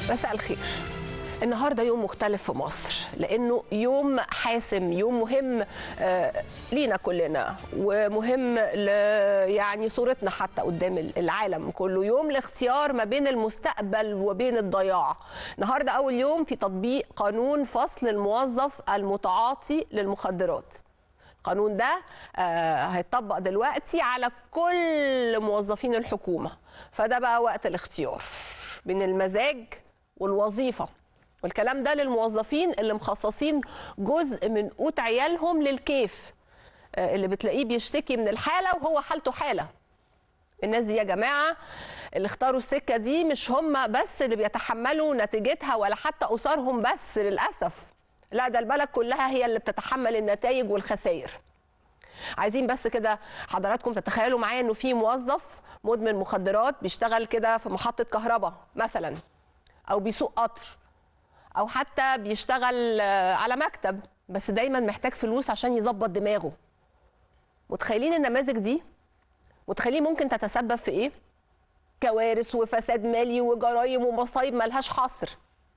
مساء الخير النهارده يوم مختلف في مصر لانه يوم حاسم يوم مهم آه، لينا كلنا ومهم ل يعني صورتنا حتى قدام العالم كله يوم لاختيار ما بين المستقبل وبين الضياع النهارده اول يوم في تطبيق قانون فصل الموظف المتعاطي للمخدرات القانون ده آه، هيطبق دلوقتي على كل موظفين الحكومه فده بقى وقت الاختيار بين المزاج والوظيفه والكلام ده للموظفين اللي مخصصين جزء من قوت عيالهم للكيف آه، اللي بتلاقيه بيشتكي من الحاله وهو حالته حاله الناس دي يا جماعه اللي اختاروا السكه دي مش هم بس اللي بيتحملوا نتيجتها ولا حتى اسرهم بس للاسف لا ده البلد كلها هي اللي بتتحمل النتائج والخسائر عايزين بس كده حضراتكم تتخيلوا معايا انه في موظف مدمن مخدرات بيشتغل كده في محطه كهرباء مثلا او بيسوق قطر او حتى بيشتغل آه، على مكتب بس دايما محتاج فلوس عشان يظبط دماغه متخيلين النماذج دي متخيلين ممكن تتسبب في ايه كوارث وفساد مالي وجرائم ومصايب ملهاش حصر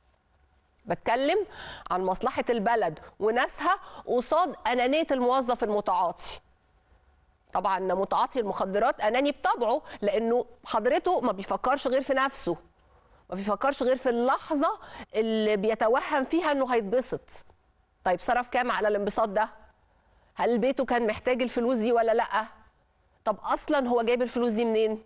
بتكلم عن مصلحة البلد وناسها قصاد أنانية الموظف المتعاطي طبعا متعاطي المخدرات أناني بطبعه لأنه حضرته ما بيفكرش غير في نفسه ما بيفكرش غير في اللحظة اللي بيتوهم فيها أنه هيتبسط طيب صرف كام على الانبساط ده هل بيته كان محتاج الفلوس دي ولا لأ طب أصلا هو جايب الفلوس دي منين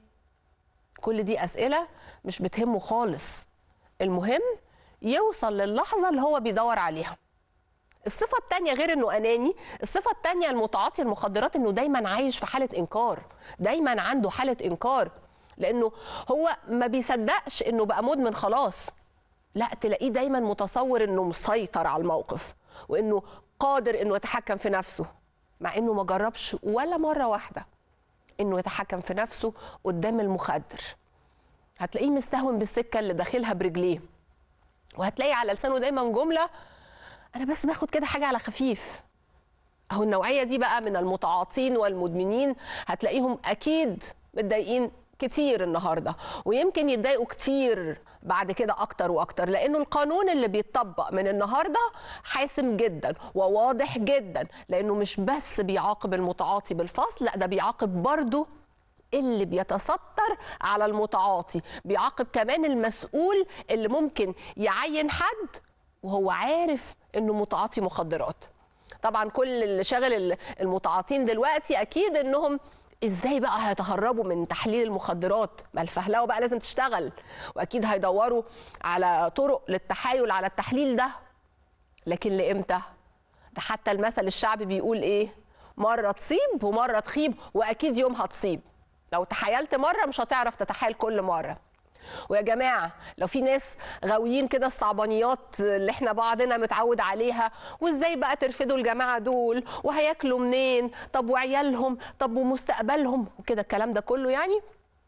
كل دي أسئلة مش بتهمه خالص المهم يوصل للحظة اللي هو بيدور عليها الصفة التانية غير انه اناني الصفة التانية المتعاطي المخدرات انه دايما عايش في حالة انكار دايما عنده حالة انكار لانه هو ما بيصدقش انه بقى مدمن خلاص لا تلاقيه دايما متصور انه مسيطر على الموقف وانه قادر انه يتحكم في نفسه مع انه ما جربش ولا مرة واحدة انه يتحكم في نفسه قدام المخدر هتلاقيه مستهون بالسكة اللي داخلها برجليه وهتلاقي على لسانه دايما جمله انا بس باخد كده حاجه على خفيف اهو النوعيه دي بقى من المتعاطين والمدمنين هتلاقيهم اكيد متضايقين كتير النهارده ويمكن يتضايقوا كتير بعد كده اكتر واكتر لانه القانون اللي بيتطبق من النهارده حاسم جدا وواضح جدا لانه مش بس بيعاقب المتعاطي بالفصل لا ده بيعاقب برضه اللي بيتستر على المتعاطي بيعاقب كمان المسؤول اللي ممكن يعين حد وهو عارف انه متعاطي مخدرات طبعا كل اللي شاغل المتعاطين دلوقتي اكيد انهم ازاي بقى هيتهربوا من تحليل المخدرات ما الفهلوه بقى لازم تشتغل واكيد هيدوروا على طرق للتحايل على التحليل ده لكن لامتى ده حتى المثل الشعبي بيقول ايه مره تصيب ومره تخيب واكيد يوم هتصيب لو تحايلت مره مش هتعرف تتحايل كل مره ويا جماعه لو في ناس غاويين كده الصعبانيات اللي احنا بعضنا متعود عليها وازاي بقى ترفدوا الجماعه دول وهياكلوا منين طب وعيالهم طب ومستقبلهم وكده الكلام ده كله يعني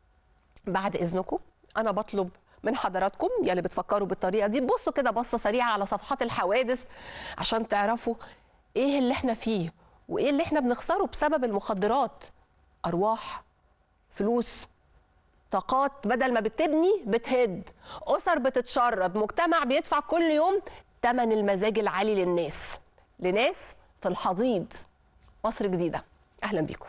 بعد اذنكم انا بطلب من حضراتكم يا اللي بتفكروا بالطريقه دي بصوا كده بصه سريعه على صفحات الحوادث عشان تعرفوا ايه اللي احنا فيه وايه اللي احنا بنخسره بسبب المخدرات ارواح فلوس طاقات بدل ما بتبني بتهد اسر بتتشرد مجتمع بيدفع كل يوم ثمن المزاج العالي للناس لناس في الحضيض مصر جديده اهلا بيكم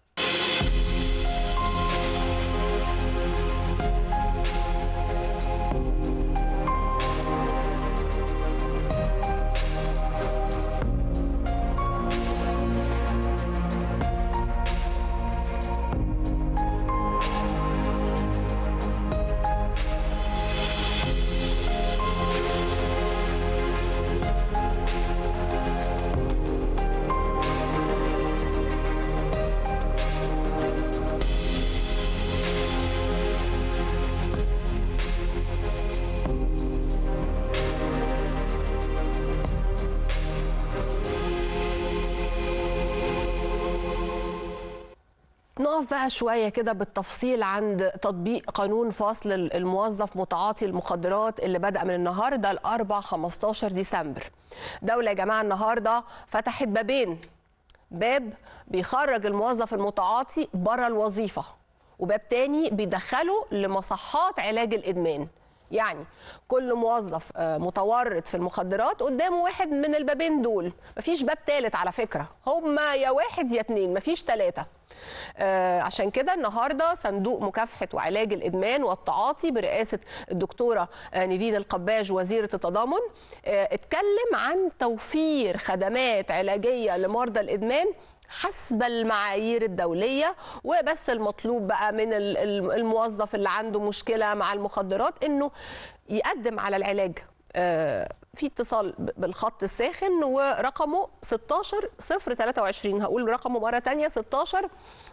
نقف بقى شويه كده بالتفصيل عند تطبيق قانون فصل الموظف متعاطي المخدرات اللي بدأ من النهارده الاربع 15 ديسمبر. دولة يا جماعه النهارده فتحت بابين. باب بيخرج الموظف المتعاطي بره الوظيفه وباب تاني بيدخله لمصحات علاج الادمان. يعني كل موظف آه، متورط في المخدرات قدامه واحد من البابين دول مفيش باب ثالث على فكره هما يا واحد يا اتنين مفيش ثلاثه آه، عشان كده النهارده صندوق مكافحه وعلاج الادمان والتعاطي برئاسه الدكتوره آه، نيفين القباج وزيره التضامن آه، اتكلم عن توفير خدمات علاجيه لمرضى الادمان حسب المعايير الدولية وبس المطلوب بقى من ال- ال- الموظف اللي عنده مشكلة مع المخدرات انه يقدم على العلاج آه، في اتصال ب- بالخط الساخن ورقمه 16 023 هقول رقمه مرة تانية 16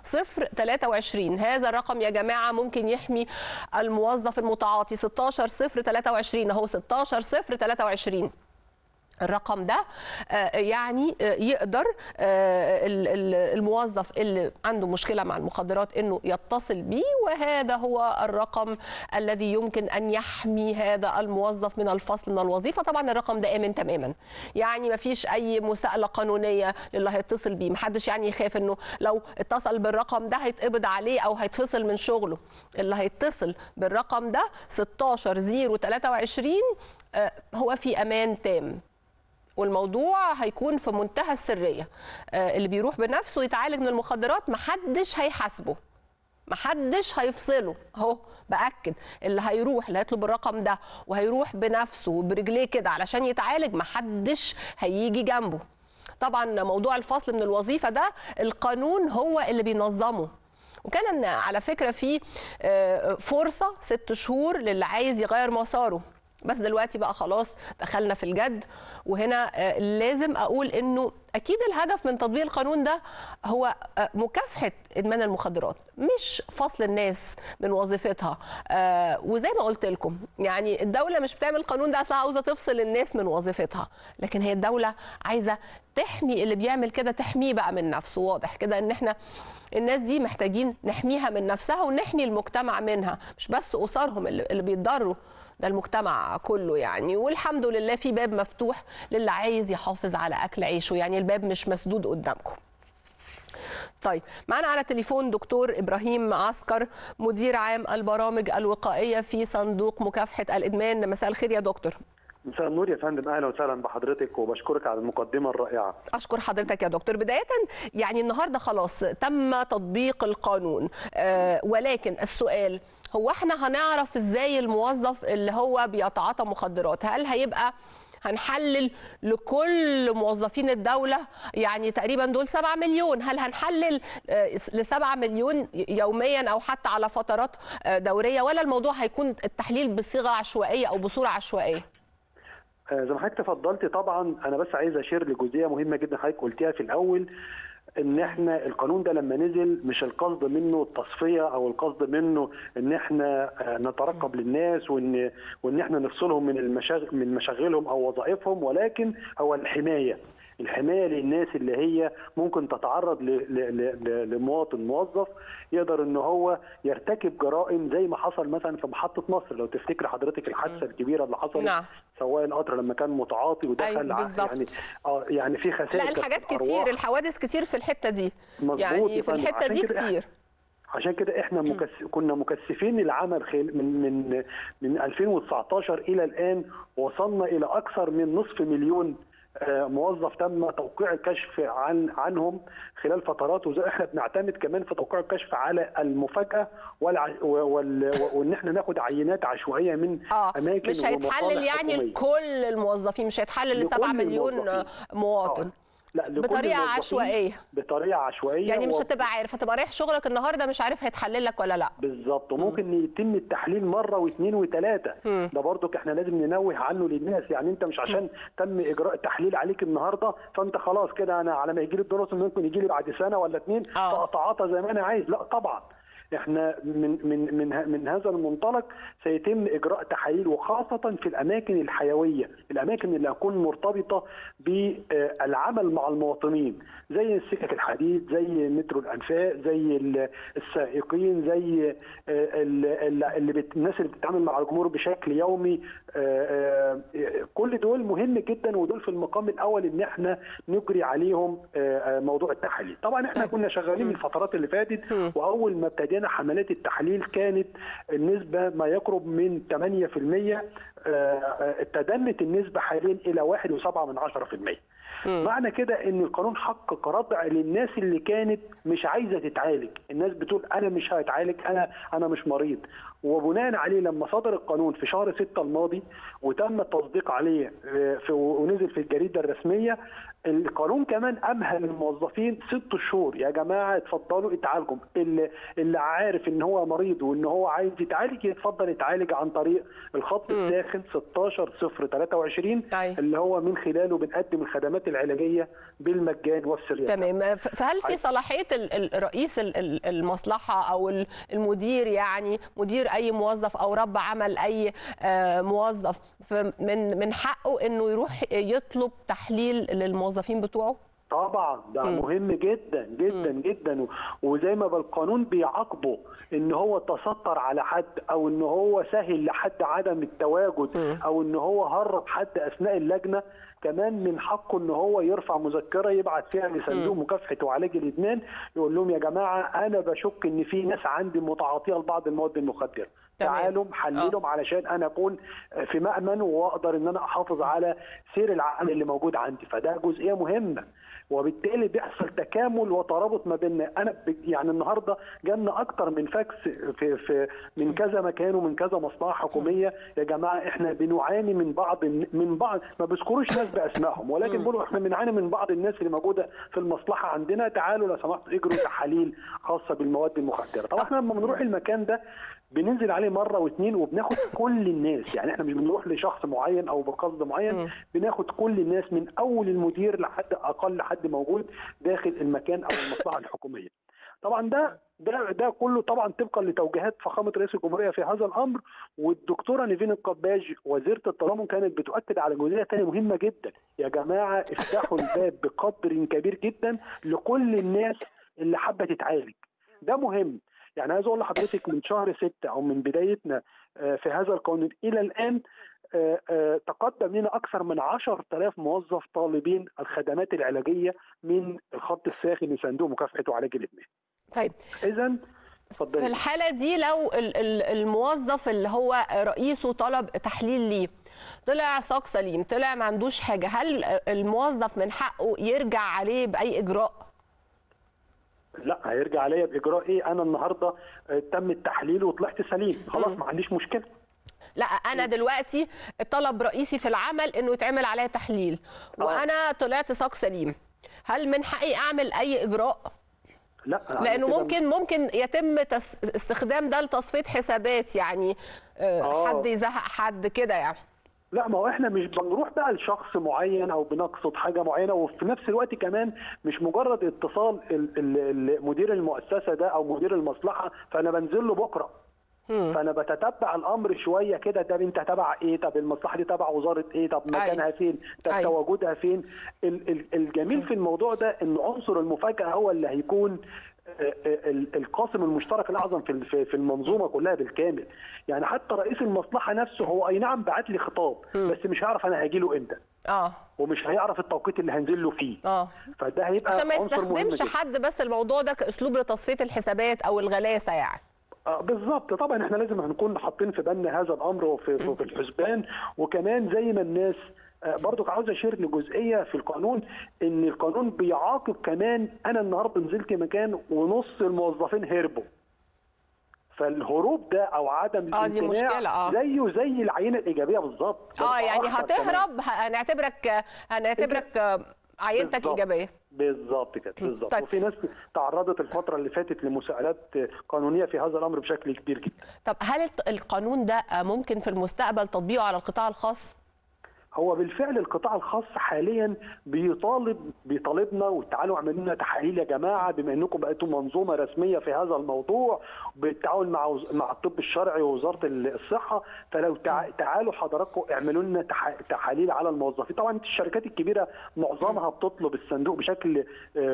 023 هذا الرقم يا جماعة ممكن يحمي الموظف المتعاطي 16 023 اهو 16 023 الرقم ده آه، يعني آه، يقدر آه، ال- ال- الموظف اللي عنده مشكله مع المخدرات انه يتصل بيه وهذا هو الرقم الذي يمكن ان يحمي هذا الموظف من الفصل من الوظيفه طبعا الرقم ده امن تماما يعني ما فيش اي مساءله قانونيه للي هيتصل بيه محدش يعني يخاف انه لو اتصل بالرقم ده هيتقبض عليه او هيتفصل من شغله اللي هيتصل بالرقم ده 16 023 آه، هو في امان تام والموضوع هيكون في منتهى السريه آه، اللي بيروح بنفسه يتعالج من المخدرات محدش هيحاسبه محدش هيفصله اهو باكد اللي هيروح اللي هيطلب الرقم ده وهيروح بنفسه برجليه كده علشان يتعالج محدش هيجي جنبه طبعا موضوع الفصل من الوظيفه ده القانون هو اللي بينظمه وكان على فكره في آه، فرصه ست شهور للي عايز يغير مساره بس دلوقتي بقى خلاص دخلنا في الجد وهنا آه، لازم اقول انه اكيد الهدف من تطبيق القانون ده هو آه، مكافحه ادمان المخدرات مش فصل الناس من وظيفتها آه، وزي ما قلت لكم يعني الدوله مش بتعمل القانون ده اصلا عاوزه تفصل الناس من وظيفتها لكن هي الدوله عايزه تحمي اللي بيعمل كده تحميه بقى من نفسه واضح كده ان احنا الناس دي محتاجين نحميها من نفسها ونحمي المجتمع منها مش بس اسرهم اللي اللي بيتضروا ده المجتمع كله يعني والحمد لله في باب مفتوح للي عايز يحافظ على اكل عيشه يعني الباب مش مسدود قدامكم طيب معنا على تليفون دكتور ابراهيم عسكر مدير عام البرامج الوقائيه في صندوق مكافحه الادمان مساء الخير يا دكتور مساء النور يا فندم اهلا وسهلا بحضرتك وبشكرك على المقدمه الرائعه اشكر حضرتك يا دكتور بدايه يعني النهارده خلاص تم تطبيق القانون آه ولكن السؤال هو احنا هنعرف ازاي الموظف اللي هو بيتعاطى مخدرات هل هيبقى هنحلل لكل موظفين الدولة يعني تقريبا دول 7 مليون هل هنحلل ل 7 مليون يوميا أو حتى على فترات آه، دورية ولا الموضوع هيكون التحليل بصيغة عشوائية أو بصورة عشوائية آه، زي ما حضرتك تفضلتي طبعا انا بس عايز اشير لجزئيه مهمه جدا حضرتك قلتيها في الاول ان احنا القانون ده لما نزل مش القصد منه التصفيه او القصد منه ان احنا آه، نترقب للناس وان وان احنا نفصلهم من المشاغل من مشاغلهم او وظائفهم ولكن هو الحمايه الحمايه للناس اللي هي ممكن تتعرض ل- ل- ل- ل- لمواطن موظف يقدر ان هو يرتكب جرائم زي ما حصل مثلا في محطه مصر لو تفتكر حضرتك الحادثه الكبيره اللي حصلت نعم. سواق القطر لما كان متعاطي ودخل أيوة، ع- بالظبط. يعني اه يعني في خسائر لا كانت الحاجات في كتير الأرواح. الحوادث كتير في الحتة دي مظبوط يا يعني في فندم. الحتة عشان دي كده إحنا- كتير عشان كده احنا مكس... كنا مكثفين العمل خل... من من من 2019 الى الان وصلنا الى اكثر من نصف مليون آه، موظف تم توقيع الكشف عن عنهم خلال فترات وزي احنا بنعتمد كمان في توقيع الكشف على المفاجاه والع... وال... وان احنا ناخد عينات عشوائيه من اه اماكن مش هيتحلل ومصالح يعني حكومية. لكل الموظفين مش هيتحلل ل لكل 7 مليون الموظفين. مواطن آه. لا لكل بطريقة الموظفين عشوائية. بطريقه عشوائيه يعني مش و- هتبقى عارف هتبقى رايح شغلك النهارده مش عارف هيتحلل لك ولا لا بالظبط وممكن يتم التحليل مره واثنين وثلاثه مم. ده برضك احنا لازم ننوه عنه للناس يعني انت مش عشان تم اجراء تحليل عليك النهارده فانت خلاص كده انا على ما يجي لي الدروس ممكن يجي لي بعد سنه ولا اثنين آه. فاتعاطى زي ما انا عايز لا طبعا احنا من من من ه- من هذا المنطلق سيتم اجراء تحاليل وخاصه في الاماكن الحيويه، الاماكن اللي هتكون مرتبطه بالعمل مع المواطنين زي السكك الحديد، زي مترو الانفاق، زي ال- السائقين، زي آه، ال- ال- اللي بت... الناس اللي بتتعامل مع الجمهور بشكل يومي آه، آه، كل دول مهم جدا ودول في المقام الاول ان احنا نجري عليهم آه، آه، موضوع التحاليل. طبعا احنا كنا شغالين الفترات اللي فاتت واول ما ابتدينا عندنا حملات التحليل كانت النسبه ما يقرب من 8% تدنت النسبه حاليا الى 1.7 من 10% معنى كده ان القانون حقق ردع للناس اللي كانت مش عايزه تتعالج الناس بتقول انا مش هتعالج انا انا مش مريض وبناء عليه لما صدر القانون في شهر 6 الماضي وتم التصديق عليه في ونزل في الجريده الرسميه القانون كمان امهل الموظفين ست شهور يا جماعه اتفضلوا اتعالجوا اللي اللي عارف ان هو مريض وان هو عايز يتعالج يتفضل يتعالج عن طريق الخط الساخن 16 0 23 أي. اللي هو من خلاله بنقدم الخدمات العلاجيه بالمجان والسريه تمام فهل في صلاحيه رئيس المصلحه او المدير يعني مدير اي موظف او رب عمل اي موظف من من حقه انه يروح يطلب تحليل للموظفين بتوعه طبعا ده م. مهم جدا جدا م. جدا وزي ما بالقانون بيعاقبه ان هو تستر على حد او ان هو سهل لحد عدم التواجد م. او ان هو هرب حد اثناء اللجنه كمان من حقه ان هو يرفع مذكره يبعت فيها لصندوق مكافحه وعلاج الادمان يقول لهم يا جماعه انا بشك ان في ناس عندي متعاطيه لبعض المواد المخدره تعالوا حللهم علشان انا اكون في مامن واقدر ان انا احافظ على سير العمل اللي موجود عندي فده جزئيه مهمه وبالتالي بيحصل تكامل وترابط ما بيننا انا يعني النهارده جالنا اكتر من فاكس في في من كذا مكان ومن كذا مصلحه حكوميه يا جماعه احنا بنعاني من بعض من بعض ما بيذكروش ناس باسمائهم ولكن بيقولوا احنا بنعاني من بعض الناس اللي موجوده في المصلحه عندنا تعالوا لو سمحتوا اجروا تحاليل خاصه بالمواد المخدره طبعا احنا لما بنروح المكان ده بننزل عليه مره واثنين وبناخد كل الناس يعني احنا مش بنروح لشخص معين او بقصد معين بناخد كل الناس من اول المدير لحد اقل حد موجود داخل المكان او المصلحه الحكوميه طبعا ده ده ده كله طبعا طبقا لتوجيهات فخامه رئيس الجمهوريه في هذا الامر والدكتوره نيفين القباج وزيره التضامن كانت بتؤكد على جزئيه ثانيه مهمه جدا يا جماعه افتحوا الباب بقدر كبير جدا لكل الناس اللي حابه تتعالج ده مهم يعني عايز اقول لحضرتك من شهر ستة او من بدايتنا في هذا القانون الى الان تقدم لنا اكثر من 10000 موظف طالبين الخدمات العلاجيه من الخط الساخن لصندوق مكافحه وعلاج الادمان. طيب اذا في الحاله دي لو الموظف اللي هو رئيسه طلب تحليل ليه طلع ساق سليم طلع ما عندوش حاجه هل الموظف من حقه يرجع عليه باي اجراء؟ لا هيرجع عليا باجراء ايه انا النهارده تم التحليل وطلعت سليم خلاص ما عنديش مشكله لا انا دلوقتي الطلب رئيسي في العمل انه يتعمل عليا تحليل وانا طلعت ساق سليم هل من حقي اعمل اي اجراء لا لانه ممكن ممكن يتم تس... استخدام ده لتصفيه حسابات يعني آه. حد يزهق حد كده يعني لا ما هو احنا مش بنروح بقى لشخص معين او بنقصد حاجه معينه وفي نفس الوقت كمان مش مجرد اتصال مدير المؤسسه ده او مدير المصلحه فانا بنزل له بكره فانا بتتبع الامر شويه كده ده انت تبع ايه طب المصلحه دي تبع وزاره ايه طب مكانها فين طب تواجدها فين الجميل في الموضوع ده ان عنصر المفاجاه هو اللي هيكون القاسم المشترك الاعظم في في المنظومه كلها بالكامل يعني حتى رئيس المصلحه نفسه هو اي نعم بعت لي خطاب بس مش هيعرف انا هاجي له امتى اه ومش هيعرف التوقيت اللي هنزل له فيه اه فده هيبقى عشان ما يستخدمش حد بس الموضوع ده كاسلوب لتصفيه الحسابات او الغلاسه يعني آه بالظبط طبعا احنا لازم هنكون حاطين في بالنا هذا الامر وفي في الحسبان وكمان زي ما الناس برضك عاوز اشير لجزئيه في القانون ان القانون بيعاقب كمان انا النهارده نزلت مكان ونص الموظفين هربوا فالهروب ده او عدم اه دي مشكله اه زيه زي العينه الايجابيه بالظبط اه يعني هتهرب هنعتبرك هنعتبرك عينتك بالزبط. ايجابيه بالظبط كده بالظبط طيب. وفي ناس تعرضت الفتره اللي فاتت لمساءلات قانونيه في هذا الامر بشكل كبير جدا طب هل القانون ده ممكن في المستقبل تطبيقه على القطاع الخاص هو بالفعل القطاع الخاص حاليا بيطالب بيطالبنا وتعالوا اعملوا لنا تحاليل يا جماعه بما انكم بقيتوا منظومه رسميه في هذا الموضوع بالتعاون مع مع الطب الشرعي ووزاره الصحه فلو تعالوا حضراتكم اعملوا لنا تحاليل على الموظفين طبعا الشركات الكبيره معظمها بتطلب الصندوق بشكل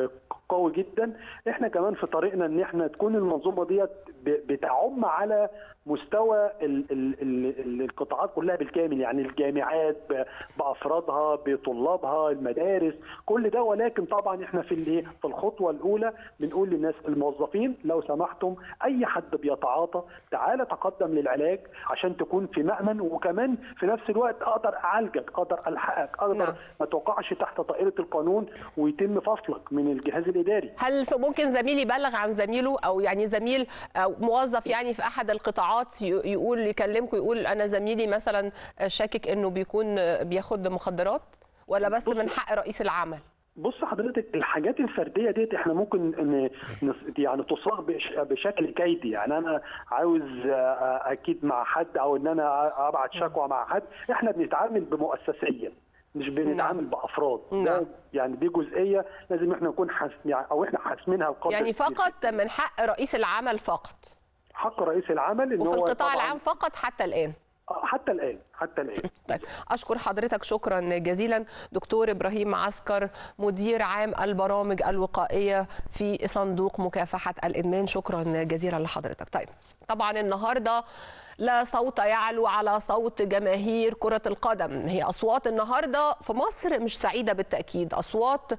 قوي جدا احنا كمان في طريقنا ان احنا تكون المنظومه ديت بتعم على مستوى ال ال ال القطاعات كلها بالكامل يعني الجامعات بافرادها بطلابها المدارس كل ده ولكن طبعا احنا في الايه في الخطوه الاولى بنقول للناس الموظفين لو سمحتم اي حد بيتعاطى تعالى تقدم للعلاج عشان تكون في مامن وكمان في نفس الوقت اقدر اعالجك اقدر الحقك اقدر نعم. ما توقعش تحت طائله القانون ويتم فصلك من الجهاز الاداري هل ف- ممكن زميل يبلغ عن زميله او يعني زميل او موظف يعني في احد القطاعات ي- يقول يكلمكم يقول انا زميلي مثلا شاكك انه بيكون بياخد مخدرات ولا بس من حق رئيس العمل بص حضرتك الحاجات الفرديه ديت احنا ممكن ن- نص- يعني تصاغ بش- بشكل كيدي يعني انا عاوز آه، اكيد مع حد او ان انا ابعت شكوى مع حد احنا بنتعامل بمؤسسيه مش بنتعامل بافراد نعم. ده يعني دي جزئيه لازم احنا نكون حاسم يعني او احنا حاسمينها بقدر يعني كبير. فقط من حق رئيس العمل فقط حق رئيس العمل ان وفي هو القطاع طبعاً- العام فقط حتى الان آه، حتى الان حتى الان طيب اشكر حضرتك شكرا جزيلا دكتور ابراهيم عسكر مدير عام البرامج الوقائيه في صندوق مكافحه الادمان شكرا جزيلا لحضرتك طيب طبعا النهارده لا صوت يعلو على صوت جماهير كرة القدم هي أصوات النهاردة في مصر مش سعيدة بالتأكيد أصوات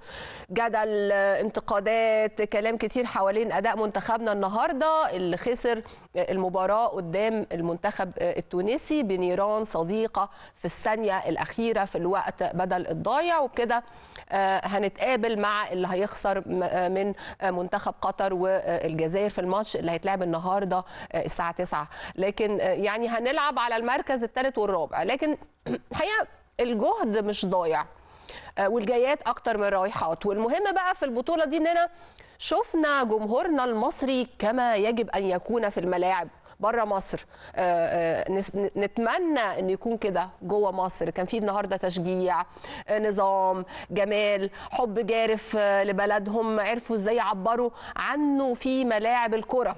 جدل انتقادات كلام كتير حوالين أداء منتخبنا النهاردة اللي خسر المباراة قدام المنتخب التونسي بنيران صديقة في الثانية الأخيرة في الوقت بدل الضايع وبكده آه، هنتقابل مع اللي هيخسر م- آه، من آه، منتخب قطر والجزائر في الماتش اللي هيتلعب النهارده آه، الساعه 9 لكن آه، يعني هنلعب على المركز الثالث والرابع لكن الحقيقه الجهد مش ضايع آه، والجايات اكتر من رايحات والمهم بقى في البطوله دي اننا شفنا جمهورنا المصري كما يجب ان يكون في الملاعب بره مصر آه، آه، نس- نتمنى ان يكون كده جوه مصر كان في النهارده تشجيع آه، نظام جمال حب جارف آه، لبلدهم عرفوا ازاي يعبروا عنه في ملاعب الكره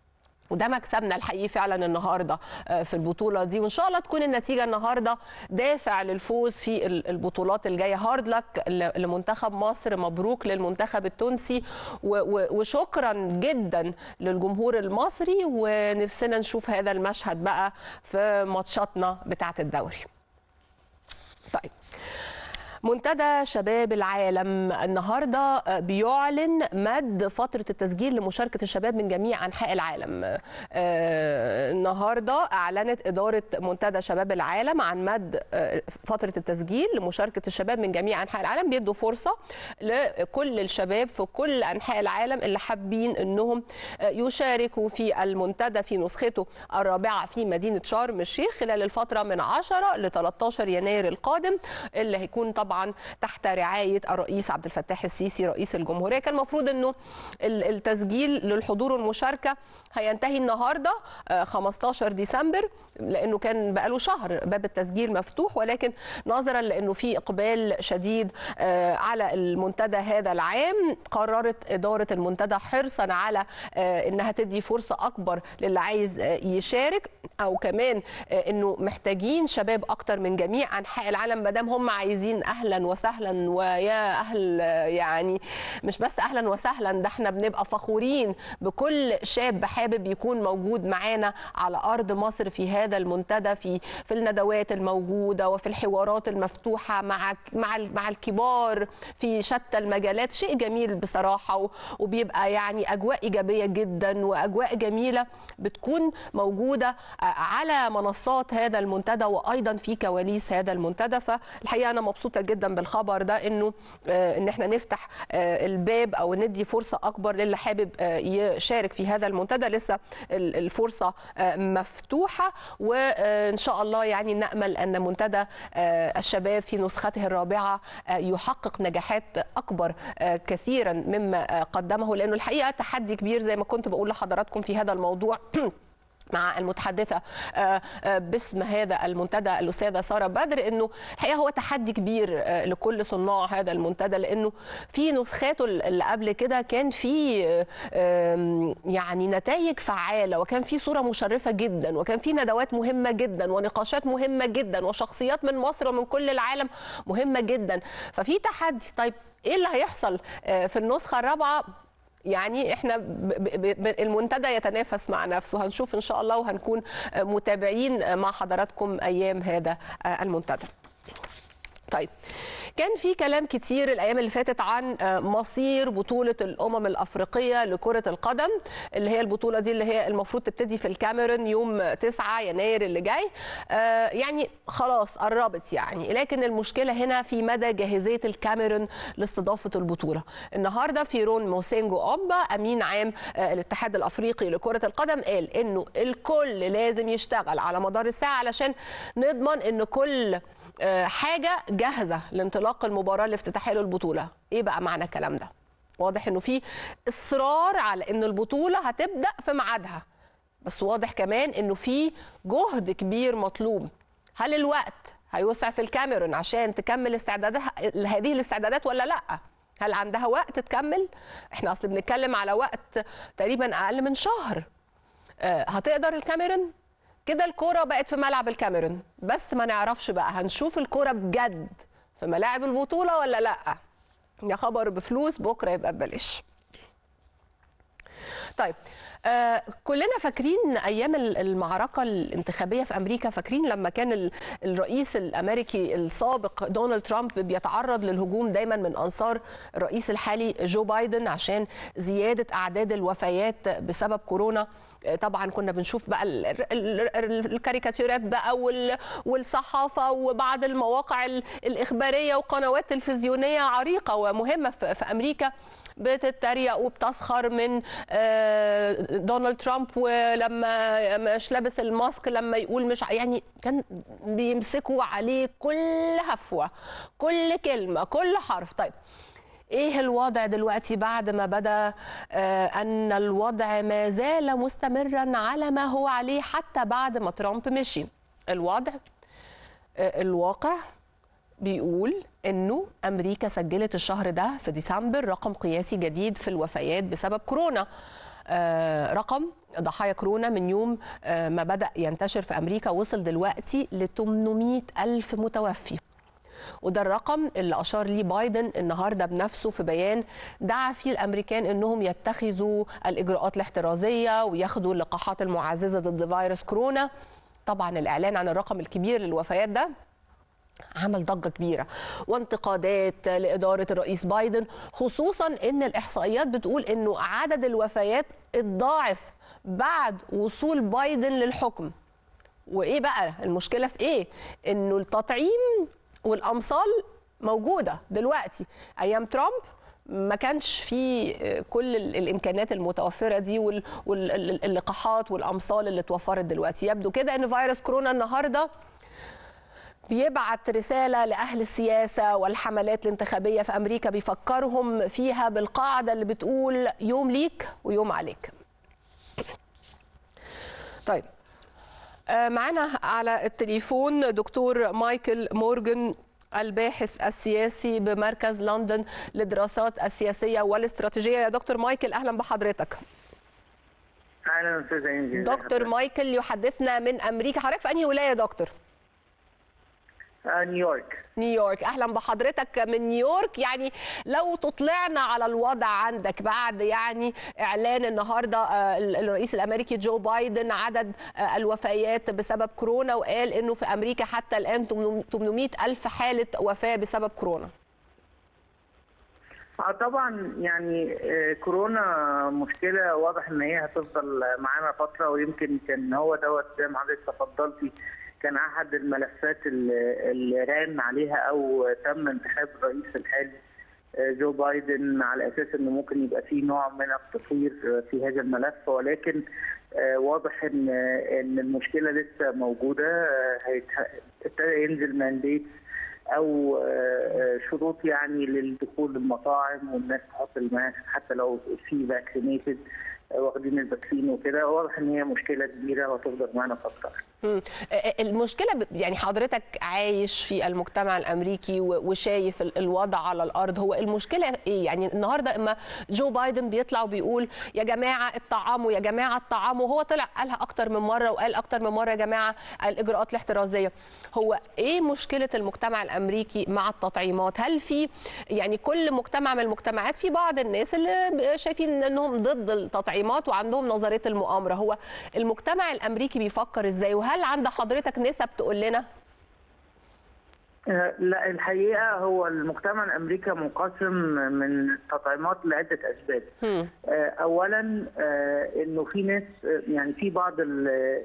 وده مكسبنا الحقيقي فعلا النهارده آه، في البطوله دي وان شاء الله تكون النتيجه النهارده دافع للفوز في ال- البطولات الجايه هارد لك ل- لمنتخب مصر مبروك للمنتخب التونسي و- و- وشكرا جدا للجمهور المصري ونفسنا نشوف هذا المشهد بقى في ماتشاتنا بتاعه الدوري طيب منتدى شباب العالم النهارده بيعلن مد فتره التسجيل لمشاركه الشباب من جميع انحاء العالم. آه، النهارده اعلنت اداره منتدى شباب العالم عن مد آه، فتره التسجيل لمشاركه الشباب من جميع انحاء العالم بيدوا فرصه لكل الشباب في كل انحاء العالم اللي حابين انهم آه، يشاركوا في المنتدى في نسخته الرابعه في مدينه شرم الشيخ خلال الفتره من 10 ل 13 يناير القادم اللي هيكون طبعا تحت رعايه الرئيس عبد الفتاح السيسي رئيس الجمهوريه كان المفروض انه ال- التسجيل للحضور والمشاركه هينتهي النهارده آه، 15 ديسمبر لانه كان بقاله شهر باب التسجيل مفتوح ولكن نظرا لانه في اقبال شديد آه، على المنتدى هذا العام قررت اداره المنتدى حرصا على آه، انها تدي فرصه اكبر للي عايز آه، يشارك او كمان آه، انه محتاجين شباب اكتر من جميع انحاء العالم ما دام هم عايزين اهلا وسهلا ويا اهل آه، يعني مش بس اهلا وسهلا ده احنا بنبقى فخورين بكل شاب حابب يكون موجود معانا على ارض مصر في هذا المنتدى في في الندوات الموجوده وفي الحوارات المفتوحه مع مع مع الكبار في شتى المجالات شيء جميل بصراحه و- وبيبقى يعني اجواء ايجابيه جدا واجواء جميله بتكون موجوده على منصات هذا المنتدى وايضا في كواليس هذا المنتدى فالحقيقه انا مبسوطه جدا بالخبر ده انه آه، ان احنا نفتح آه، الباب او ندي فرصه اكبر للي حابب آه، يشارك في هذا المنتدى لسه ال- الفرصه آه، مفتوحه وان شاء الله يعني نامل ان منتدى آه، الشباب في نسخته الرابعه آه، يحقق نجاحات اكبر آه، كثيرا مما آه، قدمه لانه الحقيقه تحدي كبير زي ما كنت بقول لحضراتكم في هذا الموضوع مع المتحدثه باسم هذا المنتدى الاستاذه ساره بدر انه الحقيقه هو تحدي كبير لكل صناع هذا المنتدى لانه في نسخاته اللي قبل كده كان في يعني نتائج فعاله وكان في صوره مشرفه جدا وكان في ندوات مهمه جدا ونقاشات مهمه جدا وشخصيات من مصر ومن كل العالم مهمه جدا ففي تحدي طيب ايه اللي هيحصل في النسخه الرابعه يعني احنا ب ب ب المنتدى يتنافس مع نفسه هنشوف ان شاء الله وهنكون متابعين مع حضراتكم ايام هذا المنتدى طيب كان في كلام كتير الايام اللي فاتت عن مصير بطوله الامم الافريقيه لكره القدم اللي هي البطوله دي اللي هي المفروض تبتدي في الكاميرون يوم 9 يناير اللي جاي يعني خلاص قربت يعني لكن المشكله هنا في مدى جاهزيه الكاميرون لاستضافه البطوله النهارده فيرون موسينجو اوبا امين عام الاتحاد الافريقي لكره القدم قال انه الكل لازم يشتغل على مدار الساعه علشان نضمن ان كل حاجه جاهزه لانطلاق المباراه الافتتاحيه للبطوله ايه بقى معنى الكلام ده واضح انه في اصرار على ان البطوله هتبدا في ميعادها بس واضح كمان انه في جهد كبير مطلوب هل الوقت هيوسع في الكاميرون عشان تكمل استعدادها هذه الاستعدادات ولا لا هل عندها وقت تكمل احنا اصل بنتكلم على وقت تقريبا اقل من شهر هتقدر الكاميرون كده الكوره بقت في ملعب الكاميرون بس ما نعرفش بقى هنشوف الكوره بجد في ملاعب البطوله ولا لا يا خبر بفلوس بكره يبقى ببلاش طيب آه كلنا فاكرين ايام المعركه الانتخابيه في امريكا فاكرين لما كان الرئيس الامريكي السابق دونالد ترامب بيتعرض للهجوم دايما من انصار الرئيس الحالي جو بايدن عشان زياده اعداد الوفيات بسبب كورونا طبعا كنا بنشوف بقى الكاريكاتيرات بقى والصحافه وبعض المواقع الاخباريه وقنوات تلفزيونيه عريقه ومهمه في امريكا بتتريق وبتسخر من دونالد ترامب ولما مش لابس الماسك لما يقول مش يعني كان بيمسكوا عليه كل هفوه كل كلمه كل حرف طيب ايه الوضع دلوقتي بعد ما بدا ان الوضع ما زال مستمرا على ما هو عليه حتى بعد ما ترامب مشي الوضع الواقع بيقول انه امريكا سجلت الشهر ده في ديسمبر رقم قياسي جديد في الوفيات بسبب كورونا رقم ضحايا كورونا من يوم ما بدا ينتشر في امريكا وصل دلوقتي ل 800 الف متوفي وده الرقم اللي اشار ليه بايدن النهارده بنفسه في بيان دعا فيه الامريكان انهم يتخذوا الاجراءات الاحترازيه وياخدوا اللقاحات المعززه ضد فيروس كورونا طبعا الاعلان عن الرقم الكبير للوفيات ده عمل ضجة كبيرة وانتقادات لإدارة الرئيس بايدن خصوصا إن الإحصائيات بتقول إنه عدد الوفيات اتضاعف بعد وصول بايدن للحكم وإيه بقى المشكلة في إيه؟ إنه التطعيم والامصال موجوده دلوقتي ايام ترامب ما كانش في كل الامكانيات المتوفره دي واللقاحات والامصال اللي اتوفرت دلوقتي يبدو كده ان فيروس كورونا النهارده بيبعت رسالة لأهل السياسة والحملات الانتخابية في أمريكا بيفكرهم فيها بالقاعدة اللي بتقول يوم ليك ويوم عليك طيب معنا على التليفون دكتور مايكل مورجان الباحث السياسي بمركز لندن للدراسات السياسية والاستراتيجية يا دكتور مايكل أهلا بحضرتك أهلا أستاذ إنجي دكتور مايكل يحدثنا من أمريكا حضرتك في أنهي ولاية يا دكتور؟ نيويورك نيويورك اهلا بحضرتك من نيويورك يعني لو تطلعنا على الوضع عندك بعد يعني اعلان النهارده الرئيس الامريكي جو بايدن عدد الوفيات بسبب كورونا وقال انه في امريكا حتى الان 800 الف حاله وفاه بسبب كورونا طبعا يعني كورونا مشكله واضح ان هي هتفضل معانا فتره ويمكن كان هو دوت زي ما حضرتك تفضلتي كان احد الملفات اللي ران عليها او تم انتخاب الرئيس الحالي جو بايدن على اساس انه ممكن يبقى فيه نوع من التطوير في هذا الملف ولكن واضح ان ان المشكله لسه موجوده ابتدى ينزل مانديت او شروط يعني للدخول المطاعم والناس تحط الماسك حتى لو في فاكسينيتد واخدين الفاكسين وكده واضح ان هي مشكله كبيره وهتفضل معانا فتره مم. المشكله ب- يعني حضرتك عايش في المجتمع الامريكي و- وشايف ال- الوضع على الارض هو المشكله ايه يعني النهارده اما جو بايدن بيطلع وبيقول يا جماعه الطعام يا جماعه الطعام وهو طلع قالها اكتر من مره وقال اكتر من مره يا جماعه الاجراءات الاحترازيه هو ايه مشكله المجتمع الامريكي مع التطعيمات هل في يعني كل مجتمع من المجتمعات في بعض الناس اللي شايفين انهم ضد التطعيمات وعندهم نظريه المؤامره هو المجتمع الامريكي بيفكر ازاي وهل عند حضرتك نسب تقول لنا آه، لا الحقيقه هو المجتمع الامريكي منقسم من التطعيمات لعده اسباب هم. آه، اولا آه، انه في ناس آه، يعني في بعض ال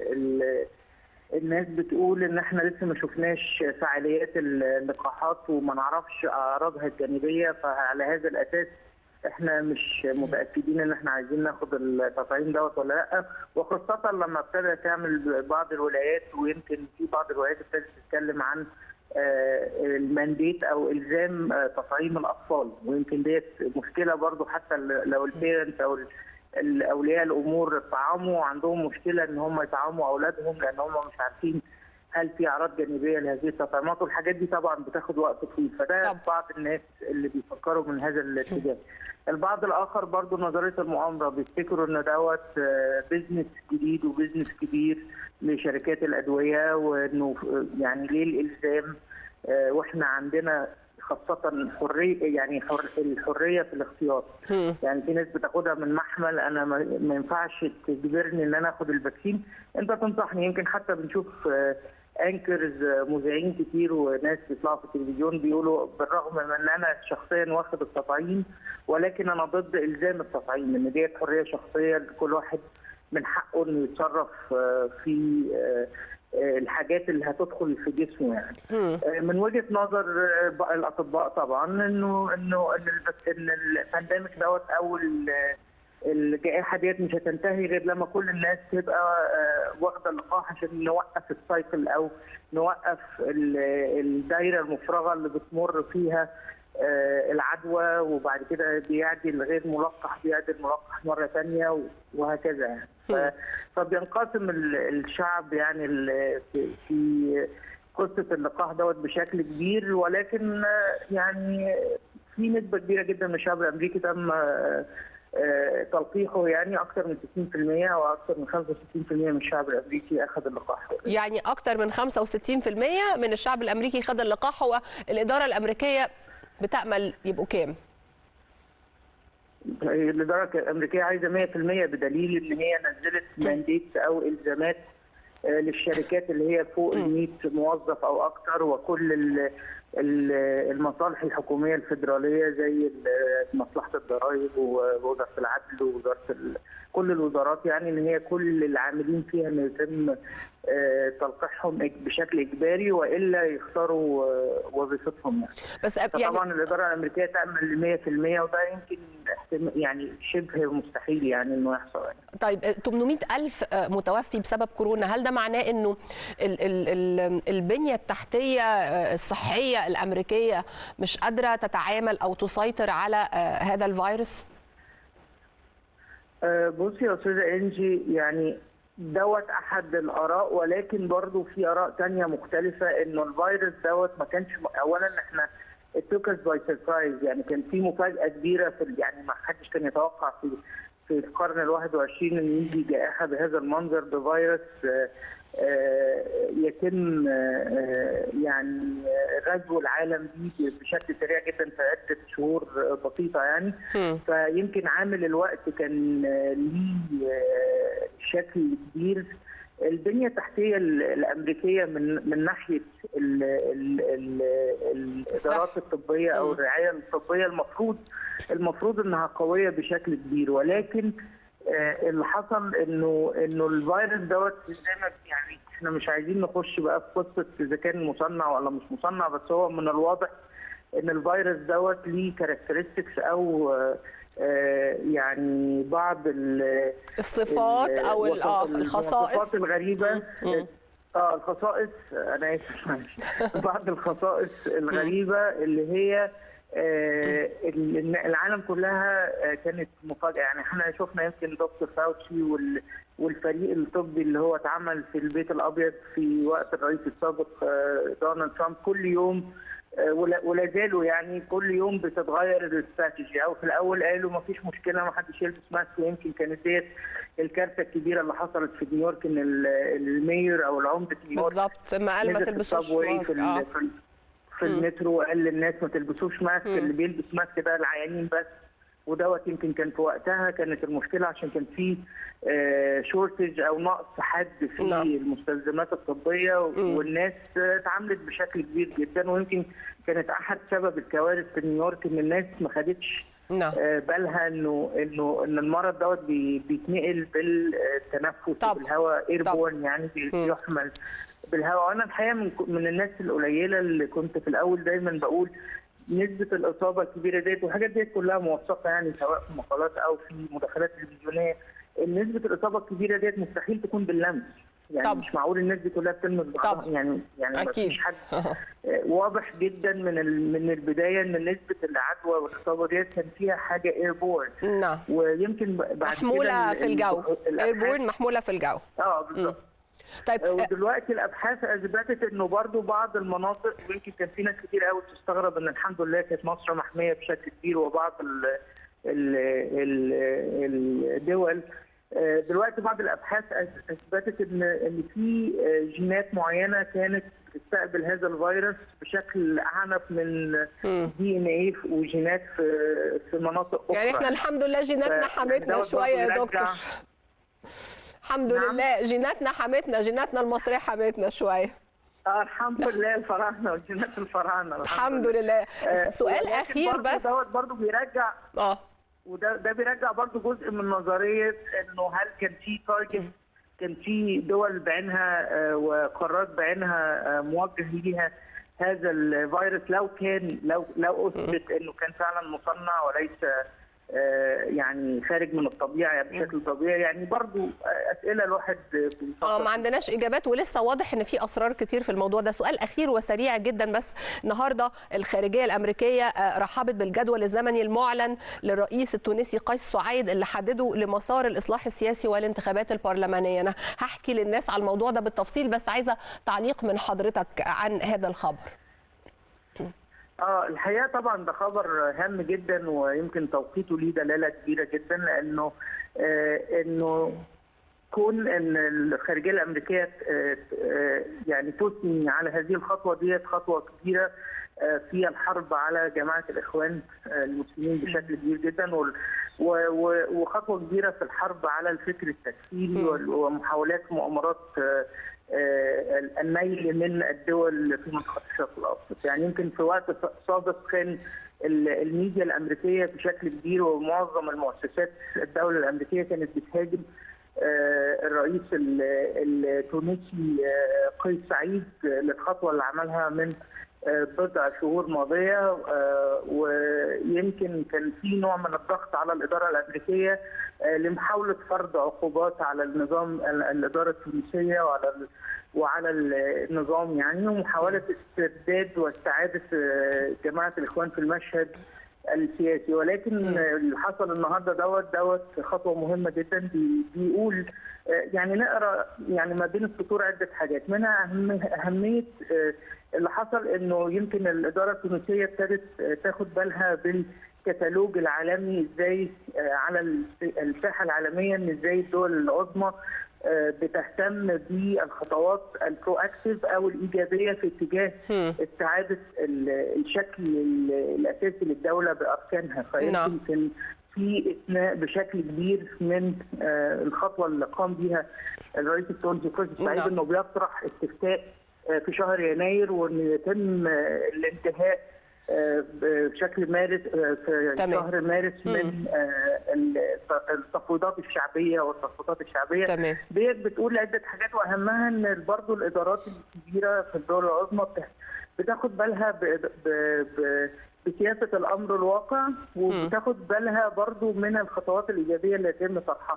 ال الناس بتقول ان احنا لسه ما شفناش فعاليات اللقاحات وما نعرفش اعراضها الجانبيه فعلى هذا الاساس احنا مش متاكدين ان احنا عايزين ناخد التطعيم دوت ولا لا وخاصه لما ابتدى تعمل بعض الولايات ويمكن في بعض الولايات ابتدت تتكلم عن آه، المانديت او الزام آه، تطعيم الاطفال ويمكن ديت مشكله برضو حتى لو البيرنت او ال- الاولياء الامور طعاموا عندهم مشكله ان هم يطعموا اولادهم لان هم مش عارفين هل في اعراض جانبيه لهذه التطعيمات والحاجات دي طبعا بتاخد وقت طويل فده طب. بعض الناس اللي بيفكروا من هذا الاتجاه البعض الاخر برضو نظريه المؤامره بيفتكروا ان دوت آه، بيزنس جديد وبيزنس كبير لشركات الادويه وانه آه، يعني ليه الالزام آه، واحنا عندنا خاصة حرية يعني حر الحرية في الاختيار هم. يعني في ناس بتاخدها من محمل انا ما ما ينفعش تجبرني ان انا اخد الفاكسين انت تنصحني يمكن حتى بنشوف آه، انكرز آه، مذيعين كتير وناس بيطلعوا في التلفزيون بيقولوا بالرغم من ان انا شخصيا واخد التطعيم ولكن انا ضد الزام التطعيم ان ديت حريه شخصيه لكل واحد من حقه انه يتصرف آه، في آه، آه، الحاجات اللي هتدخل في جسمه يعني هم. من وجهه نظر بقى الاطباء طبعا انه انه ان البس- ان البانديميك دوت او ال- الجائحه ديت مش هتنتهي غير لما كل الناس تبقى آه، واخده اللقاح عشان نوقف السايكل او نوقف ال- الدايره المفرغه اللي بتمر فيها آه، العدوى وبعد كده بيعدي الغير ملقح بيعدي الملقح مره ثانيه وهكذا يعني ف- فبينقسم ال- الشعب يعني ال- في- في قصه اللقاح دوت بشكل كبير ولكن آه، يعني في نسبه كبيره جدا من الشعب الامريكي تم آه، آه، تلقيحه يعني اكثر من 60% او اكثر من 65% من الشعب الامريكي اخذ اللقاح يعني اكتر من 65% من الشعب الامريكي خد اللقاح هو الاداره الامريكيه بتامل يبقوا كام الاداره الامريكيه عايزه 100% بدليل ان هي نزلت مانديت او الزامات آه، للشركات اللي هي فوق ال 100 موظف او اكثر وكل ال- ال- المصالح الحكوميه الفدراليه زي ال- مصلحه الضرائب ووزاره العدل ووزاره ال- كل الوزارات يعني ان هي كل العاملين فيها ان يتم آه، تلقيحهم بشكل اجباري والا يخسروا آه، وظيفتهم يعني. بس يعني فطبعا الاداره الامريكيه تامل ل 100% وده يمكن احتم- يعني شبه مستحيل يعني انه يحصل يعني. طيب 800 ألف متوفي بسبب كورونا هل ده معناه أنه ال ال ال البنية التحتية الصحية الأمريكية مش قادرة تتعامل أو تسيطر على هذا الفيروس؟ أه، بصي يا استاذه انجي يعني دوت احد الاراء ولكن برضو في اراء تانية مختلفه انه الفيروس دوت ما كانش اولا احنا اتوكس باي سربرايز يعني كان في مفاجاه كبيره في ال- يعني ما حدش كان يتوقع في في القرن ال 21 ان يجي جائحه بهذا المنظر بفيروس آه، آه، يتم آه، آه، يعني آه، غزو العالم بيه بشكل سريع جدا في عده شهور آه، بسيطه يعني هم. فيمكن عامل الوقت كان آه، ليه آه، شكل كبير البنيه التحتيه ال- الامريكيه من من ناحيه ال ال ال الادارات الطبيه او مم. الرعايه الطبيه المفروض المفروض انها قويه بشكل كبير ولكن آه، اللي حصل انه انه الفيروس دوت زي ما يعني احنا مش عايزين نخش بقى في قصه اذا كان مصنع ولا مش مصنع بس هو من الواضح ان الفيروس دوت ليه كاركترستكس او آه، آه، يعني بعض ال- الصفات أو ال- آه، الوصف- الخصائص المواصفات الغريبه مم. اه الخصائص انا اسف معلش. بعض الخصائص الغريبه اللي هي آه، ال- العالم كلها آه، كانت مفاجاه يعني احنا شفنا يمكن دكتور فاوتشي وال- والفريق الطبي اللي هو اتعمل في البيت الابيض في وقت الرئيس السابق آه، دونالد ترامب كل يوم آه، ولا ولا زالوا يعني كل يوم بتتغير الاستراتيجي او في الاول قالوا ما فيش مشكله ما حدش يلبس ماسك ويمكن كانت ديت الكارثه الكبيره اللي حصلت في نيويورك ان ال- المير او العمده نيويورك بالظبط ما قال ما نزل في تلبسوش السبواي ماسك في, ال- اه في, ال- في المترو وقال للناس ما تلبسوش ماسك اللي بيلبس ماسك ده العيانين بس ودوت يمكن كان في وقتها كانت المشكله عشان كان في شورتج او نقص حد في نعم. المستلزمات الطبيه مم. والناس آه، اتعاملت بشكل كبير جدا ويمكن كانت احد سبب الكوارث في نيويورك ان الناس ما خدتش نعم آه، بالها انه انه ان المرض دوت بي- بيتنقل بالتنفس طبعا. بالهواء ايربورن يعني بي- مم. بيحمل بالهواء وانا الحقيقه من من الناس القليله اللي كنت في الاول دايما بقول نسبه الاصابه الكبيره ديت والحاجات ديت كلها موثقه يعني سواء في مقالات او في مداخلات تلفزيونيه نسبه الاصابه الكبيره ديت مستحيل تكون باللمس يعني طبعا. مش معقول الناس دي كلها بتلمس بعضها طبعا. يعني يعني ما اكيد فيش حد آه، واضح جدا من ال- من البدايه ان نسبه العدوى والاصابه ديت كان فيها حاجه ايربورن نعم ويمكن ب- بعد محموله كده ال- في الجو ال- الأبحاث- ايربورن محموله في الجو اه بالظبط طيب آه، آه، ودلوقتي الابحاث اثبتت انه برضو بعض المناطق ويمكن كان في ناس كتير قوي تستغرب ان الحمد لله كانت مصر محميه بشكل كبير وبعض ال ال ال الدول آه، دلوقتي بعض الابحاث أث- اثبتت ان ان في آه، جينات معينه كانت بتستقبل هذا الفيروس بشكل اعنف من مم. دي ان ايه وجينات في في مناطق اخرى يعني احنا الحمد لله جيناتنا ف- حمتنا دوت شويه يا برضو دكتور يرجع- الحمد نعم. لله جيناتنا حمتنا جيناتنا المصريه حمتنا شويه اه الحمد لله الفراعنه وجينات الفراعنه الحمد لله آه، سؤال ولكن اخير برضو بس دوت برضه بيرجع اه وده ده بيرجع برضه جزء من نظريه انه هل كان في تارجت كان في دول بعينها آه، وقارات بعينها آه، موجه ليها هذا الفيروس لو كان لو لو اثبت انه كان فعلا مصنع وليس آه، يعني خارج من الطبيعه بشكل طبيعي يعني برضه آه، اسئله الواحد بيفكر اه ما عندناش اجابات ولسه واضح ان في اسرار كتير في الموضوع ده سؤال اخير وسريع جدا بس النهارده الخارجيه الامريكيه آه، رحبت بالجدول الزمني المعلن للرئيس التونسي قيس سعيد اللي حدده لمسار الاصلاح السياسي والانتخابات البرلمانيه انا هحكي للناس على الموضوع ده بالتفصيل بس عايزه تعليق من حضرتك عن هذا الخبر اه الحقيقه طبعا ده خبر هام جدا ويمكن توقيته ليه دلاله كبيره جدا لانه آه انه كون ان الخارجيه الامريكيه آه آه يعني تثني على هذه الخطوه ديت خطوه كبيره آه في الحرب على جماعه الاخوان آه المسلمين بشكل كبير جدا وال- و- و- وخطوه كبيره في الحرب على الفكر التكفيري وال- ومحاولات مؤامرات آه، آه، النيل من الدول في منطقه الشرق الاوسط، يعني يمكن في وقت سابق كان ال- الميديا الامريكيه بشكل كبير ومعظم المؤسسات الدوله الامريكيه كانت بتهاجم آه، الرئيس ال- التونسي آه، قيس سعيد للخطوه اللي عملها من آه، بضع شهور ماضيه آه، ويمكن كان في نوع من الضغط على الاداره الامريكيه آه، لمحاوله فرض عقوبات على النظام ال- الاداره التونسيه وعلى ال- وعلى النظام يعني ومحاوله استرداد واستعاده آه، جماعه الاخوان في المشهد السياسي ولكن اللي حصل النهارده دوت دوت خطوه مهمه جدا بي- بيقول آه، يعني نقرا يعني ما بين السطور عده حاجات منها أهم اهميه آه، اللي حصل انه يمكن الاداره التونسيه ابتدت آه، تاخد بالها بالكتالوج العالمي ازاي آه، على الس- الساحه العالميه ان ازاي الدول العظمى آه، بتهتم بالخطوات البرو اكتيف او الايجابيه في اتجاه هم. استعاده ال- الشكل ال- الاساسي للدوله باركانها نعم. فيمكن كان في اثناء بشكل كبير من آه، الخطوه اللي قام بها الرئيس التونسي قيس سعيد نعم. انه بيطرح استفتاء آه، في شهر يناير وان يتم آه، الانتهاء آه، بشكل مارس آه، في تمام. شهر مارس من آه، الت- التفويضات الشعبيه والتصويتات الشعبيه تمام ديت بتقول عده حاجات واهمها ان برضه الادارات الكبيره في الدول العظمى بت- بتاخد بالها ب... ب... ب... بسياسه الامر الواقع وبتاخد بالها برضه من الخطوات الايجابيه اللي يتم طرحها.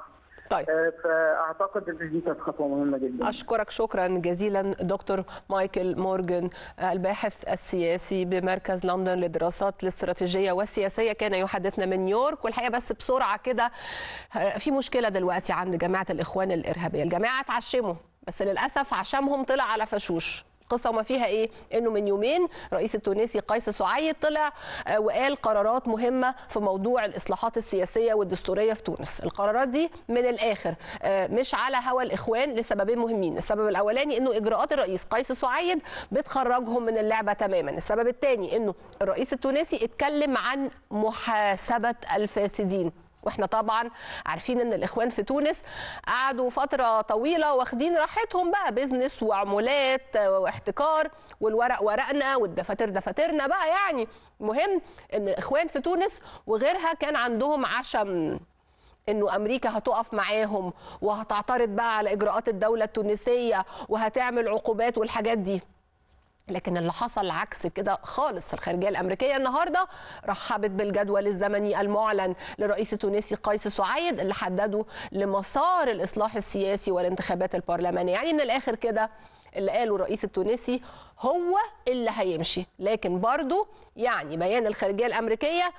طيب. فاعتقد ان دي كانت خطوه مهمه جدا اشكرك شكرا جزيلا دكتور مايكل مورجان الباحث السياسي بمركز لندن للدراسات الاستراتيجيه والسياسيه كان يحدثنا من نيويورك والحقيقه بس بسرعه كده في مشكله دلوقتي عند جماعه الاخوان الارهابيه الجماعه اتعشموا بس للاسف عشمهم طلع على فشوش القصه وما فيها ايه انه من يومين رئيس التونسي قيس سعيد طلع وقال قرارات مهمه في موضوع الاصلاحات السياسيه والدستوريه في تونس القرارات دي من الاخر مش على هوى الاخوان لسببين مهمين السبب الاولاني انه اجراءات الرئيس قيس سعيد بتخرجهم من اللعبه تماما السبب الثاني انه الرئيس التونسي اتكلم عن محاسبه الفاسدين واحنا طبعا عارفين ان الاخوان في تونس قعدوا فتره طويله واخدين راحتهم بقى بيزنس وعمولات واحتكار والورق ورقنا والدفاتر دفاترنا بقى يعني مهم ان الاخوان في تونس وغيرها كان عندهم عشم انه امريكا هتقف معاهم وهتعترض بقى على اجراءات الدوله التونسيه وهتعمل عقوبات والحاجات دي لكن اللي حصل عكس كده خالص الخارجيه الامريكيه النهارده رحبت بالجدول الزمني المعلن للرئيس التونسي قيس سعيد اللي حدده لمسار الاصلاح السياسي والانتخابات البرلمانيه يعني من الاخر كده اللي قاله الرئيس التونسي هو اللي هيمشي لكن برضه يعني بيان الخارجيه الامريكيه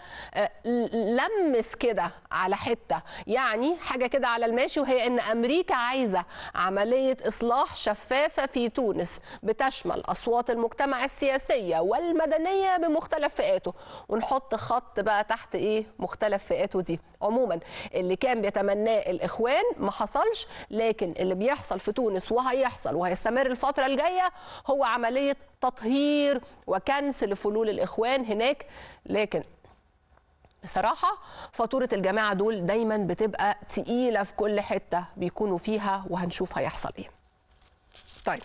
لمس كده على حته يعني حاجه كده على الماشي وهي ان امريكا عايزه عمليه اصلاح شفافه في تونس بتشمل اصوات المجتمع السياسيه والمدنيه بمختلف فئاته ونحط خط بقى تحت ايه مختلف فئاته دي عموما اللي كان بيتمناه الاخوان ما حصلش لكن اللي بيحصل في تونس وهيحصل وهيستمر الفتره الجايه هو عمليه تطهير وكنس لفلول الاخوان هناك لكن بصراحة فاتورة الجماعة دول دايما بتبقى تقيلة في كل حتة بيكونوا فيها وهنشوف هيحصل ايه طيب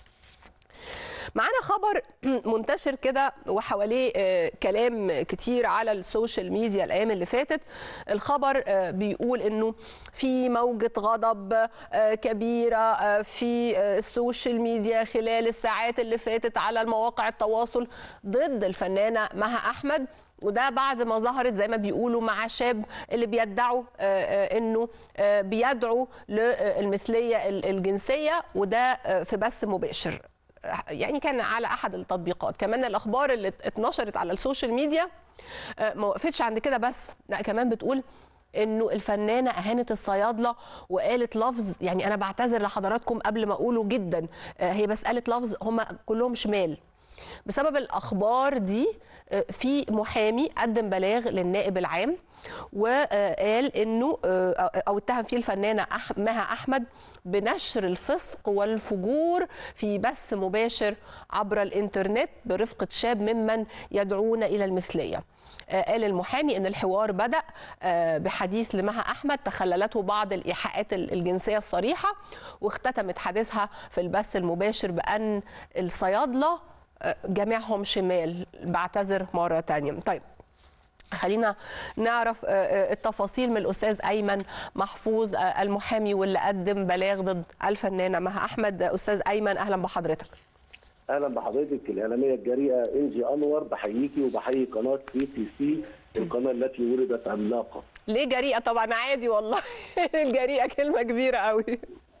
معانا خبر منتشر كده وحواليه كلام كتير على السوشيال ميديا الايام اللي فاتت الخبر بيقول انه في موجه غضب كبيره في السوشيال ميديا خلال الساعات اللي فاتت على المواقع التواصل ضد الفنانه مها احمد وده بعد ما ظهرت زي ما بيقولوا مع شاب اللي بيدعوا انه بيدعو للمثليه الجنسيه وده في بث مباشر يعني كان على احد التطبيقات كمان الاخبار اللي اتنشرت على السوشيال ميديا ما وقفتش عند كده بس لا كمان بتقول انه الفنانه اهانت الصيادله وقالت لفظ يعني انا بعتذر لحضراتكم قبل ما اقوله جدا هي بس قالت لفظ هم كلهم شمال بسبب الاخبار دي في محامي قدم بلاغ للنائب العام وقال انه او اتهم فيه الفنانه مها احمد بنشر الفسق والفجور في بث مباشر عبر الانترنت برفقه شاب ممن يدعون الى المثليه. قال المحامي ان الحوار بدا بحديث لمها احمد تخللته بعض الايحاءات الجنسيه الصريحه واختتمت حديثها في البث المباشر بان الصيادله جميعهم شمال بعتذر مره ثانيه طيب خلينا نعرف التفاصيل من الاستاذ ايمن محفوظ المحامي واللي قدم بلاغ ضد الفنانه مها احمد استاذ ايمن اهلا بحضرتك اهلا بحضرتك الاعلاميه الجريئه انجي انور بحييكي وبحيي قناه بي تي سي القناه التي ولدت عملاقه ليه جريئه طبعا عادي والله الجريئه كلمه كبيره قوي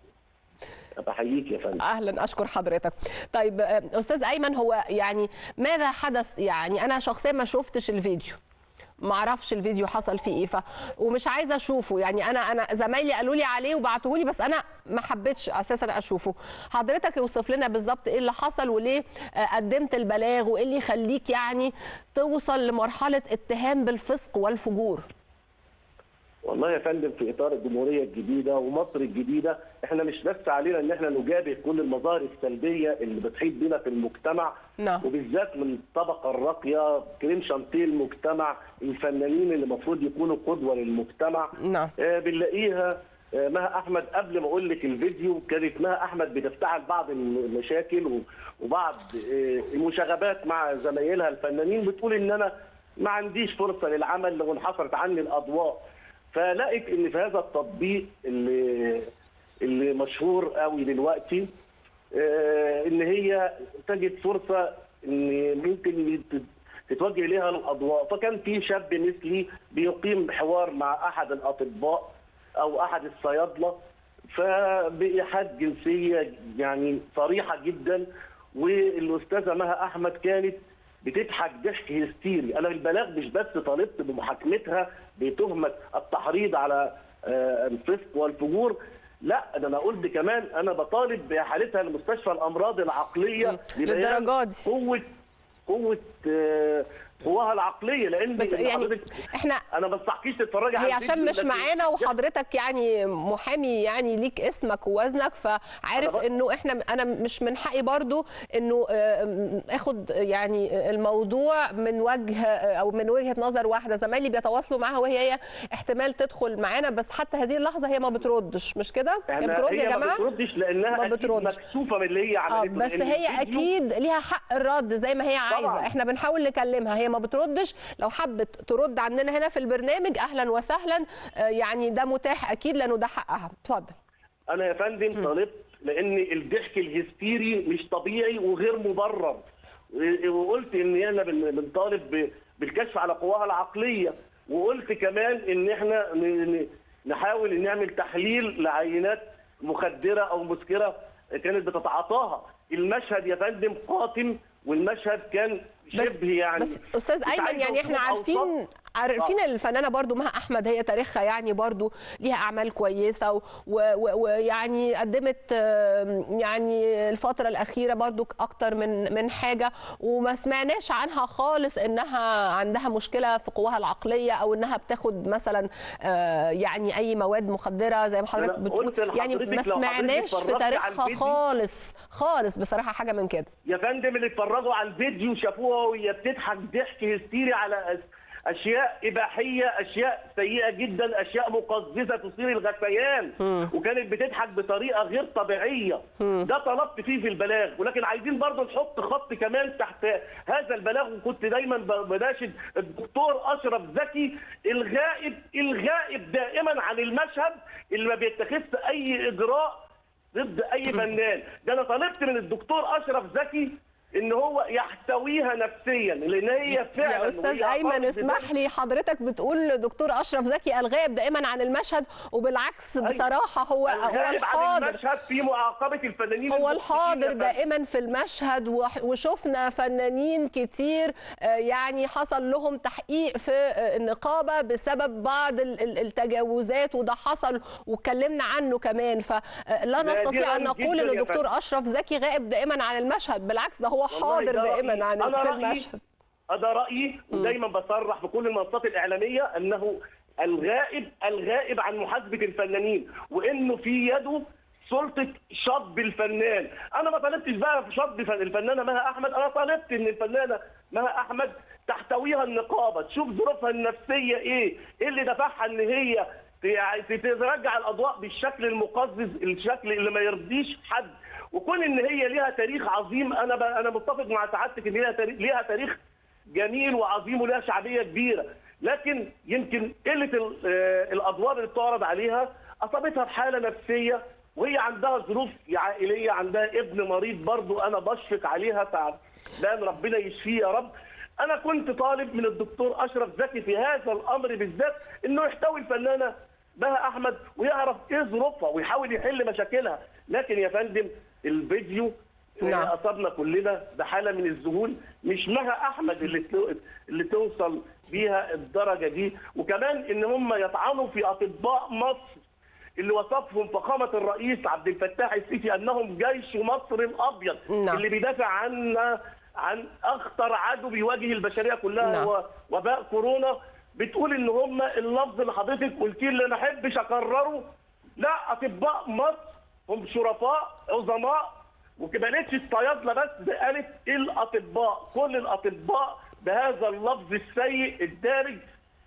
بحييك يا فندم اهلا اشكر حضرتك طيب استاذ ايمن هو يعني ماذا حدث يعني انا شخصيا ما شفتش الفيديو ما اعرفش الفيديو حصل فيه ايه ف ومش عايزه اشوفه يعني انا انا زمايلي قالوا لي عليه وبعتوه لي بس انا ما حبيتش اساسا اشوفه حضرتك اوصف لنا بالظبط ايه اللي حصل وليه قدمت البلاغ وايه اللي يخليك يعني توصل لمرحله اتهام بالفسق والفجور والله يا فندم في اطار الجمهوريه الجديده ومصر الجديده احنا مش بس علينا ان احنا نجابه كل المظاهر السلبيه اللي بتحيط بنا في المجتمع نعم. وبالذات من الطبقه الراقيه كريم شانتيه المجتمع الفنانين اللي المفروض يكونوا قدوه للمجتمع نعم. آه بنلاقيها آه مها احمد قبل ما اقول لك الفيديو كانت مها احمد بتفتعل بعض المشاكل وبعض آه المشاغبات مع زمايلها الفنانين بتقول ان انا ما عنديش فرصه للعمل وانحصرت عني الاضواء فلقيت ان في هذا التطبيق اللي اللي مشهور قوي دلوقتي آه ان هي تجد فرصه ان ممكن تتوجه اليها الاضواء فكان في شاب مثلي بيقيم حوار مع احد الاطباء او احد الصيادله فبايحاءات جنسيه يعني صريحه جدا والاستاذه مها احمد كانت بتضحك ضحك هستيري انا البلاغ مش بس طالبت بمحاكمتها بتهمه التحريض على آه، الفسق والفجور لا ده انا قلت كمان انا بطالب باحالتها لمستشفى الامراض العقليه مم. لبيان للدرجة دي. قوه قوه آه، قواها العقليه لان بس إن يعني حضرتك- احنا انا ما بنصحكيش تتفرجي على هي عشان الفيديو، مش لكن معانا وحضرتك يعني محامي يعني ليك اسمك ووزنك فعارف أنا بق- انه احنا انا مش من حقي برضو انه آه، اخد يعني الموضوع من وجه او من وجهه نظر واحده زمايلي بيتواصلوا معاها وهي هي احتمال تدخل معانا بس حتى هذه اللحظه هي ما بتردش مش كده؟ هي احنا بترد هي يا ما جماعه؟ بتردش لانها ما أكيد بتردش. مكسوفه من اللي هي اه عملته بس لأن هي الفيديو- اكيد ليها حق الرد زي ما هي عايزه طبعاً. احنا بنحاول نكلمها هي ما بتردش لو حبت ترد عننا هنا في البرنامج اهلا وسهلا آه، يعني ده متاح اكيد لانه ده حقها اتفضل انا يا فندم طالبت لان الضحك الهستيري مش طبيعي وغير مبرر و- وقلت ان احنا بن- بنطالب ب- بالكشف على قواها العقليه وقلت كمان ان احنا ن- ن- نحاول نعمل تحليل لعينات مخدره او مسكره كانت بتتعاطاها المشهد يا فندم قاتم والمشهد كان بس شبه يعني بس استاذ مش ايمن عايز يعني احنا أوصف عارفين أوصاف. عارفين الفنانه برضو مها احمد هي تاريخها يعني برضو ليها اعمال كويسه و- و- ويعني قدمت آم، يعني الفتره الاخيره برضو اكتر من من حاجه وما سمعناش عنها خالص انها عندها مشكله في قواها العقليه او انها بتاخد مثلا آه، يعني اي مواد مخدره زي ما حضرتك أنا بتقول قلت لحضرتك يعني لو ما حضرتك سمعناش في اتفرجتي على تاريخها الفيديو- خالص خالص بصراحه حاجه من كده يا فندم اللي اتفرجوا على الفيديو شافوها وهي بتضحك ضحك هستيري على أس- اشياء اباحيه اشياء سيئه جدا اشياء مقززه تثير الغثيان وكانت بتضحك بطريقه غير طبيعيه ده طلبت فيه في البلاغ ولكن عايزين برضه نحط خط كمان تحت هذا البلاغ وكنت دايما ب- بناشد الدكتور اشرف زكي الغائب الغائب دائما عن المشهد اللي ما بيتخذش اي اجراء ضد اي فنان ده انا طلبت من الدكتور اشرف زكي ان هو يحتويها نفسيا لان هي فعلا يا استاذ وهي ايمن فرد اسمح لي حضرتك بتقول دكتور اشرف زكي الغائب دائما عن المشهد وبالعكس بصراحه هو هو الغائب عن الحاضر المشهد في معاقبه الفنانين هو المخطئين الحاضر يا فندم. دائما في المشهد وح- وشفنا فنانين كتير آه، يعني حصل لهم تحقيق في آه، النقابه بسبب بعض ال- ال- التجاوزات وده حصل واتكلمنا عنه كمان فلا نادراً نستطيع ان نقول جداً ان يا الدكتور اشرف زكي غائب دائما عن المشهد بالعكس ده هو والله حاضر ده رأيي. دائما عن أنا في رأيي- المشهد هذا رايي ودايما بصرح في كل المنصات الاعلاميه انه الغائب الغائب عن محاسبه الفنانين وانه في يده سلطه شطب الفنان انا ما طالبتش بقى في شطب فن- الفنانه مها احمد انا طالبت ان الفنانه مها احمد تحتويها النقابه تشوف ظروفها النفسيه ايه ايه اللي دفعها ان هي ت- ترجع الاضواء بالشكل المقزز الشكل اللي ما يرضيش حد وكون ان هي ليها تاريخ عظيم انا ب... انا متفق مع سعادتك ان ليها تاريخ ليها تاريخ جميل وعظيم ولها شعبيه كبيره لكن يمكن قله ال- آه، الادوار اللي بتعرض عليها اصابتها بحاله نفسيه وهي عندها ظروف عائليه عندها ابن مريض برضو انا بشفق عليها تعبان ربنا يشفيه يا رب انا كنت طالب من الدكتور اشرف زكي في هذا الامر بالذات انه يحتوي الفنانه بها احمد ويعرف ايه ظروفها ويحاول يحل مشاكلها لكن يا فندم الفيديو نعم. آه، اصابنا كلنا بحاله من الذهول مش مها احمد اللي تو- اللي توصل بيها الدرجه دي وكمان ان هم يطعنوا في اطباء مصر اللي وصفهم فخامه الرئيس عبد الفتاح السيسي انهم جيش مصر الابيض نعم. اللي بيدافع عنا عن اخطر عدو بيواجه البشريه كلها نعم. هو وباء كورونا بتقول ان هم اللفظ اللي حضرتك قلتيه اللي ما احبش اكرره لا اطباء مصر هم شرفاء عظماء وكبلتش الصيادله بس ده قالت الاطباء كل الاطباء بهذا اللفظ السيء الدارج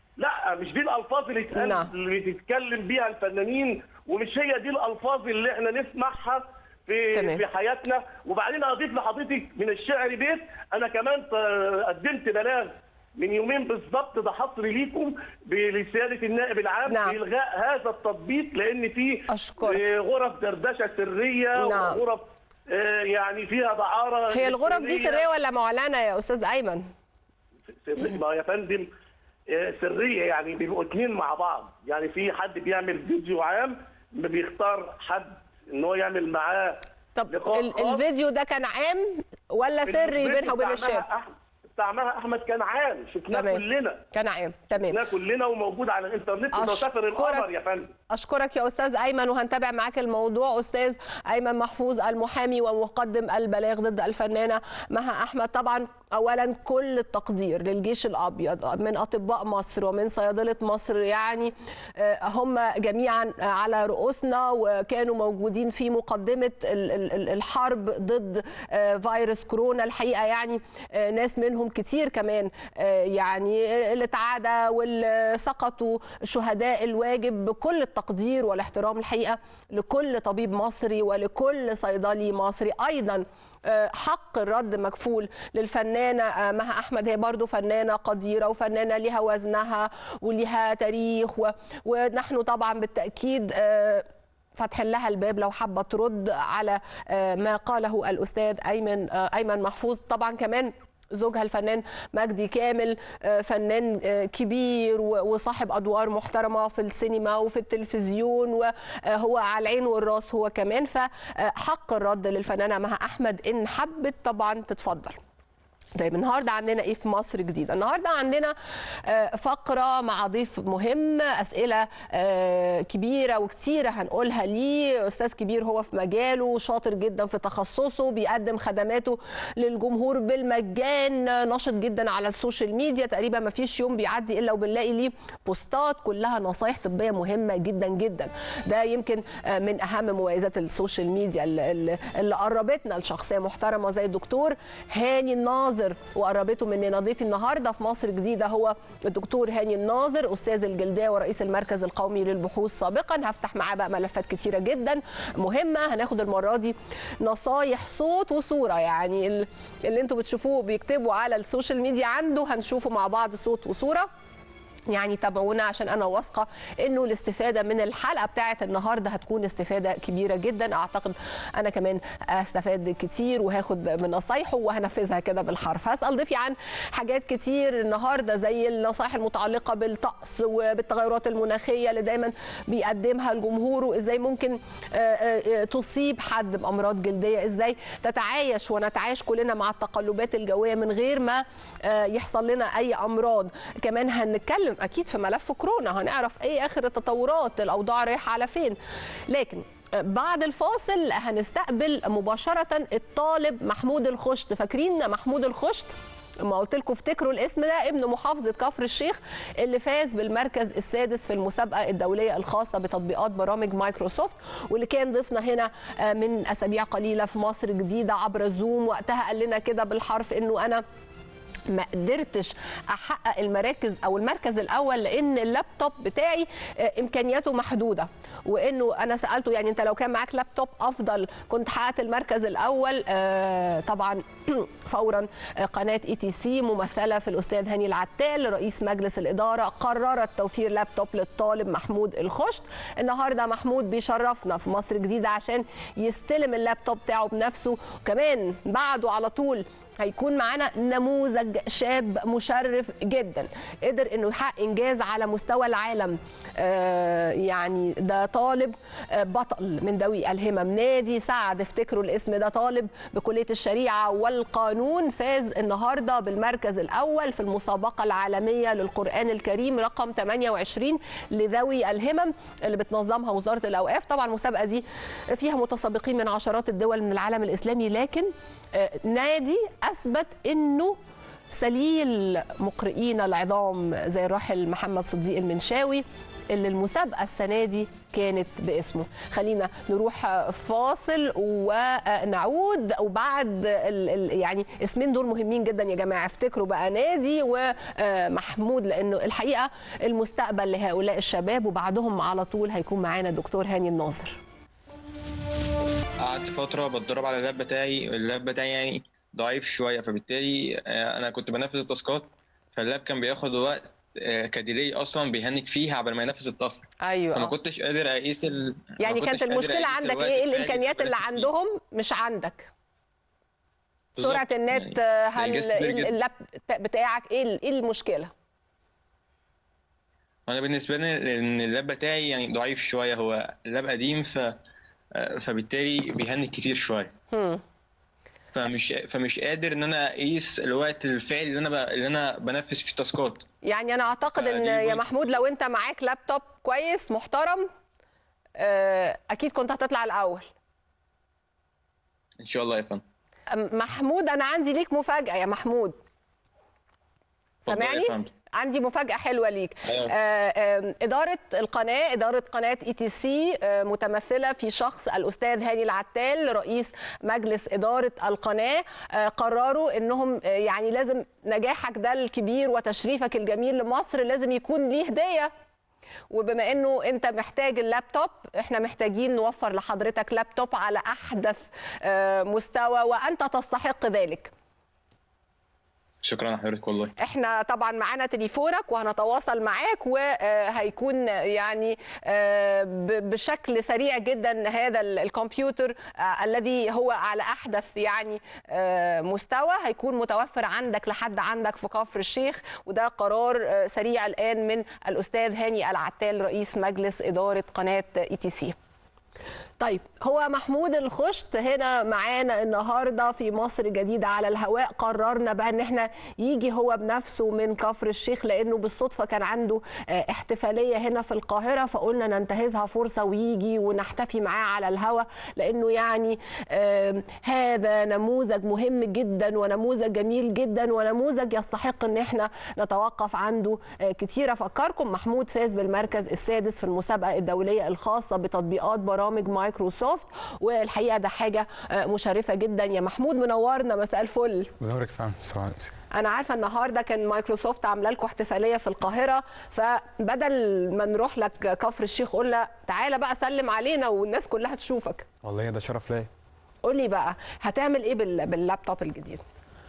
لا مش دي الالفاظ اللي تتقال نعم. اللي تتكلم بيها الفنانين ومش هي دي الالفاظ اللي احنا نسمعها في تمام. في حياتنا وبعدين اضيف لحضرتك من الشعر بيت انا كمان ط- قدمت بلاغ من يومين بالظبط ده حصري ليكم بسياده النائب العام نعم. بالغاء هذا التطبيق لان في أشكرك. آه، غرف دردشه سريه نعم. وغرف آه، يعني فيها دعاره هي الغرف دي إلكترونية. سريه ولا معلنه يا استاذ ايمن ما يا فندم آه، سريه يعني بيبقوا اتنين مع بعض يعني في حد بيعمل فيديو عام بيختار حد ان هو يعمل معاه طب لقاء ال- خاص. الفيديو ده كان عام ولا سري الفيديو بينها وبين بتاع الشاب مها أحمد- بتاع مها احمد كان عام شفناه تمام. كلنا كان عام تمام شفناه كلنا وموجود على الانترنت أشكرك. وسافر القمر يا فندم أشكرك يا أستاذ أيمن وهنتابع معاك الموضوع أستاذ أيمن محفوظ المحامي ومقدم البلاغ ضد الفنانة مها أحمد طبعا أولا كل التقدير للجيش الأبيض من أطباء مصر ومن صيادلة مصر يعني آه، هم جميعا على رؤوسنا وكانوا موجودين في مقدمة ال- ال- ال- الحرب ضد آه، فيروس كورونا الحقيقة يعني آه، ناس منهم كتير كمان آه، يعني اللي تعادى واللي سقطوا شهداء الواجب بكل التقدير والاحترام الحقيقه لكل طبيب مصري ولكل صيدلي مصري ايضا آه، حق الرد مكفول للفنانه آه، مها احمد هي برضو فنانه قديره وفنانه لها وزنها ولها تاريخ و- ونحن طبعا بالتاكيد آه، فتح لها الباب لو حابه ترد على آه، ما قاله الاستاذ ايمن آه، ايمن محفوظ طبعا كمان زوجها الفنان مجدي كامل آه، فنان آه، كبير و- وصاحب ادوار محترمه في السينما وفي التلفزيون وهو على العين والراس هو كمان فحق الرد للفنانه مها احمد ان حبت طبعا تتفضل طيب النهارده عندنا ايه في مصر جديد؟ النهارده عندنا آه، فقره مع ضيف مهم اسئله آه، كبيره وكتيره هنقولها ليه استاذ كبير هو في مجاله شاطر جدا في تخصصه بيقدم خدماته للجمهور بالمجان نشط جدا على السوشيال ميديا تقريبا ما فيش يوم بيعدي الا وبنلاقي ليه بوستات كلها نصايح طبيه مهمه جدا جدا ده يمكن آه، من اهم مميزات السوشيال ميديا اللي, اللي- اللي قربتنا لشخصيه محترمه زي الدكتور هاني الناظر وقربته مننا ضيفي النهارده في مصر جديده هو الدكتور هاني الناظر استاذ الجلديه ورئيس المركز القومي للبحوث سابقا هفتح معاه بقى ملفات كتيره جدا مهمه هناخد المره دي نصايح صوت وصوره يعني ال- اللي انتوا بتشوفوه بيكتبوا على السوشيال ميديا عنده هنشوفه مع بعض صوت وصوره يعني تابعونا عشان انا واثقه انه الاستفاده من الحلقه بتاعه النهارده هتكون استفاده كبيره جدا اعتقد انا كمان استفاد كتير وهاخد من نصايحه وهنفذها كده بالحرف هسال ضيفي عن حاجات كتير النهارده زي النصائح المتعلقه بالطقس وبالتغيرات المناخيه اللي دايما بيقدمها الجمهور وازاي ممكن آه، آه، آه، تصيب حد بامراض جلديه ازاي تتعايش ونتعايش كلنا مع التقلبات الجويه من غير ما آه، يحصل لنا اي امراض كمان هنتكلم اكيد في ملف كورونا هنعرف ايه اخر التطورات الاوضاع رايحه على فين لكن آه، بعد الفاصل هنستقبل مباشره الطالب محمود الخشت فاكرين محمود الخشت ما قلت لكم افتكروا الاسم ده ابن محافظه كفر الشيخ اللي فاز بالمركز السادس في المسابقه الدوليه الخاصه بتطبيقات برامج مايكروسوفت واللي كان ضيفنا هنا آه، من اسابيع قليله في مصر جديده عبر زوم وقتها قال لنا كده بالحرف انه انا ما قدرتش احقق المراكز او المركز الاول لان اللابتوب بتاعي آه، امكانياته محدوده وانه انا سالته يعني انت لو كان معاك لابتوب افضل كنت حققت المركز الاول آه، طبعا فورا آه، قناه اي تي سي ممثله في الاستاذ هاني العتال رئيس مجلس الاداره قررت توفير لابتوب للطالب محمود الخشت النهارده محمود بيشرفنا في مصر جديده عشان يستلم اللابتوب بتاعه بنفسه وكمان بعده على طول هيكون معانا نموذج شاب مشرف جدا قدر انه يحقق انجاز على مستوى العالم آه يعني ده طالب آه بطل من ذوي الهمم نادي سعد افتكروا الاسم ده طالب بكليه الشريعه والقانون فاز النهارده بالمركز الاول في المسابقه العالميه للقران الكريم رقم 28 لذوي الهمم اللي بتنظمها وزاره الاوقاف طبعا المسابقه دي فيها متسابقين من عشرات الدول من العالم الاسلامي لكن آه، نادي اثبت انه سليل مقرئين العظام زي الراحل محمد صديق المنشاوي اللي المسابقه السنه دي كانت باسمه خلينا نروح فاصل ونعود وبعد ال ال يعني اسمين دول مهمين جدا يا جماعه افتكروا بقى نادي ومحمود لانه الحقيقه المستقبل لهؤلاء الشباب وبعدهم على طول هيكون معانا الدكتور هاني الناظر قعدت فترة بتدرب على اللاب بتاعي اللاب بتاعي يعني ضعيف شوية فبالتالي آه، أنا كنت بنفذ التاسكات فاللاب كان بياخد وقت آه، كديلي أصلا بيهنج فيها قبل ما ينفذ التاسك ايوه فما آه. كنتش قادر أقيس ال... ما يعني كنتش كانت قادر المشكله أقيس عندك الوقت ايه الفعلي الامكانيات اللي بنفذ فيه. عندهم مش عندك بالظبط. سرعه النت يعني هل إنجاز كبير جدا. اللاب بتاعك ايه ايه المشكله انا بالنسبه لي ان اللاب بتاعي يعني ضعيف شويه هو اللاب قديم ف فبالتالي بيهنج كتير شويه هم. فمش فمش قادر ان انا اقيس الوقت الفعلي اللي انا ب... اللي انا بنفذ فيه التاسكات يعني انا اعتقد ان فدي يا جزء. محمود لو انت معاك لابتوب كويس محترم آه، اكيد كنت هتطلع الاول ان شاء الله يا فندم أم- محمود انا عندي ليك مفاجاه يا محمود اتفضل يا سامعني فندم. عندي مفاجاه حلوه ليك أيوة. آه، آم، اداره القناه اداره قناه اي تي سي متمثله في شخص الاستاذ هاني العتال رئيس مجلس اداره القناه آه، قرروا انهم آه، يعني لازم نجاحك ده الكبير وتشريفك الجميل لمصر لازم يكون ليه هديه وبما انه انت محتاج اللابتوب احنا محتاجين نوفر لحضرتك لابتوب على احدث آه، مستوى وانت تستحق ذلك شكرا لحضرتك والله احنا طبعا معانا تليفونك وهنتواصل معاك وهيكون يعني آه، ب- بشكل سريع جدا هذا ال- الكمبيوتر آه، الذي هو على احدث يعني آه، مستوى هيكون متوفر عندك لحد عندك في كفر الشيخ وده قرار آه، سريع الان من الاستاذ هاني العتال رئيس مجلس اداره قناه اي تي سي طيب هو محمود الخشت هنا معانا النهارده في مصر جديدة على الهواء قررنا بقى ان احنا يجي هو بنفسه من كفر الشيخ لانه بالصدفة كان عنده آه، احتفالية هنا في القاهرة فقلنا ننتهزها فرصة ويجي ونحتفي معاه على الهواء لانه يعني آم، هذا نموذج مهم جدا ونموذج جميل جدا ونموذج يستحق ان احنا نتوقف عنده آه، كتير افكركم محمود فاز بالمركز السادس في المسابقة الدولية الخاصة بتطبيقات برامج مايكروسوفت والحقيقة ده حاجة آه، مشرفة جدا يا محمود منورنا مساء الفل بنورك فعلا السلام انا عارفه النهارده كان مايكروسوفت عامله لكم احتفاليه في القاهره فبدل ما نروح لك كفر الشيخ قلنا تعالى بقى سلم علينا والناس كلها تشوفك والله ده شرف ليا قول لي بقى هتعمل ايه بال- باللابتوب الجديد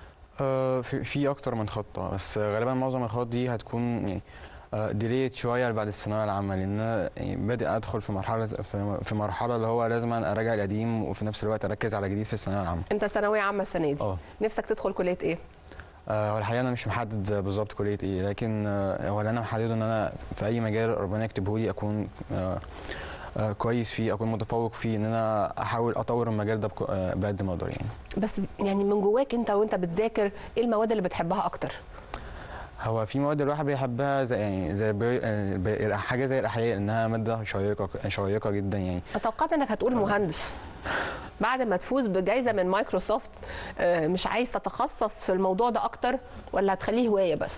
آه، في في اكتر من خطه بس غالبا معظم الخطط دي هتكون يعني ديليت شويه بعد الثانويه العامه لان انا يعني بادئ ادخل في مرحله في في مرحله اللي هو لازم أنا اراجع القديم وفي نفس الوقت اركز على جديد في الثانويه العامه انت ثانويه عامه السنه دي اه نفسك تدخل كليه ايه آه، والحقيقه انا مش محدد بالظبط كليه ايه لكن آه، هو اللي انا محدده ان انا في اي مجال ربنا يكتبه لي اكون آه، آه، كويس فيه اكون متفوق فيه ان انا احاول اطور المجال ده بك- آه، بقد ما اقدر يعني بس يعني من جواك انت وانت بتذاكر ايه المواد اللي بتحبها اكتر هو في مواد الواحد بيحبها زي يعني زي البيو... آه، البي- حاجه زي الاحياء انها ماده شيقه شيقه جدا يعني اتوقعت انك هتقول مهندس بعد ما تفوز بجائزه من مايكروسوفت آه، مش عايز تتخصص في الموضوع ده اكتر ولا هتخليه هوايه بس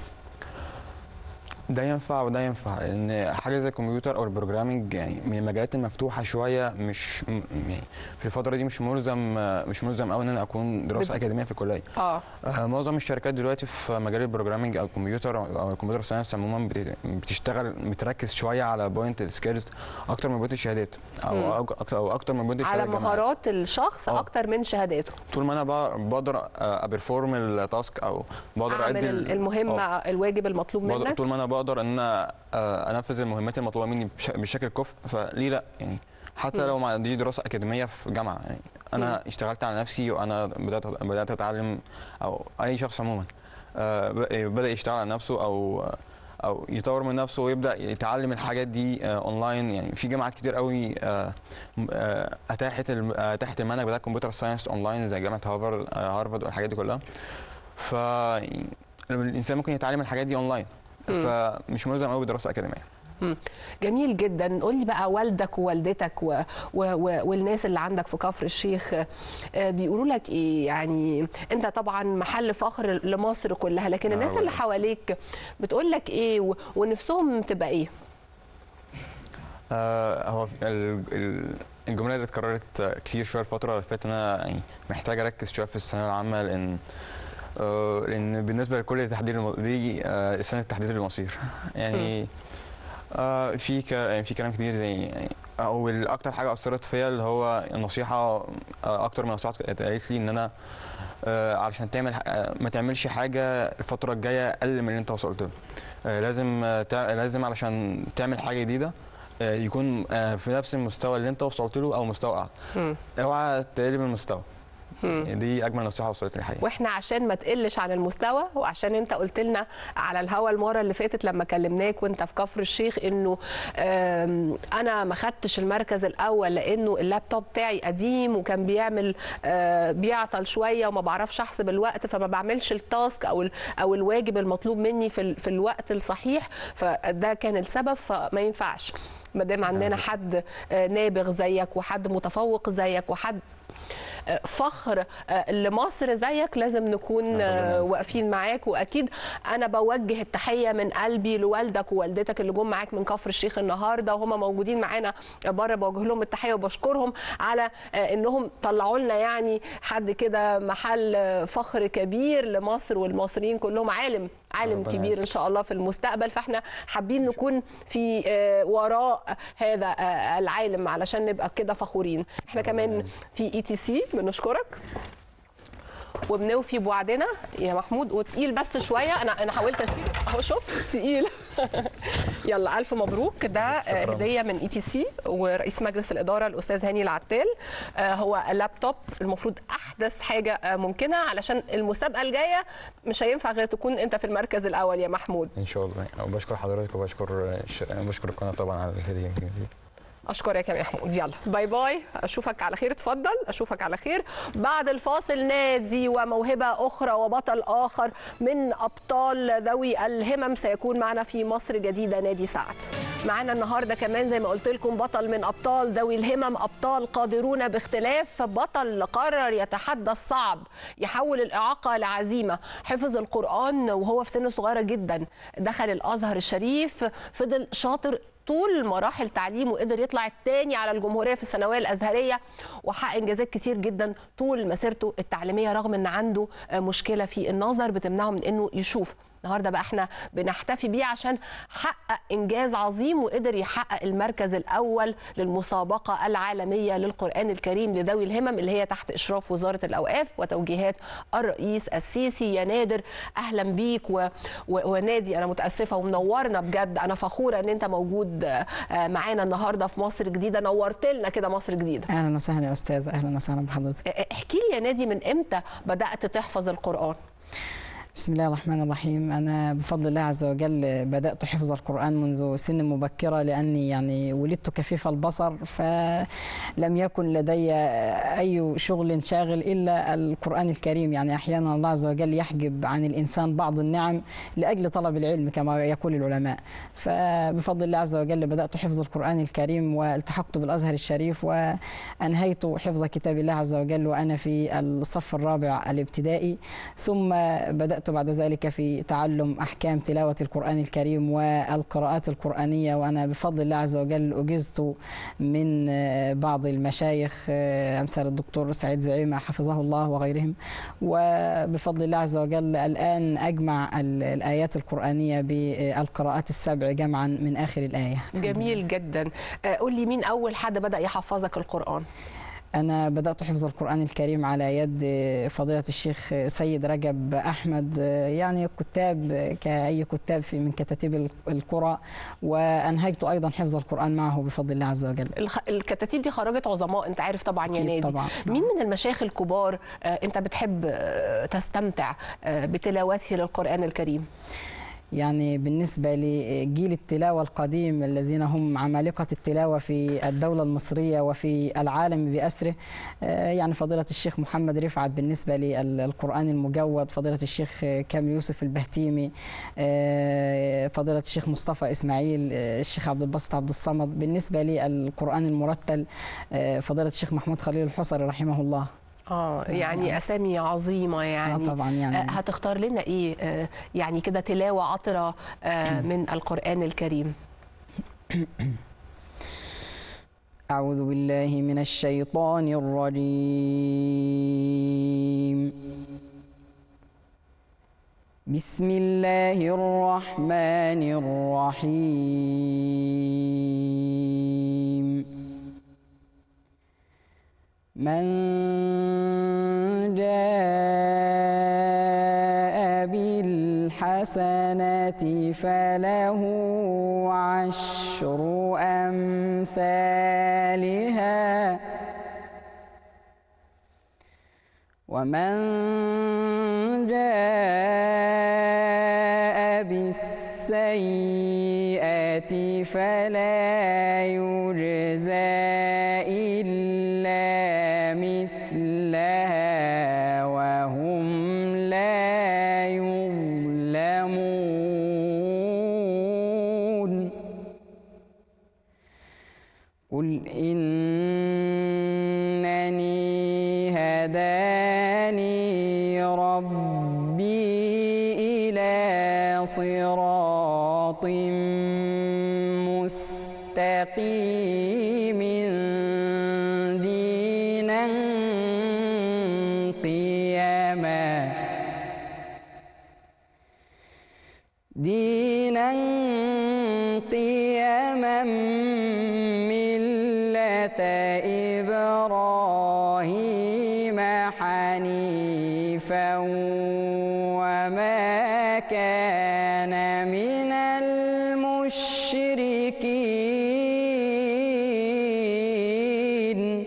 ده ينفع وده ينفع لان حاجه زي الكمبيوتر او البروجرامنج يعني من المجالات المفتوحه شويه مش م- يعني في الفتره دي مش ملزم آه، مش ملزم قوي ان انا اكون دراسه بت- اكاديميه في الكليه اه آه، معظم الشركات دلوقتي في مجال البروجرامنج او الكمبيوتر او الكمبيوتر ساينس عموما بت- بتشتغل بتركز شويه على بوينت السكيلز اكتر من بوينت الشهادات او مم. أو اكتر او اكتر من بوينت على الشهادات الجامعية. مهارات الشخص آه. اكتر من شهاداته طول ما انا بق- بقدر ابرفورم التاسك او بقدر اعمل ادي ال- ال- المهمه آه. الواجب المطلوب بقدر منك طول ما انا بقدر ان انا آه، انفذ المهمات المطلوبه مني بش- بشكل كفء فليه لا يعني حتى مم. لو ما عنديش دراسه اكاديميه في جامعه يعني انا اشتغلت على نفسي وانا بدات بدات اتعلم او اي شخص عموما آه، ب- بدا يشتغل على نفسه او او يطور من نفسه ويبدا يتعلم الحاجات دي آه، اونلاين يعني في جامعات كتير قوي آه، م- آه، اتاحت الم- اتاحت المنهج بتاع الكمبيوتر ساينس اونلاين زي جامعه هارفارد آه، هارفارد والحاجات دي كلها ف يعني الانسان ممكن يتعلم الحاجات دي اونلاين مم. فمش ملزم قوي بدراسه اكاديميه جميل جدا قول لي بقى والدك ووالدتك و... و... و... والناس اللي عندك في كفر الشيخ آه، بيقولوا لك ايه يعني انت طبعا محل فخر لمصر كلها لكن آه، الناس اللي والله. حواليك بتقول لك ايه و... ونفسهم تبقى ايه آه هو ال- ال- الجمله اللي اتكررت آه، كتير شويه الفتره اللي فاتت إن انا يعني محتاج اركز شويه في الثانويه العامه لان آه لان بالنسبه لكل تحديد الم... دي آه سنه تحديد المصير يعني آه في ك... يعني في كلام كتير زي يعني او الاكتر حاجه اثرت فيا اللي هو النصيحه آه اكتر من نصيحه اتقالت لي ان انا آه علشان تعمل ح- آه، ما تعملش حاجه الفتره الجايه اقل من اللي انت وصلت له آه لازم آه تع... لازم علشان تعمل حاجه جديده آه، يكون آه، في نفس المستوى اللي انت وصلت له او مستوى اعلى مم. اوعى تقلب المستوى دي اجمل نصيحه وصلت لي الحقيقه واحنا عشان ما تقلش عن المستوى وعشان انت قلت لنا على الهوا المره اللي فاتت لما كلمناك وانت في كفر الشيخ انه آم، انا ما خدتش المركز الاول لانه اللابتوب بتاعي قديم وكان بيعمل آه، بيعطل شويه وما بعرفش احسب الوقت فما بعملش التاسك او ال- او الواجب المطلوب مني في ال- في الوقت الصحيح فده كان السبب فما ينفعش ما دام عندنا حد آه، نابغ زيك وحد متفوق زيك وحد آه، فخر آه، لمصر زيك لازم نكون ربنا آه، يعزك. واقفين معاك واكيد انا بوجه التحيه من قلبي لوالدك ووالدتك اللي جم معاك من كفر الشيخ النهارده وهم موجودين معانا بره بوجه لهم التحيه وبشكرهم على آه، انهم طلعوا لنا يعني حد كده محل آه، فخر كبير لمصر والمصريين كلهم عالم عالم ربنا كبير ان يعزك. شاء الله في المستقبل فاحنا حابين نكون في آه، وراء هذا آه، العالم علشان نبقى كده فخورين احنا ربنا كمان يعزك. في اي تي سي بنشكرك وبنوفي بوعدنا يا محمود وتقيل بس شويه انا انا حاولت اشيل اهو شوف تقيل يلا الف مبروك ده آه، شكراً. هديه من اي تي سي ورئيس مجلس الاداره الاستاذ هاني العتال آه، هو لابتوب المفروض احدث حاجه آه، ممكنه علشان المسابقه الجايه مش هينفع غير تكون انت في المركز الاول يا محمود ان شاء الله وبشكر حضرتك وبشكر ش... بشكر القناه طبعا على الهديه الجميله دي اشكرك يا محمود يلا باي باي اشوفك على خير اتفضل اشوفك على خير بعد الفاصل نادي وموهبه اخرى وبطل اخر من ابطال ذوي الهمم سيكون معنا في مصر جديده نادي سعد معانا النهارده كمان زي ما قلت لكم بطل من ابطال ذوي الهمم ابطال قادرون باختلاف بطل قرر يتحدى الصعب يحول الاعاقه لعزيمه حفظ القران وهو في سن صغيره جدا دخل الازهر الشريف فضل شاطر طول مراحل تعليمه قدر يطلع الثاني على الجمهوريه في الثانويه الازهريه وحقق انجازات كتير جدا طول مسيرته التعليميه رغم ان عنده آه، مشكله في النظر بتمنعه من انه يشوف النهارده بقى احنا بنحتفي بيه عشان حقق انجاز عظيم وقدر يحقق المركز الاول للمسابقه العالميه للقران الكريم لذوي الهمم اللي هي تحت اشراف وزاره الاوقاف وتوجيهات الرئيس السيسي يا نادر اهلا بيك و... و... ونادي انا متاسفه ومنورنا بجد انا فخوره ان انت موجود آه، معانا النهارده في مصر جديده نورت لنا كده مصر جديده اهلا وسهلا يا استاذه اهلا وسهلا بحضرتك آه، احكي لي يا نادي من امتى بدات تحفظ القران بسم الله الرحمن الرحيم انا بفضل الله عز وجل بدات حفظ القران منذ سن مبكره لاني يعني ولدت كفيف البصر فلم يكن لدي اي شغل شاغل الا القران الكريم يعني احيانا الله عز وجل يحجب عن الانسان بعض النعم لاجل طلب العلم كما يقول العلماء فبفضل الله عز وجل بدات حفظ القران الكريم والتحقت بالازهر الشريف وانهيت حفظ كتاب الله عز وجل وانا في الصف الرابع الابتدائي ثم بدات بعد ذلك في تعلم احكام تلاوه القران الكريم والقراءات القرانيه وانا بفضل الله عز وجل اجزت من آه، بعض المشايخ آه، امثال الدكتور سعيد زعيمه حفظه الله وغيرهم وبفضل الله عز وجل الان اجمع ال- الايات القرانيه بالقراءات السبع جمعا من اخر الايه جميل جدا آه، قول لي مين اول حد بدا يحفظك القران أنا بدأت حفظ القرآن الكريم على يد فضيلة الشيخ سيد رجب أحمد يعني كتاب كأي كتاب في من كتاتيب القرى وأنهجت أيضا حفظ القرآن معه بفضل الله عز وجل الخ- الكتاتيب دي خرجت عظماء انت عارف طبعا يا أكيد نادي طبعا. مين من المشايخ الكبار آه، انت بتحب آه، تستمتع آه، بتلاوته للقران الكريم يعني بالنسبة لجيل التلاوة القديم الذين هم عمالقة التلاوة في الدولة المصرية وفي العالم بأسره آه، يعني فضيلة الشيخ محمد رفعت بالنسبة للقرآن المجود فضيلة الشيخ كامل يوسف البهتيمي آه، فضيلة الشيخ مصطفى إسماعيل آه، الشيخ عبد الباسط عبد الصمد بالنسبة للقرآن المرتل آه، فضيلة الشيخ محمود خليل الحصري رحمه الله اه يعني اسامي عظيمه يعني آه طبعا يعني آه، هتختار لنا ايه آه، يعني كده تلاوه عطره آه، من القران الكريم أعوذ بالله من الشيطان الرجيم بسم الله الرحمن الرحيم من جاء بالحسنة فله عشر أمثالها ومن جاء بالسيئة فلا يجزى إلا مثلها وهم لا يظلمون قل إنني هداني ربي إلى صراط مستقيم دينا قيما دينا قيما ملة إبراهيم حنيفا وما كان من المشركين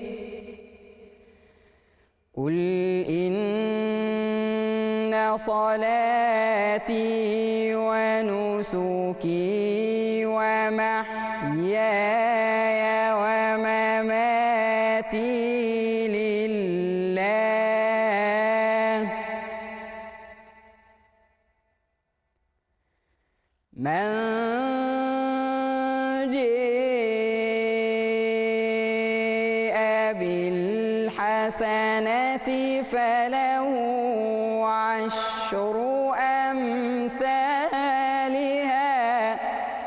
قل إن صلاتي ونسكي ومحياي ومماتي لله من جاء بالحسنة فله عشر أمثالها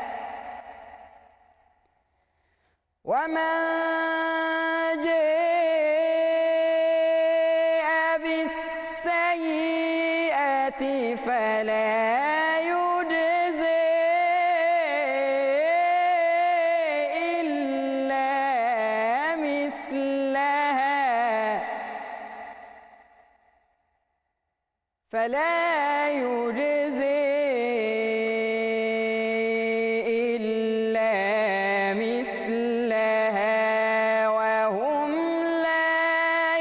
ومن جاء بالسيئة فلا يجزي إلا مثلها فلا يجزي إلا مثلها وهم لا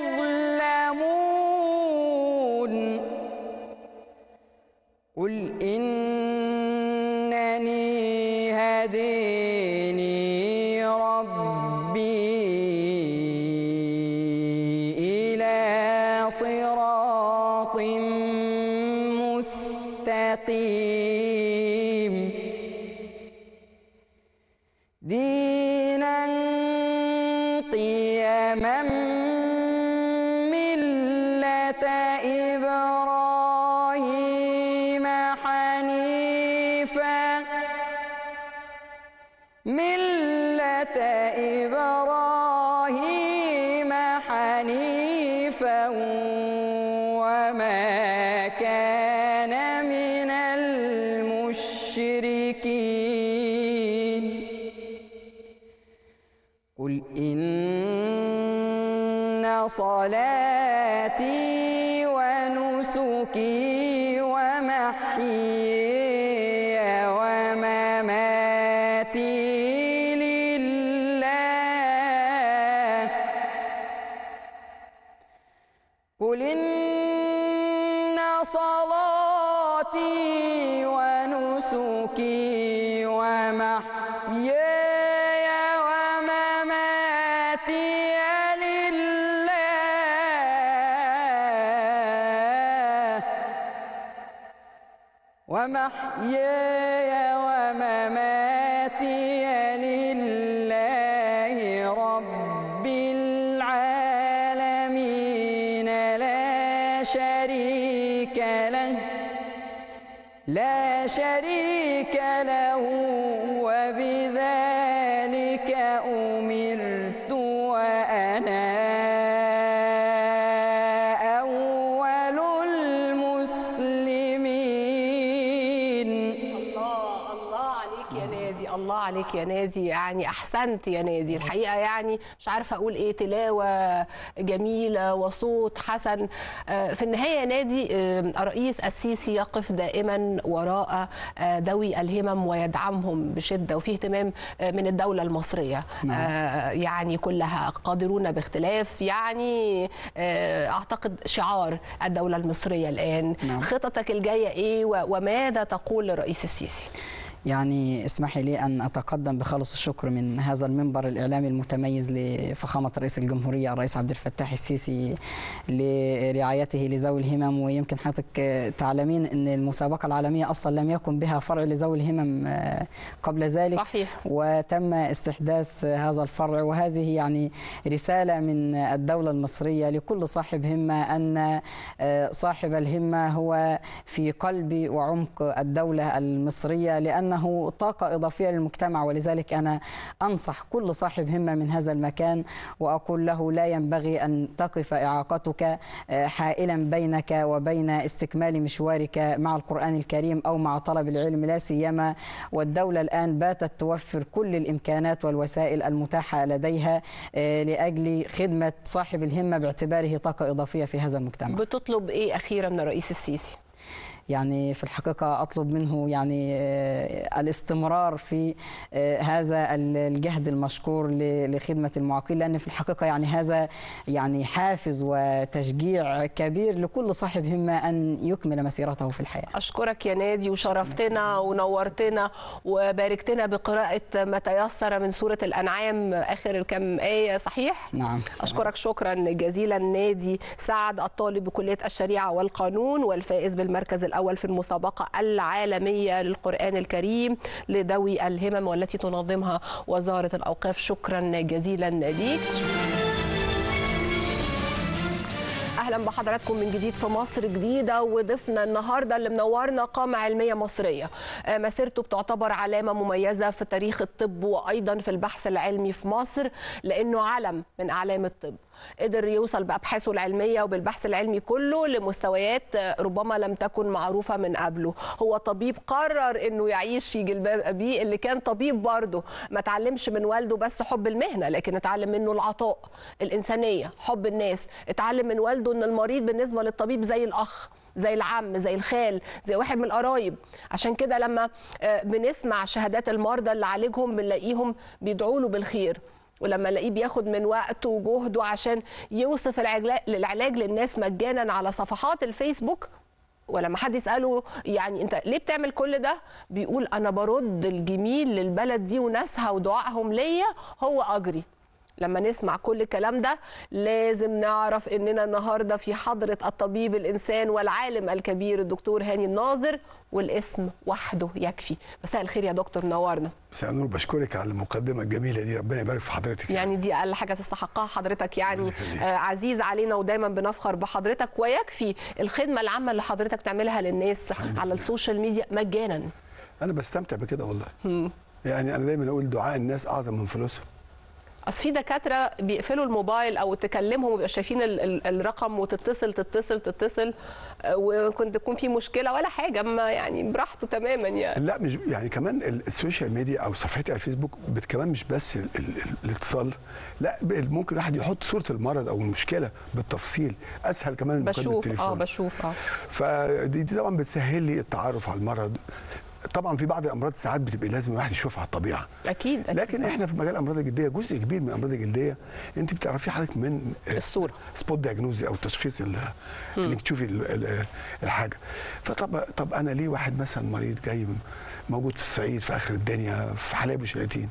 يظلمون قل إنني هديني ربي إلى صراط مستقيم دينا قيما ملة إبراهيم حنيفا ملة إبراهيم حنيفا وما كان من المشركين قل إن صلاتي ونسكي ومحيي ومماتي لله قل إن صلاتي ونسكي ومحياي ومماتي لله ومحياي ومماتي لله رب العالمين لا شريك له لا شريك له وبذلك أمرت وأنا أول المسلمين الله الله عليك يا نادي الله عليك يا نادي يعني احسنت يا نادي الحقيقه يعني مش عارفه اقول ايه تلاوه جميله وصوت حسن آه، في النهايه يا نادي آه، الرئيس السيسي يقف دائما وراء آه، ذوي الهمم ويدعمهم بشده وفي اهتمام آه، من الدوله المصريه آه، يعني كلها قادرون باختلاف يعني آه، اعتقد شعار الدوله المصريه الان نعم. خططك الجايه ايه و- وماذا تقول للرئيس السيسي يعني اسمحي لي أن أتقدم بخالص الشكر من هذا المنبر الإعلامي المتميز لفخامة رئيس الجمهورية الرئيس عبد الفتاح السيسي لرعايته لذوي الهمم ويمكن حضرتك تعلمين أن المسابقة العالمية أصلا لم يكن بها فرع لذوي الهمم آه، قبل ذلك صحيح وتم استحداث هذا الفرع وهذه يعني رسالة من الدولة المصرية لكل صاحب همة أن آه، صاحب الهمة هو في قلب وعمق الدولة المصرية لأنه طاقة إضافية للمجتمع ولذلك أنا أنصح كل صاحب همة من هذا المكان وأقول له لا ينبغي أن تقف إعاقتك آه، حائلا بينك وبين استكمال مشوارك مع القرآن الكريم أو مع طلب العلم لا سيما والدولة الآن باتت توفر كل الإمكانات والوسائل المتاحة لديها آه، لأجل خدمة صاحب الهمة باعتباره طاقة إضافية في هذا المجتمع بتطلب ايه اخيرا من الرئيس السيسي يعني في الحقيقة أطلب منه يعني آه، الاستمرار في آه، هذا ال- الجهد المشكور ل- لخدمة المعاقين لأن في الحقيقة يعني هذا يعني حافز وتشجيع كبير لكل صاحب همة أن يكمل مسيرته في الحياة اشكرك يا نادي وشرفتنا ونورتنا وباركتنا بقراءه ما تيسر من سوره الانعام اخر كم ايه صحيح نعم اشكرك شكرا جزيلا نادي سعد الطالب بكليه الشريعه والقانون والفائز بالمركز الاول في المسابقه العالميه للقران الكريم لذوي الهمم والتي تنظمها وزاره الاوقاف شكرا جزيلا ليك اهلا بحضراتكم من جديد في مصر جديده وضيفنا النهارده اللي منورنا قامه علميه مصريه آه، مسيرته بتعتبر علامه مميزه في تاريخ الطب وايضا في البحث العلمي في مصر لانه علم من اعلام الطب قدر يوصل بابحاثه العلميه وبالبحث العلمي كله لمستويات آه، ربما لم تكن معروفه من قبله هو طبيب قرر انه يعيش في جلباب ابيه اللي كان طبيب برضه ما اتعلمش من والده بس حب المهنه لكن اتعلم منه العطاء الانسانيه حب الناس اتعلم من والده ان المريض بالنسبه للطبيب زي الاخ زي العم زي الخال زي واحد من القرايب عشان كده لما آه، بنسمع شهادات المرضى اللي عالجهم بنلاقيهم بيدعوا له بالخير ولما الاقيه بياخد من وقته وجهده عشان يوصف العلاج العلاج للناس مجانا على صفحات الفيسبوك ولما حد يساله يعني انت ليه بتعمل كل ده بيقول انا برد الجميل للبلد دي وناسها ودعائهم ليا هو اجري لما نسمع كل الكلام ده لازم نعرف اننا النهارده في حضره الطبيب الانسان والعالم الكبير الدكتور هاني الناظر والاسم وحده يكفي مساء الخير يا دكتور نورنا مساء النور بشكرك على المقدمه الجميله دي ربنا يبارك في حضرتك يعني دي اقل حاجه تستحقها حضرتك يعني ربنا يخليك. آه عزيز علينا ودايما بنفخر بحضرتك ويكفي الخدمه العامه اللي حضرتك تعملها للناس على السوشيال ميديا مجانا انا بستمتع بكده والله يعني انا دايما اقول دعاء الناس اعظم من فلوسهم اصل في دكاتره بيقفلوا الموبايل او تكلمهم ويبقوا شايفين ال- ال- الرقم وتتصل تتصل تتصل آه، وكنت تكون في مشكله ولا حاجه اما يعني براحته تماما يعني لا مش يعني كمان ال- السوشيال ميديا او صفحتي على الفيسبوك بت كمان مش بس ال ال ال الاتصال لا ب- ممكن الواحد يحط صوره المرض او المشكله بالتفصيل اسهل كمان من مكالمه بشوف اه التليفون بشوف اه فدي دي طبعا بتسهل لي التعرف على المرض طبعا في بعض الامراض ساعات بتبقى لازم الواحد يشوفها على الطبيعه اكيد, أكيد. لكن احنا في مجال الامراض الجلديه جزء كبير من الامراض الجلديه انت بتعرفي حضرتك من الصوره سبوت دياجنوزي او تشخيص ال- انك تشوفي ال- ال- الحاجه فطب طب انا ليه واحد مثلا مريض جاي من- موجود في الصعيد في اخر الدنيا في حلايب وشلاتين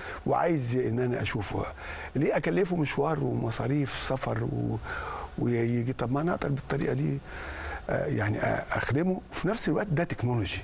وعايز ان انا اشوفه ليه اكلفه مشوار ومصاريف سفر و... ويجي طب ما انا اقدر بالطريقه دي آه، يعني آه، اخدمه وفي نفس الوقت ده تكنولوجي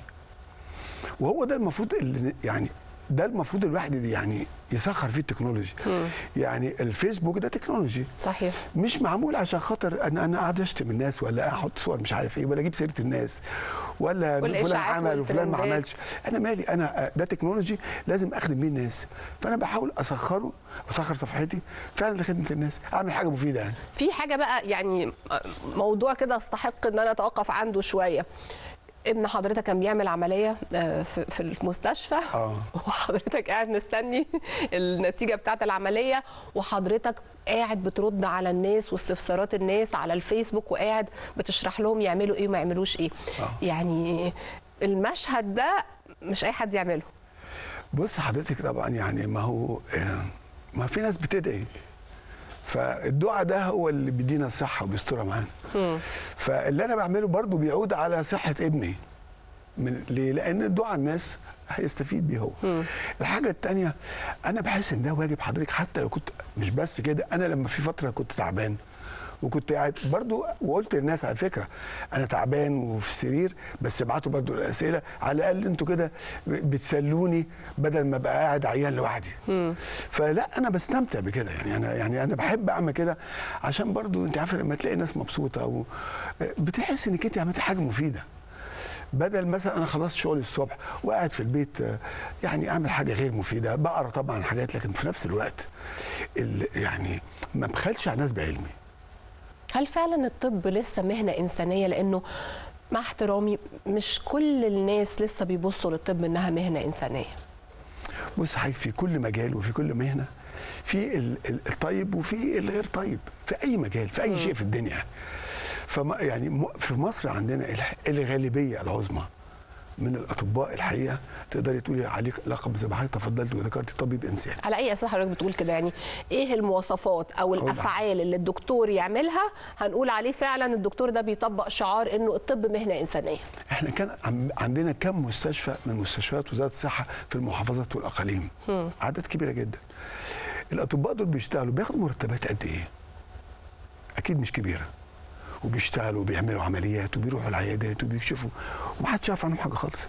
وهو ده المفروض اللي يعني ده المفروض الواحد يعني يسخر فيه التكنولوجي يعني الفيسبوك ده تكنولوجي صحيح مش معمول عشان خاطر ان انا قاعد اشتم الناس ولا احط صور مش عارف ايه ولا اجيب سيره الناس ولا فلان والإشاعات عمل وفلان ما والترندات. عملش انا مالي انا ده تكنولوجي لازم اخدم بيه الناس فانا بحاول اسخره واسخر صفحتي فعلا لخدمه الناس اعمل حاجه مفيده يعني في حاجه بقى يعني موضوع كده استحق ان انا اتوقف عنده شويه ابن حضرتك كان بيعمل عمليه آه، في في المستشفى اه وحضرتك قاعد مستني النتيجه بتاعه العمليه وحضرتك قاعد بترد على الناس واستفسارات الناس على الفيسبوك وقاعد بتشرح لهم يعملوا ايه وما يعملوش ايه آه. يعني المشهد ده مش اي حد يعمله بص حضرتك طبعا يعني ما هو آه، ما في ناس بتدعي فالدعاء ده هو اللي بيدينا الصحه وبيسترها معانا فاللي انا بعمله برضو بيعود على صحه ابني من ليه؟ لان دعاء الناس هيستفيد بيه هو الحاجه الثانيه انا بحس ان ده واجب حضرتك حتى لو كنت مش بس كده انا لما في فتره كنت تعبان وكنت قاعد برضو وقلت للناس على فكره انا تعبان وفي السرير بس ابعتوا برضو الاسئله على الاقل انتوا كده بتسلوني بدل ما ابقى قاعد عيان لوحدي فلا انا بستمتع بكده يعني انا يعني انا بحب اعمل كده عشان برضو انت عارفه لما تلاقي ناس مبسوطه و بتحس انك انت عملت حاجه مفيده بدل مثلا انا خلصت شغلي الصبح وقاعد في البيت آه، يعني اعمل حاجه غير مفيده بقرا طبعا حاجات لكن في نفس الوقت ال- يعني ما بخلش على الناس بعلمي هل فعلا الطب لسه مهنه انسانيه لانه مع احترامي مش كل الناس لسه بيبصوا للطب انها مهنه انسانيه بص حضرتك في كل مجال وفي كل مهنه في ال- ال- الطيب وفي الغير طيب في اي مجال في اي شيء في الدنيا فما يعني م- في مصر عندنا الح- الغالبيه العظمى من الاطباء الحقيقه تقدري تقولي عليه لقب زي ما حضرتك تفضلت وذكرتي طبيب انسان على اي اساس حضرتك بتقول كده يعني ايه المواصفات او أقول لك. الافعال اللي الدكتور يعملها هنقول عليه فعلا الدكتور ده بيطبق شعار انه الطب مهنه انسانيه احنا كان عم- عندنا كم مستشفى من مستشفيات وزاره الصحه في المحافظات والاقاليم عدد كبيره جدا الاطباء دول بيشتغلوا بياخدوا مرتبات قد ايه اكيد مش كبيره وبيشتغلوا وبيعملوا عمليات وبيروحوا العيادات وبيكشفوا ومحدش يعرف عنهم حاجه خالص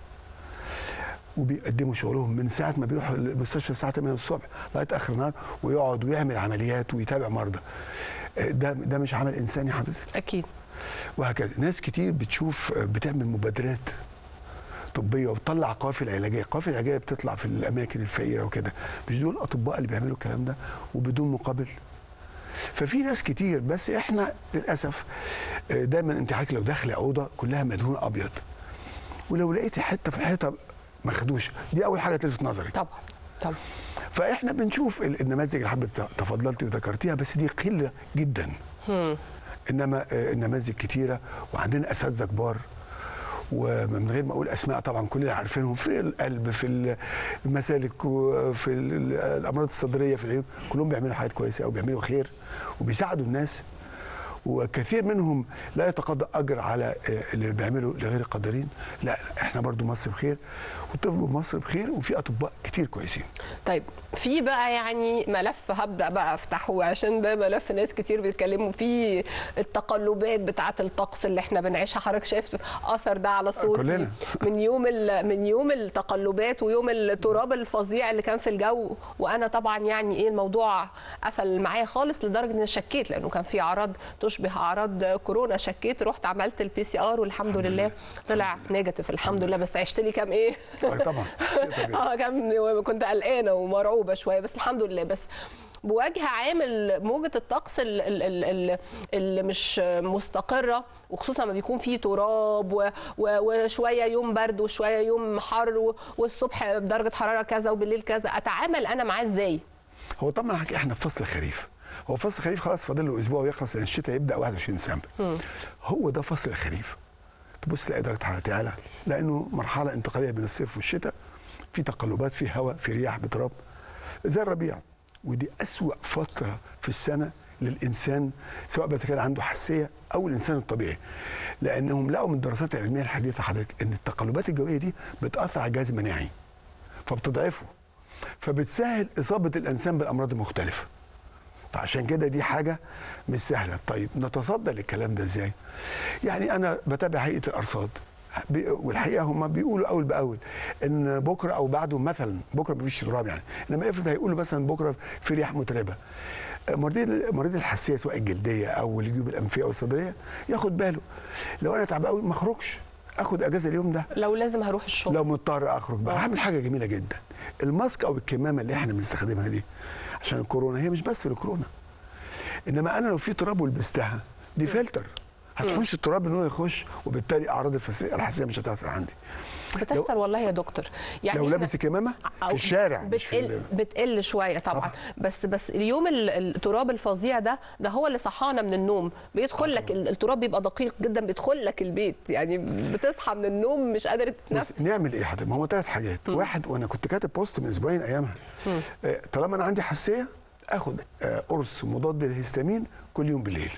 وبيقدموا شغلهم من ساعه ما بيروحوا المستشفى الساعه 8 الصبح لغايه اخر النهار ويقعد ويعمل عمليات ويتابع مرضى آه، ده ده مش عمل انساني حضرتك اكيد وهكذا ناس كتير بتشوف بتعمل مبادرات طبيه وبتطلع قوافل علاجيه القوافل العلاجيه بتطلع في الاماكن الفقيره وكده مش دول الاطباء اللي بيعملوا الكلام ده وبدون مقابل ففي ناس كتير بس احنا للاسف آه، دايما انت عارف لو داخله اوضه كلها مدهون ابيض ولو لقيتي حته في الحيطه مخدوشه دي اول حاجه تلفت نظرك طبعا طبعا فاحنا بنشوف ال- النماذج اللي حضرتك تفضلتي وذكرتيها بس دي قله جدا انما آه، النماذج كتيره وعندنا اساتذه كبار ومن غير ما اقول اسماء طبعا كلنا عارفينهم في القلب في المسالك وفي ال- الامراض الصدريه في العيون كلهم بيعملوا حاجات كويسه او بيعملوا خير وبيساعدوا الناس وكثير منهم لا يتقاضى اجر على آه، اللي بيعملوا لغير القادرين لا لا، احنا برضو مصر بخير والطب مصر بخير وفي اطباء كتير كويسين طيب في بقى يعني ملف هبدا بقى افتحه عشان ده ملف ناس كتير بيتكلموا فيه التقلبات بتاعه الطقس اللي احنا بنعيشها حضرتك شايف اثر ده على صوتي كلنا. من يوم ال- من يوم التقلبات ويوم التراب الفظيع اللي كان في الجو وانا طبعا يعني ايه الموضوع قفل معايا خالص لدرجه ان أنا شكيت لانه كان في اعراض تشبه اعراض كورونا شكيت رحت عملت البي سي ار والحمد لله طلع نيجاتيف الحمد لله بس عشت لي كام ايه آه، طبعا شيء طبيعي. اه كان كنت قلقانه ومرعوبه شويه بس الحمد لله بس بوجه عام ال- موجه الطقس ال- ال- ال- ال- اللي مش مستقره وخصوصا لما بيكون فيه تراب و- و- وشويه يوم برد وشويه يوم حر و- والصبح بدرجه حراره كذا وبالليل كذا اتعامل انا معاه ازاي؟ هو طبعا حكي احنا في فصل الخريف هو فصل الخريف خلاص فاضل له اسبوع ويخلص لان الشتاء يبدا 21 ديسمبر هو ده فصل الخريف تبص تلاقي درجه الحراره تعلى لانه مرحله انتقاليه بين الصيف والشتاء في تقلبات في هواء في رياح بتراب زي الربيع ودي اسوا فتره في السنه للانسان سواء بس كان عنده حساسيه او الانسان الطبيعي لانهم لقوا من الدراسات العلميه الحديثه حضرتك ان التقلبات الجويه دي بتاثر على الجهاز المناعي فبتضعفه فبتسهل اصابه الانسان بالامراض المختلفه فعشان كده دي حاجه مش سهله طيب نتصدى للكلام ده ازاي يعني انا بتابع هيئه الارصاد بي- والحقيقه هم بيقولوا اول باول ان بكره او بعده مثلا بكره مفيش تراب يعني انما افرض هيقولوا مثلا بكره في رياح متربه مريض مريض الحساسيه سواء الجلديه او الجيوب الانفيه او الصدريه ياخد باله لو انا تعبان قوي ما اخرجش اخد اجازه اليوم ده لو لازم هروح الشغل لو مضطر اخرج بقى هعمل حاجه جميله جدا الماسك او الكمامه اللي احنا بنستخدمها دي عشان الكورونا هي مش بس للكورونا انما انا لو في تراب ولبستها دي فلتر هتحوش التراب ان هو يخش وبالتالي اعراض الفس- الحساسيه مش هتحصل عندي بتحصل والله يا دكتور يعني لو إحنا- لابس الكمامه أو في الشارع مش في بتقل ال- بتقل شويه طبعا, طبعاً. بس بس اليوم ال- التراب الفظيع ده ده هو اللي صحانا من النوم بيدخل لك ال- التراب بيبقى دقيق جدا بيدخل لك البيت يعني بتصحى من النوم مش قادر بص تتنفس نعمل ايه حضرتك؟ ما هو ثلاث حاجات، واحد وانا كنت كاتب بوست من اسبوعين ايامها آه، طالما انا عندي حساسيه اخد آه، قرص مضاد للهستامين كل يوم بالليل.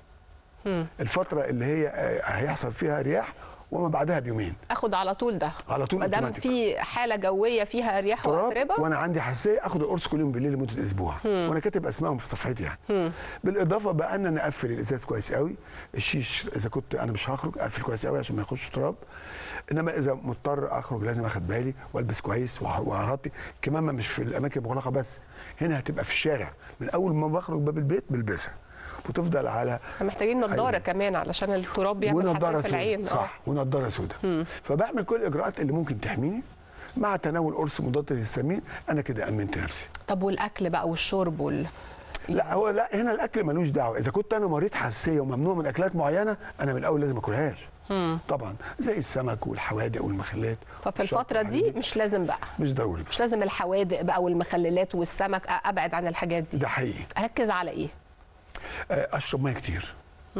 الفتره اللي هي آه، هيحصل فيها رياح وما بعدها بيومين اخد على طول ده على طول ما دام أوتوماتيك. في حاله جويه فيها رياح تراب واتربه وانا عندي حساسيه اخد القرص كل يوم بالليل لمده اسبوع وانا كاتب اسمائهم في صفحتي يعني بالاضافه بقى ان انا اقفل الازاز كويس قوي الشيش اذا كنت انا مش هخرج اقفل كويس قوي عشان ما يخش تراب انما اذا مضطر اخرج لازم اخد بالي والبس كويس وه- وهغطي كمامه مش في الاماكن المغلقه بس هنا هتبقى في الشارع من اول ما بخرج باب البيت بلبسها وتفضل على احنا محتاجين نضاره أيوة. كمان علشان التراب بيعمل حساسيه ونضاره في العين سوداء صح ونضاره سوداء فبعمل كل الاجراءات اللي ممكن تحميني مع تناول قرص مضاد للهستامين انا كده امنت نفسي طب والاكل بقى والشرب وال لا هو لا هنا الاكل ملوش دعوه اذا كنت انا مريض حساسيه وممنوع من اكلات معينه انا من الاول لازم اكلهاش طبعا زي السمك والحوادق والمخلات ففي والشطة الفتره دي والحاجات مش لازم بقى مش ضروري مش لازم الحوادق بقى والمخللات والسمك ابعد عن الحاجات دي ده حقيقي اركز على ايه آه، اشرب ميه كتير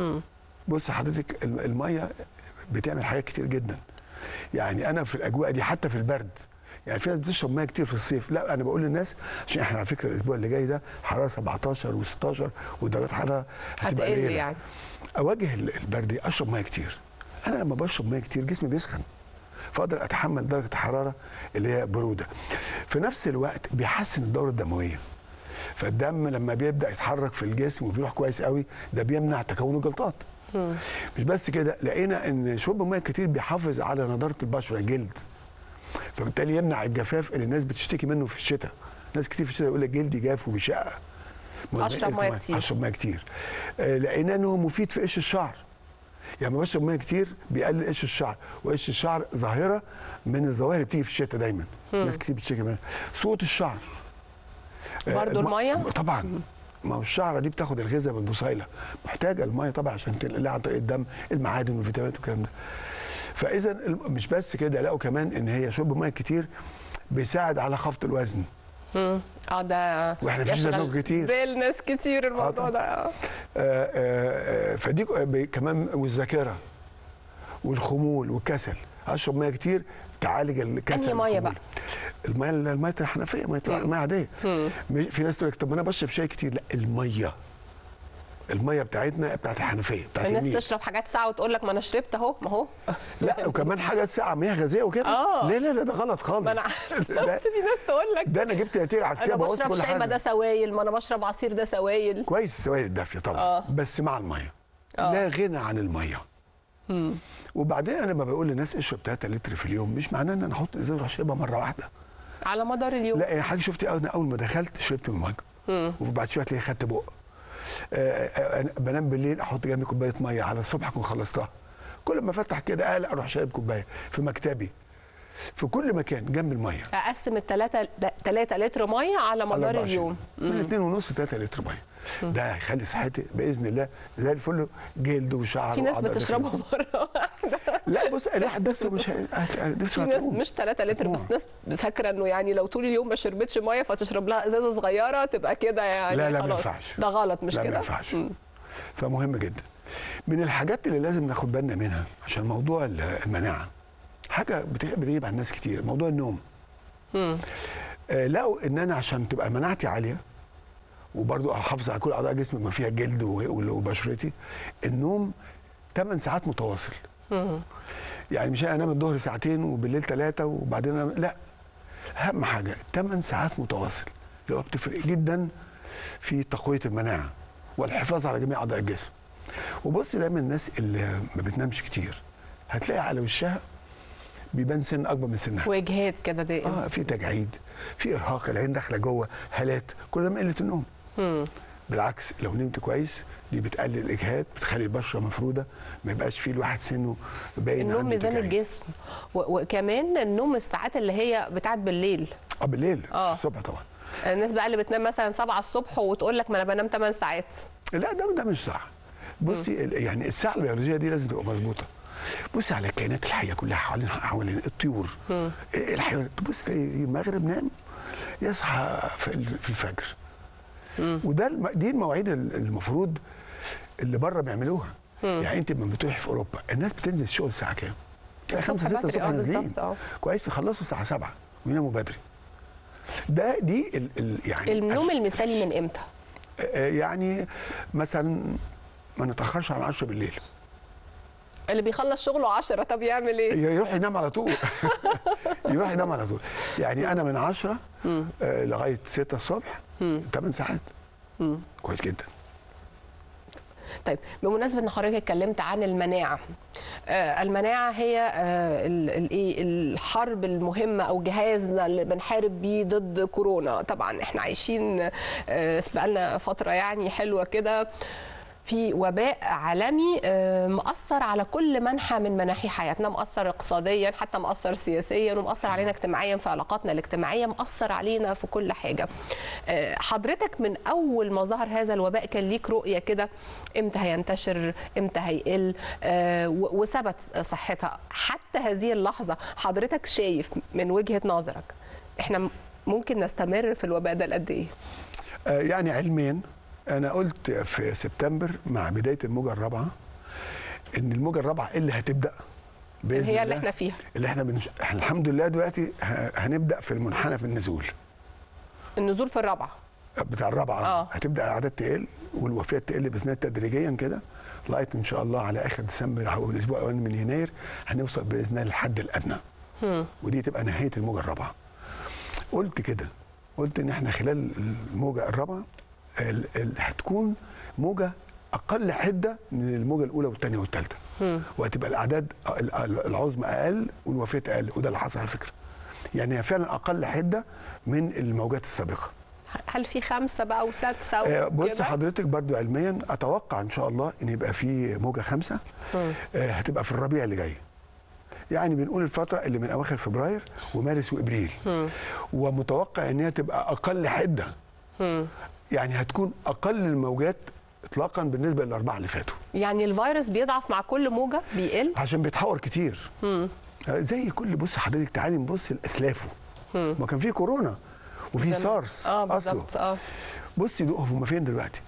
بص حضرتك الم- الميه بتعمل حاجات كتير جدا يعني انا في الاجواء دي حتى في البرد يعني في ناس بتشرب ميه كتير في الصيف لا انا بقول للناس عشان احنا على فكره الاسبوع اللي جاي ده حراره 17 و16 ودرجات حراره هتبقى هتقل قليله يعني اواجه ال- البرد اشرب ميه كتير انا لما بشرب ميه كتير جسمي بيسخن فاقدر اتحمل درجه الحراره اللي هي بروده في نفس الوقت بيحسن الدوره الدمويه فالدم لما بيبدا يتحرك في الجسم وبيروح كويس قوي ده بيمنع تكون الجلطات مش بس كده لقينا ان شرب الميه كتير بيحافظ على نضاره البشره الجلد فبالتالي يمنع الجفاف اللي الناس بتشتكي منه في الشتاء ناس كتير في الشتاء يقول لك جلدي جاف وبيشقق أشرب مية كتير. اشرب ميه كتير آه، لقينا انه مفيد في قش الشعر يعني لما بشرب ميه كتير بيقلل قش الشعر وقش الشعر ظاهره من الظواهر اللي بتيجي في الشتاء دايما ناس كتير بتشتكي منها صوت الشعر آه، برضو الم- المية؟ طبعا ما هو الشعره دي بتاخد الغذاء من البصيله محتاجه الميه طبعا عشان تنقلها عن طريق الدم المعادن والفيتامينات والكلام ده فاذا الم- مش بس كده لقوا كمان ان هي شرب ميه كتير بيساعد على خفض الوزن اه ده وإحنا في يشغل زنوج كتير. بال ناس كتير الموضوع طبعاً. ده آه. آه، آه، آه، فدي ك- بي- كمان والذاكره والخمول والكسل اشرب ميه كتير تعالج الكسل أنهي مية والخمول. بقى؟ الميه الميه الحنفيه ميه الميه عاديه مش- في ناس تقول لك طب ما انا بشرب شاي كتير لا الميه الميه بتاعتنا بتاعت الحنفيه بتاعت الناس النيل تشرب حاجات ساعه وتقول لك ما انا شربت اهو ما هو لا وكمان حاجه ساعه مياه غازيه وكده آه. لا لا لا ده غلط خالص ما انا ده, بس في ناس تقول لك ده انا جبت نتيجه عكسيه انا بوظت بشرب كل شاي ما ده حاجه سوائل ما انا بشرب عصير ده سوائل كويس السوائل الدافيه طبعا آه. بس مع الميه آه. لا غنى عن الميه وبعدين انا لما بقول للناس اشرب 3 لتر في اليوم مش معناه ان انا احط ازازه اروح اشربها مره واحده على مدار اليوم لا يا حاجه شفتي انا اول ما دخلت شربت من الميه وبعد شويه تلاقي خدت بق آه، آه، أنا بنام بالليل احط جنبي كوبايه ميه على الصبح اكون خلصتها كل ما افتح كده اقلق اروح شارب كوبايه في مكتبي في كل مكان جنب الميه اقسم الثلاثة 3 لتر ميه على على مدار 24. اليوم من 2 ونص ل 3 لتر ميه ده هيخلي صحتي باذن الله زي الفل جلد وشعر في ناس وعضلة بتشربها داخلية. مره واحده لا بص الواحد نفسه مش هي- هت- في نفسه ناس هتقوم. مش 3 لتر بس هتقوم. ناس فاكره انه يعني لو طول اليوم ما شربتش ميه فتشرب لها ازازه صغيره تبقى كده يعني لا، لا، ما خلاص. ينفعش. ده غلط مش لا كده ما ينفعش مم. فمهم جدا من الحاجات اللي لازم ناخد بالنا منها عشان موضوع ال- المناعه حاجه بت- بتغيب عن ناس كتير موضوع النوم مم. آه لقوا ان انا عشان تبقى مناعتي عاليه وبرضو احافظ على كل اعضاء جسمي ما فيها جلد و- وبشرتي النوم 8 ساعات متواصل مم. يعني مش انام الظهر ساعتين وبالليل ثلاثه وبعدين أنام لا اهم حاجه 8 ساعات متواصل اللي هو بتفرق جدا في تقويه المناعه والحفاظ على جميع اعضاء الجسم وبص دايما الناس اللي ما بتنامش كتير هتلاقي على وشها بيبان سن اكبر من سنها واجهاد كده دائم اه في تجاعيد في ارهاق العين داخله جوه هالات كل ده من قله النوم مم. بالعكس لو نمت كويس دي بتقلل الاجهاد بتخلي البشره مفروده ما يبقاش فيه الواحد سنه باين النوم عنده ميزان تجاعيد. الجسم و- وكمان النوم الساعات اللي هي بتاعت بالليل اه بالليل آه. مش الصبح طبعا الناس بقى اللي بتنام مثلا 7 الصبح وتقول لك ما انا بنام 8 ساعات لا ده ده مش صح بصي ال- يعني الساعه البيولوجيه دي لازم تبقى مظبوطه بصي على الكائنات الحيه كلها حوالين حوالين الطيور الحيوانات تبص تلاقي المغرب نام يصحى في ال- في الفجر وده الم- دي المواعيد ال- المفروض اللي بره بيعملوها يعني انت لما بتروحي في اوروبا الناس بتنزل الشغل الساعه كام؟ تلاقي الصبح 5 6 بدري، الصبح آه، نازلين بالظبط، آه. كويس يخلصوا الساعه 7 ويناموا بدري ده دي ال ال يعني النوم المثالي من امتى؟ آه، يعني مثلا ما نتاخرش عن 10 بالليل اللي بيخلص شغله 10 طب يعمل ايه؟ يروح ينام على طول يروح ينام على طول يعني انا من 10 آه، لغايه 6 الصبح 8 ساعات كويس جدا طيب بمناسبه ان حضرتك اتكلمت عن المناعه آه المناعه هي آه ال- الايه الحرب المهمه او جهازنا اللي بنحارب بيه ضد كورونا طبعا احنا عايشين آه بقالنا فتره يعني حلوه كده في وباء عالمي آه، مأثر على كل منحى من مناحي حياتنا مأثر اقتصاديا حتى مأثر سياسيا ومأثر علينا اجتماعيا في علاقاتنا الاجتماعية مأثر علينا في كل حاجة آه، حضرتك من أول ما ظهر هذا الوباء كان ليك رؤية كده امتى هينتشر امتى هيقل آه، و- وثبت صحتها حتى هذه اللحظة حضرتك شايف من وجهة نظرك احنا م- ممكن نستمر في الوباء ده لقد ايه؟ آه، يعني علميا انا قلت في سبتمبر مع بدايه الموجه الرابعه ان الموجه الرابعه اللي هتبدا باذن هي اللي الله احنا فيها اللي احنا بنش... احنا الحمد لله دلوقتي ه- هنبدا في المنحنى في النزول النزول في الرابعة بتاع الرابعه آه. هتبدا الاعداد تقل والوفيات تقل باذن الله تدريجيا كده لغايه ان شاء الله على اخر ديسمبر او الاسبوع الاولاني من يناير هنوصل باذن الله للحد الادنى ودي تبقى نهايه الموجه الرابعه قلت كده قلت ان احنا خلال الموجه الرابعه ال- ال- هتكون موجه اقل حده من الموجه الاولى والثانيه والثالثه وهتبقى الاعداد ال- ال- العظمى اقل والوفيات اقل وده اللي حصل على فكره يعني هي فعلا اقل حده من الموجات السابقه هل في خمسة بقى وسادسة آه، بص وكده؟ حضرتك برضو علميا اتوقع ان شاء الله ان يبقى في موجه خمسه آه، هتبقى في الربيع اللي جاي يعني بنقول الفتره اللي من اواخر فبراير ومارس وابريل ومتوقع ان هي تبقى اقل حده يعني هتكون اقل الموجات اطلاقا بالنسبه للاربعه اللي فاتوا يعني الفيروس بيضعف مع كل موجة بيقل عشان بيتحور كتير آه، زي كل بص حضرتك تعالي نبص لاسلافه ما كان في كورونا وفي سارس اه اصله بالظبط اه بصي دول هم فين دلوقتي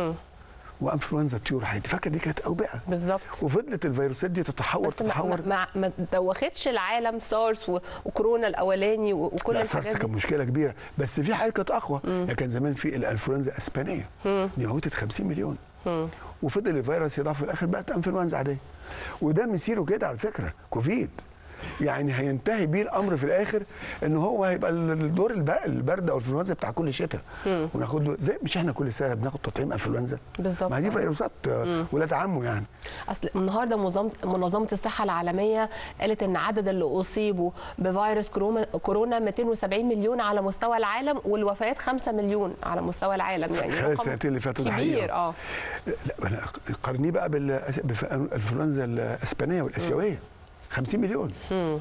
وانفلونزا الطيور حياتي فاكر دي كانت اوبئه بالظبط وفضلت الفيروسات دي تتحور بس ما, تتحور ما, ما, ما دوختش العالم سارس و- وكورونا الاولاني و- وكل لا الحاجات سارس دي كان مشكله كبيره بس في حاجه كانت اقوى يعني كان زمان في الانفلونزا الاسبانيه دي موتت 50 مليون وفضل الفيروس يضعف في الاخر بقت انفلونزا عاديه وده مسيره كده على فكره كوفيد يعني هينتهي بيه الامر في الاخر ان هو هيبقى الدور الب- البرد او الانفلونزا بتاع كل شتاء وناخد له زي مش احنا كل سنه بناخد تطعيم انفلونزا بالظبط ما دي آه. فيروسات آه، ولاد عمه يعني اصل النهارده منظمه منظمه الصحه العالميه قالت ان عدد اللي اصيبوا بفيروس كورونا كورونا 270 مليون على مستوى العالم والوفيات 5 مليون على مستوى العالم يعني خلال رقم السنتين اللي فاتوا ده كبير حقيقة. اه لا انا قارنيه بقى بال- بالانفلونزا الاسبانيه والاسيويه 50 مليون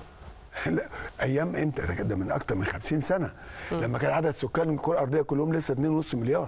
لا ايام امتى ده كان ده من اكتر من 50 سنه لما كان عدد سكان الكره الارضيه كلهم لسه 2.5 مليار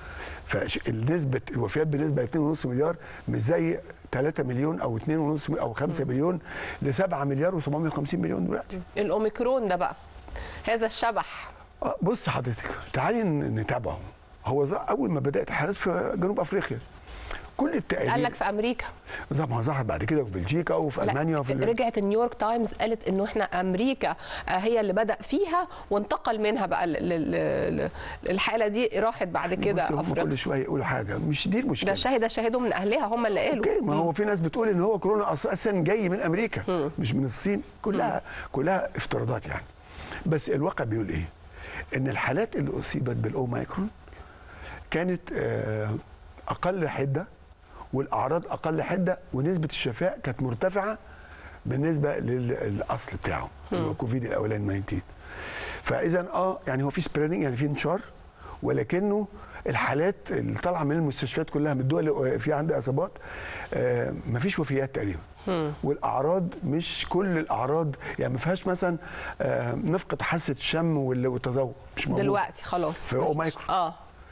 فالنسبه الوفيات بنسبه 2.5 مليار مش زي 3 مليون او 2.5 مليون او 5 مليون ل 7 مليار و750 مليون دلوقتي الاوميكرون ده بقى هذا الشبح آه، بص حضرتك تعالي ن- نتابعه هو ظ- اول ما بدات حالات في جنوب افريقيا كل التقارير قال لك في امريكا طبعا ظهر بعد كده في بلجيكا وفي لا، المانيا وفي ال- رجعت النيويورك تايمز قالت انه احنا امريكا آه، هي اللي بدا فيها وانتقل منها بقى ل- ل- ل- الحاله دي راحت بعد كده بص هم افريقيا كل شويه يقولوا حاجه مش دي ده المشكله شهد شاهدوا من اهلها هم اللي قالوا اوكي ما هو في ناس بتقول ان هو كورونا اساسا جاي من امريكا مش من الصين كلها كلها افتراضات يعني بس الواقع بيقول ايه ان الحالات اللي اصيبت بالاوميكرون كانت آه، اقل حده والاعراض اقل حده ونسبه الشفاء كانت مرتفعه بالنسبه للاصل بتاعه اللي هو كوفيد الاولاني 19 فاذا اه يعني هو في سبريدنج يعني في انتشار ولكنه الحالات اللي طالعه من المستشفيات كلها من الدول اللي في عندها اصابات آه مفيش وفيات تقريبا والاعراض مش كل الاعراض يعني ما فيهاش مثلا آه نفقد حاسه الشم وال- والتذوق مش موجود دلوقتي خلاص في أوميكرون. اه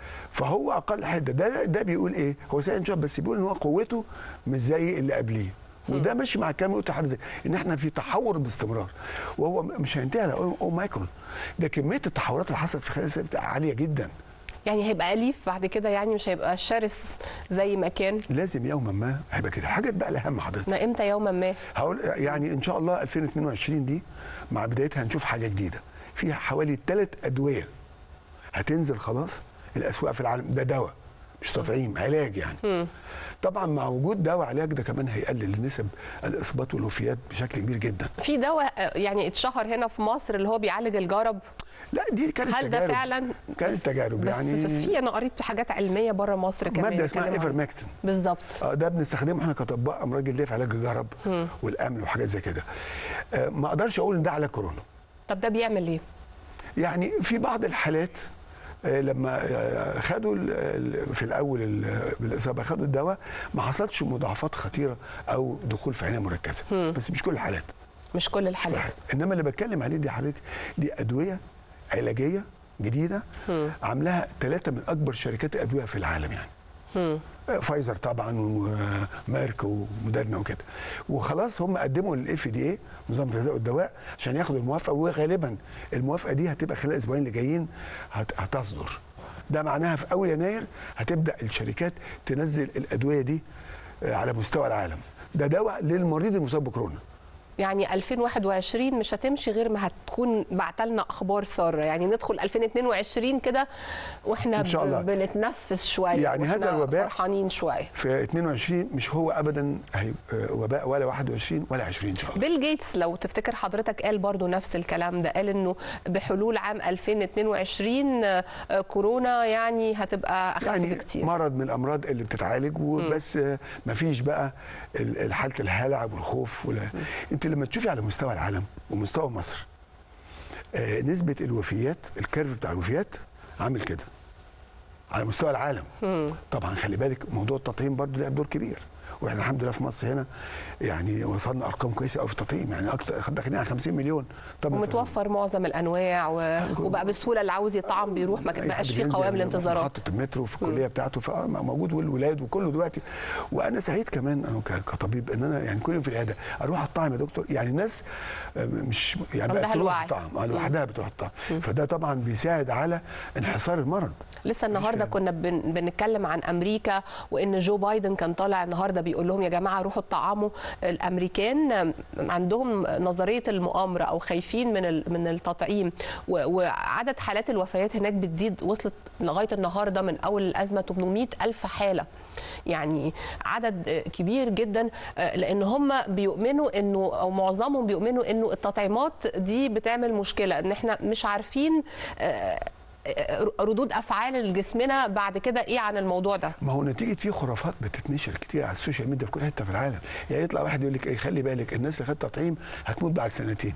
فهو اقل حده ده ده بيقول ايه هو سائل شويه بس بيقول ان هو قوته مش زي اللي قبليه وده ماشي مع الكلام اللي قلت لحضرتك ان احنا في تحور باستمرار وهو مش هينتهي على أو- اوميكرون ده كميه التحورات اللي حصلت في خلال السنه بتبقى عاليه جدا يعني هيبقى اليف بعد كده يعني مش هيبقى شرس زي ما كان لازم يوما ما هيبقى كده حاجه بقى الاهم حضرتك ما امتى يوما ما هقول يعني ان شاء الله 2022 دي مع بدايتها هنشوف حاجه جديده فيها حوالي ثلاث ادويه هتنزل خلاص الاسواق في العالم ده دواء مش تطعيم علاج يعني طبعا مع وجود دواء علاج ده كمان هيقلل نسب الاصابات والوفيات بشكل كبير جدا في دواء آه، يعني اتشهر هنا في مصر اللي هو بيعالج الجرب لا دي كانت هل ده تجارب. فعلا كانت بس- تجارب بس يعني بس في انا قريت حاجات علميه بره مصر كمان ماده اسمها بيتكلموا عن- ايفرمكتين بالظبط اه ده بنستخدمه احنا كاطباء امراض جلديه في علاج الجرب والامن وحاجات زي كده آه ما اقدرش اقول ان ده علاج كورونا طب ده بيعمل ايه؟ يعني في بعض الحالات آه، لما آه، خدوا ال- ال- في الاول ال- بالاصابه خدوا الدواء ما حصلش مضاعفات خطيره او دخول في عنايه مركزه بس مش كل الحالات مش كل الحالات الحالات. انما اللي بتكلم عليه دي حضرتك دي ادويه علاجيه جديده عاملاها ثلاثه من اكبر شركات الادويه في العالم يعني فايزر طبعا وميرك وموديرنا وكده وخلاص هم قدموا للاف دي اي نظام الغذاء والدواء عشان ياخدوا الموافقه وغالبا الموافقه دي هتبقى خلال الاسبوعين اللي جايين هت- هتصدر ده معناها في اول يناير هتبدا الشركات تنزل الادويه دي آه، على مستوى العالم ده دواء للمريض المصاب بكورونا يعني 2021 مش هتمشي غير ما هتكون بعتلنا اخبار ساره يعني ندخل 2022 كده واحنا إن شاء الله. ب- بنتنفس شويه يعني هذا وإحنا الوباء فرحانين شويه في 22 مش هو ابدا هي- آه، وباء ولا 21 ولا 20 ان شاء الله بيل جيتس لو تفتكر حضرتك قال برضو نفس الكلام ده قال انه بحلول عام 2022 آه، آه، كورونا يعني هتبقى اخف يعني بكتير مرض من الامراض اللي بتتعالج وبس ما فيش بقى ال- ال- حاله الهلع والخوف ولا انت لما تشوفي على مستوى العالم ومستوى مصر آه، نسبه الوفيات الكيرف بتاع الوفيات عامل كده على مستوى العالم طبعا خلي بالك موضوع التطعيم برضه لعب دور كبير واحنا الحمد لله في مصر هنا يعني وصلنا ارقام كويسه قوي في التطعيم يعني اكتر داخلين على 50 مليون طبعا ومتوفر معظم الانواع و... وبقى بسهوله اللي عاوز يطعم بيروح ما أي بقاش حد في بينزل قوام من الانتظارات محطه المترو في الكليه بتاعته فموجود والولاد وكله دلوقتي وانا سعيد كمان انا ك- كطبيب ان انا يعني كل يوم في العياده اروح الطعم يا دكتور يعني الناس آه، مش يعني عندها بقت تروح الوعي. الطعم آه، لوحدها بتروح الطعم فده طبعا بيساعد على انحصار المرض لسه النهارده كلام. كنا بن... بنتكلم عن امريكا وان جو بايدن كان طالع النهارده بيقول لهم يا جماعه روحوا اطعموا الامريكان عندهم نظريه المؤامره او خايفين من ال... من التطعيم و... وعدد حالات الوفيات هناك بتزيد وصلت لغايه النهارده من اول الازمه 800 الف حاله يعني عدد كبير جدا لان هم بيؤمنوا انه او معظمهم بيؤمنوا انه التطعيمات دي بتعمل مشكله ان احنا مش عارفين آه، ردود افعال جسمنا بعد كده ايه عن الموضوع ده ما هو نتيجه في خرافات بتتنشر كتير على السوشيال ميديا في كل حته في العالم يعني يطلع واحد يقول لك ايه خلي بالك الناس اللي خدت تطعيم هتموت بعد سنتين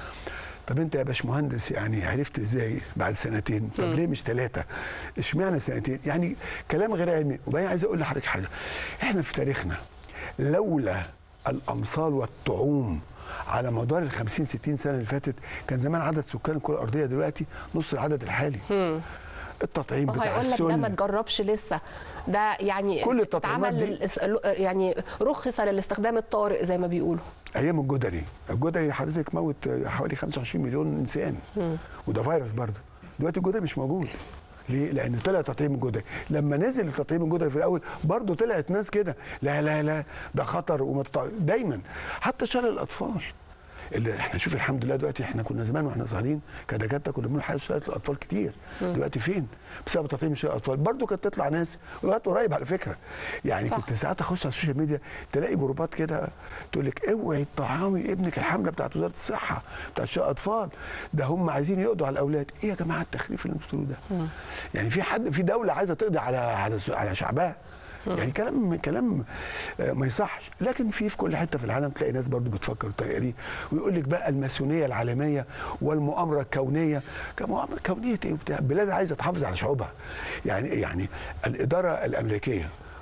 طب انت يا باشمهندس يعني عرفت ازاي بعد سنتين طب ليه مش ثلاثه اشمعنى سنتين يعني كلام غير علمي وبعدين عايز اقول لحضرتك حاجه احنا في تاريخنا لولا الامصال والطعوم على مدار ال 50 60 سنه اللي فاتت كان زمان عدد سكان الكره الارضيه دلوقتي نص العدد الحالي التطعيم ما هو بتاع هيقول لك ده ما السن تجربش لسه ده يعني كل التطعيمات اتعمل دي- للإس- يعني رخص للاستخدام الطارئ زي ما بيقولوا ايام الجدري الجدري حضرتك موت حوالي 25 مليون انسان وده فيروس برضه دلوقتي الجدري مش موجود ليه؟ لان طلع تطعيم الجدري لما نزل التطعيم الجدري في الاول برضه طلعت ناس كده لا لا لا ده خطر وما تطع... دايما حتى شلل الاطفال اللي احنا شوف الحمد لله دلوقتي احنا كنا زمان واحنا صغيرين كدكاتره كنا بنقول حاجه شلل الاطفال كتير دلوقتي فين؟ بسبب تطعيم شلل الاطفال برضه كانت تطلع ناس ولغايه قريب على فكره يعني صح. كنت ساعات اخش على السوشيال ميديا تلاقي جروبات كده تقول لك اوعي تطعمي ابنك الحمله بتاعت وزاره الصحه بتاعت شؤون الاطفال ده هم عايزين يقضوا على الاولاد ايه يا جماعه التخريف اللي انتوا بتقولوه ده يعني في حد في دوله عايزه تقضي على على على شعبها يعني كلام كلام آه، ما يصحش لكن في في كل حته في العالم تلاقي ناس برضو بتفكر بالطريقه دي ويقول لك بقى الماسونيه العالميه والمؤامره الكونيه كمؤامره كونيه ايه وبتاع بلاد عايزه تحافظ على شعوبها يعني يعني الاداره الامريكيه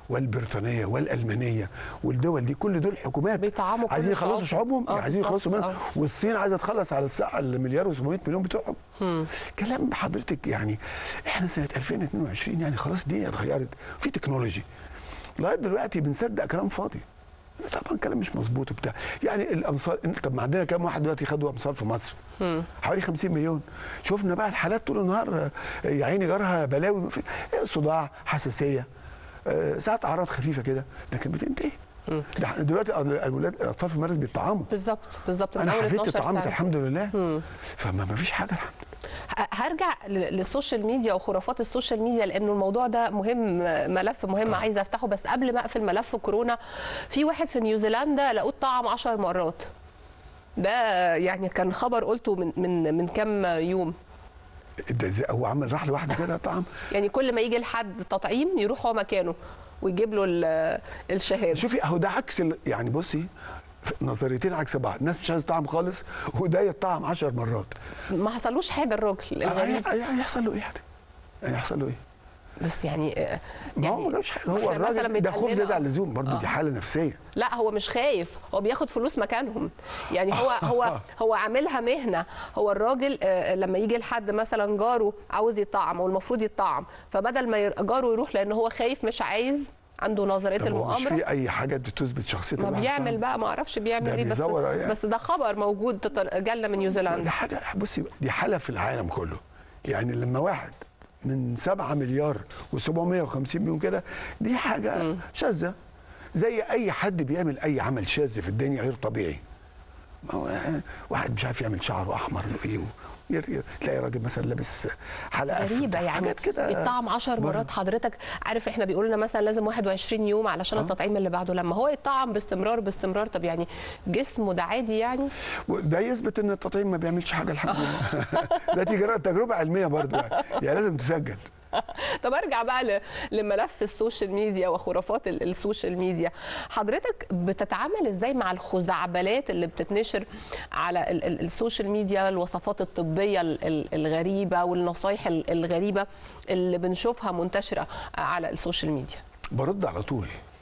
والبريطانيه والالمانيه والدول دي كل دول حكومات بيطعموا كل عايزين يخلصوا الشعوب. شعوبهم آه، عايزين يخلصوا بالظبط، منهم آه. والصين عايزه تخلص على الساعه المليار و700 مليون بتوعهم كلام حضرتك يعني احنا سنه 2022 يعني خلاص الدنيا اتغيرت في تكنولوجي لغايه دلوقتي بنصدق كلام فاضي طبعا كلام مش مظبوط وبتاع يعني الامصار طب ما عندنا كام واحد دلوقتي خدوا امصار في مصر حوالي 50 مليون شفنا بقى الحالات طول النهار آه، يا عيني جارها بلاوي ما في- آه، صداع حساسيه آه، ساعات اعراض خفيفه كده لكن بتنتهي ده إحنا دلوقتي الاولاد الاطفال في المدارس بيتطعموا بالظبط بالظبط من انا أول حفيدتي 12 اتطعمت سنة. الحمد لله فما ما فيش حاجه الحمد لله ه- هرجع ل- للسوشيال ميديا وخرافات السوشيال ميديا لانه الموضوع ده مهم ملف مهم عايزه افتحه بس قبل ما اقفل ملف كورونا في واحد في نيوزيلندا لقوه اتطعم 10 مرات ده يعني كان خبر قلته من من من كام يوم ده زي- هو عمل راح لوحده كده طعم يعني كل ما يجي لحد تطعيم يروح هو مكانه ويجيب له ال- الشهاده شوفي اهو ده عكس ال- يعني بصي نظريتين عكس بعض الناس مش عايزه تطعم خالص وده يطعم 10 مرات ما حصلوش حاجه الراجل الغريب هي- هي- هيحصل له ايه يعني هيحصل له ايه بس يعني آه، ما هو يعني ما جابش حاجه هو إحنا مثلاً الراجل ده خوف بيتقال زياده لنا- عن اللزوم برضه دي حاله نفسيه لا هو مش خايف هو بياخد فلوس مكانهم يعني هو هو هو عاملها مهنه هو الراجل آه، لما يجي لحد مثلا جاره عاوز يطعم والمفروض يطعم فبدل ما ير- جاره يروح لان هو خايف مش عايز عنده نظريه طب هو مش المؤامره في اي حاجه بتثبت شخصيه ما الواحد بيعمل طبعاً. بقى ما اعرفش بيعمل ده ايه بس بيزور يعني. بس ده خبر موجود تط- جالنا من دي نيوزيلندا حاجه بصي دي حاله في العالم كله يعني لما واحد من 7 مليار و750 مليون كده دي حاجه شاذه زي اي حد بيعمل اي عمل شاذ في الدنيا غير طبيعي ما هو يعني واحد مش عارف يعمل شعره احمر له ايه ير- ير- تلاقي راجل مثلا لابس حلقه في- غريبة يعني حاجات كده يطعم 10 مرات حضرتك عارف احنا بيقولوا لنا مثلا لازم 21 يوم علشان التطعيم اللي بعده لما هو يطعم باستمرار باستمرار طب يعني جسمه ده عادي يعني ده يثبت ان التطعيم ما بيعملش حاجه الحمد لله ده تجربه تجربه علميه برضه يعني. يعني لازم تسجل طب ارجع بقى ل- لملف السوشيال ميديا وخرافات ال- السوشيال ميديا حضرتك بتتعامل ازاي مع الخزعبلات اللي بتتنشر على ال- ال- السوشيال ميديا الوصفات الطبيه ال- ال- الغريبه والنصايح ال- الغريبه اللي بنشوفها منتشره على السوشيال ميديا برد على طول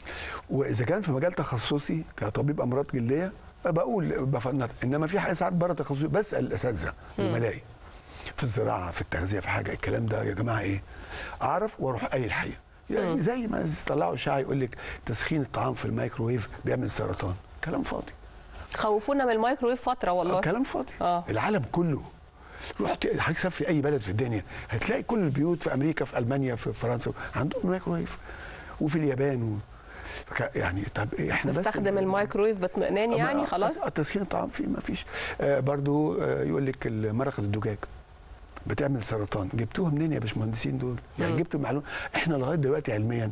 واذا كان في مجال تخصصي كطبيب امراض جلديه بقول بفنط انما في حاجه ساعات بره تخصصي بسال الاساتذه زملائي في الزراعه في التغذيه في حاجه الكلام ده يا جماعه ايه اعرف واروح قايل الحقيقه يعني زي ما طلعوا اشاعه يقول لك تسخين الطعام في الميكروويف بيعمل سرطان كلام فاضي خوفونا من الميكرويف فتره والله كلام فاضي آه. العالم كله رحت حضرتك سافر في اي بلد في الدنيا هتلاقي كل البيوت في امريكا في المانيا في فرنسا عندهم مايكرويف وفي اليابان و... فك- يعني طب إيه احنا بس نستخدم الميكرويف باطمئنان يعني آه، خلاص آه، تسخين الطعام فيه ما فيش آه برضو آه يقول لك مرقه الدجاج بتعمل سرطان جبتوها منين يا باشمهندسين دول يعني جبتوا المعلومه احنا لغايه دلوقتي علميا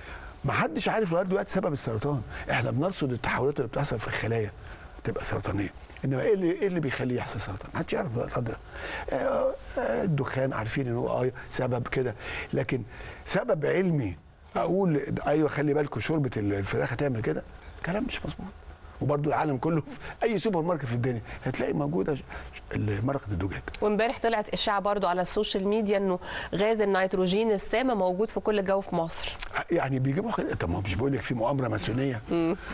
ما حدش عارف لغايه دلوقتي سبب السرطان احنا بنرصد التحولات اللي بتحصل في الخلايا تبقى سرطانيه انما ايه اللي ايه اللي بيخليه يحصل سرطان؟ ما حدش يعرف لغايه دلوقتي. آه، آه، الدخان عارفين ان هو اه سبب كده لكن سبب علمي اقول ايوه خلي بالكم شوربه الفراخ هتعمل كده كلام مش مظبوط وبرضو العالم كله في اي سوبر ماركت في الدنيا هتلاقي موجوده ش- ش- مرقه الدجاج وامبارح طلعت اشاعه برضو على السوشيال ميديا انه غاز النيتروجين السام موجود في كل جو في مصر يعني بيجيبوا خ- طب ما هو مش بقول لك في مؤامره ماسونيه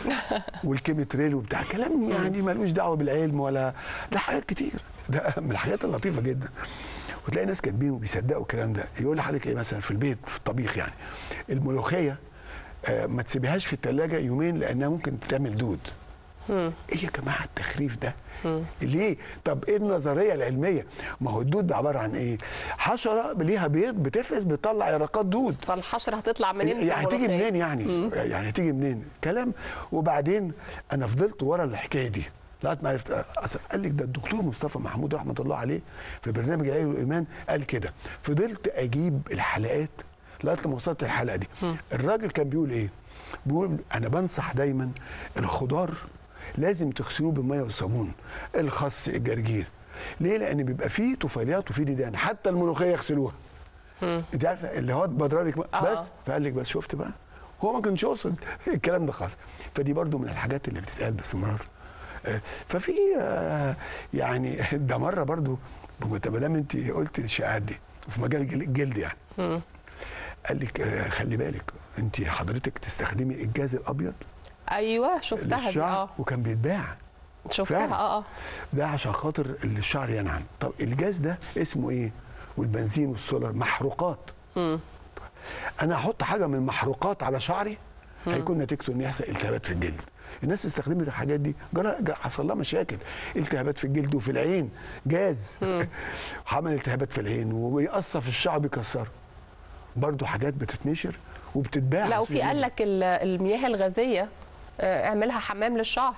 والكيميتريل وبتاع كلام يعني ملوش دعوه بالعلم ولا ده حاجات كتير ده من الحاجات اللطيفه جدا وتلاقي ناس كاتبين وبيصدقوا الكلام ده يقول لحضرتك ايه مثلا في البيت في الطبيخ يعني الملوخيه آه، ما تسيبيهاش في الثلاجه يومين لانها ممكن تعمل دود ايه يا جماعه التخريف ده ليه طب ايه النظريه العلميه ما هو الدود ده عباره عن ايه حشره ليها بيض بتفقس بتطلع يرقات دود فالحشره هتطلع منين في يعني هتيجي الملوخية؟ منين يعني يعني هتيجي منين كلام وبعدين انا فضلت ورا الحكايه دي لغايه ما عرفت أصل قال لك ده الدكتور مصطفى محمود رحمه الله عليه في برنامج العلم والايمان قال كده فضلت اجيب الحلقات لغايه لما وصلت الحلقه دي الراجل كان بيقول ايه بيقول انا بنصح دايما الخضار لازم تغسلوه بالميه والصابون الخس الجرجير ليه لان بيبقى فيه طفيليات وفيه ديدان حتى الملوخيه يغسلوها انت عارفه اللي هو بدرارك آه. بس فقال لك بس شفت بقى هو ما كانش يقصد الكلام ده خالص فدي برضو من الحاجات اللي بتتقال باستمرار آه، ففي آه، يعني ده مره برضو ما دام انت قلت الشائعات دي في مجال الجل- الجلد يعني قال لك آه، خلي بالك انت حضرتك تستخدمي الجاز الابيض ايوه شفتها دي للشعر اه وكان بيتباع شفتها فعلا. اه اه ده عشان خاطر الشعر ينعم طب الجاز ده اسمه ايه والبنزين والسولار محروقات انا احط حاجه من المحروقات على شعري هيكون نتيجته ان يحصل التهابات في الجلد الناس استخدمت الحاجات دي جرى جرى- حصل لها مشاكل التهابات في الجلد وفي العين جاز عمل التهابات في العين وبيأثر في الشعر بيكسره برضو حاجات بتتنشر وبتتباع لا على وفي السوشيال قال ميديا. لك ال- المياه الغازيه آه، اعملها حمام للشعر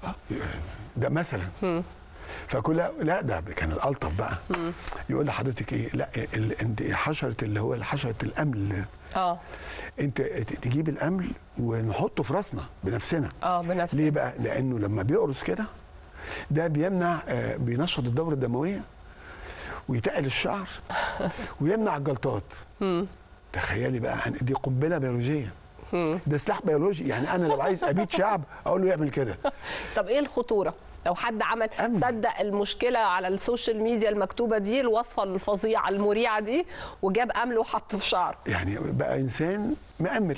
ده مثلا فكل لا ده كان الالطف بقى يقول لحضرتك ايه لا ال- انت حشره اللي هو حشره الامل اه انت تجيب الامل ونحطه في راسنا بنفسنا اه بنفس ليه بقى لانه لما بيقرص كده ده بيمنع آه، بينشط الدوره الدمويه ويتقل الشعر ويمنع الجلطات تخيلي بقى عن- دي قنبله بيولوجيه ده سلاح بيولوجي يعني انا لو عايز ابيد شعب اقول له يعمل كده طب ايه الخطوره لو حد عمل أمن. صدق المشكله على السوشيال ميديا المكتوبه دي الوصفه الفظيعه المريعه دي وجاب امل وحطه في شعره يعني بقى انسان مأمل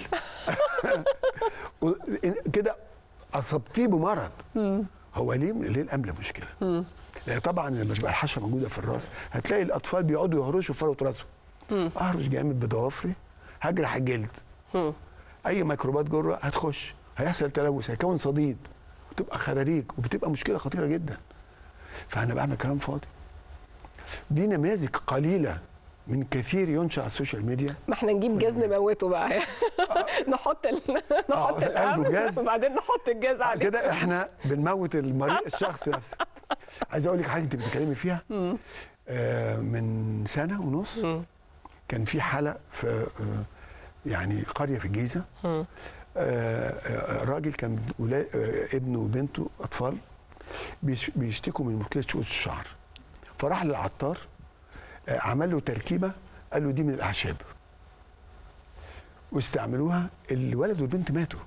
و- كده اصبتيه بمرض هو ليه ليه الامل مشكله لان طبعا لما تبقى الحشره موجوده في الراس هتلاقي الاطفال بيقعدوا يهرشوا في فروه راسهم اهرش جامد بضوافري هجرح الجلد اي ميكروبات جوه هتخش هيحصل تلوث هيكون صديد وتبقى خراريج وبتبقى مشكله خطيره جدا فانا بعمل كلام فاضي دي نماذج قليله من كثير ينشا على السوشيال ميديا ما احنا نجيب جاز نموته بقى نحط ال... نحط قلبه الامل جاز. وبعدين نحط الجاز عليه كده احنا بنموت المريض الشخص نفسه عايز اقول لك حاجه انت بتتكلمي فيها آه من سنه ونص كان في حاله في آه يعني قريه في الجيزه آه آه راجل كان ولا- آه ابنه وبنته اطفال بيش- بيشتكوا من مشكله شقوق الشعر فراح للعطار آه عمل له تركيبه قال له دي من الاعشاب واستعملوها الولد والبنت ماتوا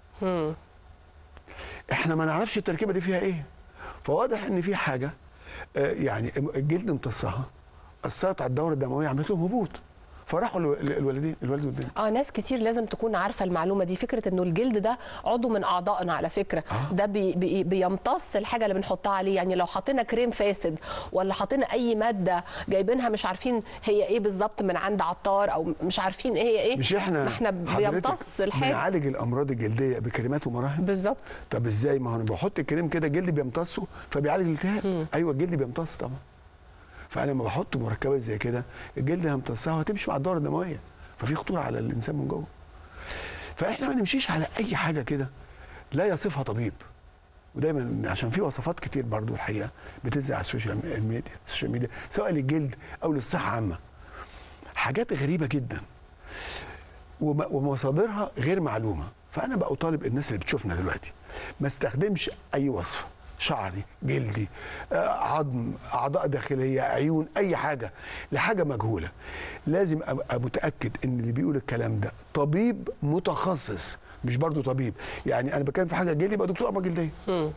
احنا ما نعرفش التركيبه دي فيها ايه فواضح ان في حاجه آه، يعني الجلد امتصها اثرت على الدوره الدمويه عملت لهم هبوط فراحوا الو- الولدين الولد والبنت اه ناس كتير لازم تكون عارفه المعلومه دي فكره انه الجلد ده عضو من اعضائنا على فكره آه. ده بي بي بيمتص الحاجه اللي بنحطها عليه يعني لو حطينا كريم فاسد ولا حطينا اي ماده جايبينها مش عارفين هي ايه بالظبط من عند عطار او مش عارفين ايه هي ايه مش احنا ما احنا حضرتك بيمتص الحاجه بنعالج الامراض الجلديه بكريمات ومراهم بالظبط طب ازاي ما هو انا بحط الكريم كده جلدي بيمتصه فبيعالج الالتهاب ايوه الجلد بيمتص طبعا فانا لما بحط مركبات زي كده الجلد هيمتصها وهتمشي مع الدوره الدمويه ففي خطوره على الانسان من جوه فاحنا ما نمشيش على اي حاجه كده لا يصفها طبيب ودايما عشان في وصفات كتير برضو الحقيقه بتنزل على السوشيال ميديا السوشيال ميديا سواء للجلد او للصحه عامه حاجات غريبه جدا وم- ومصادرها غير معلومه فانا بقى اطالب الناس اللي بتشوفنا دلوقتي ما استخدمش اي وصفه شعري جلدي آه، عظم اعضاء داخليه عيون اي حاجه لحاجه مجهوله لازم ابقى متاكد ان اللي بيقول الكلام ده طبيب متخصص مش برضه طبيب يعني انا بتكلم في حاجه جلدي يبقى دكتور امراض جلديه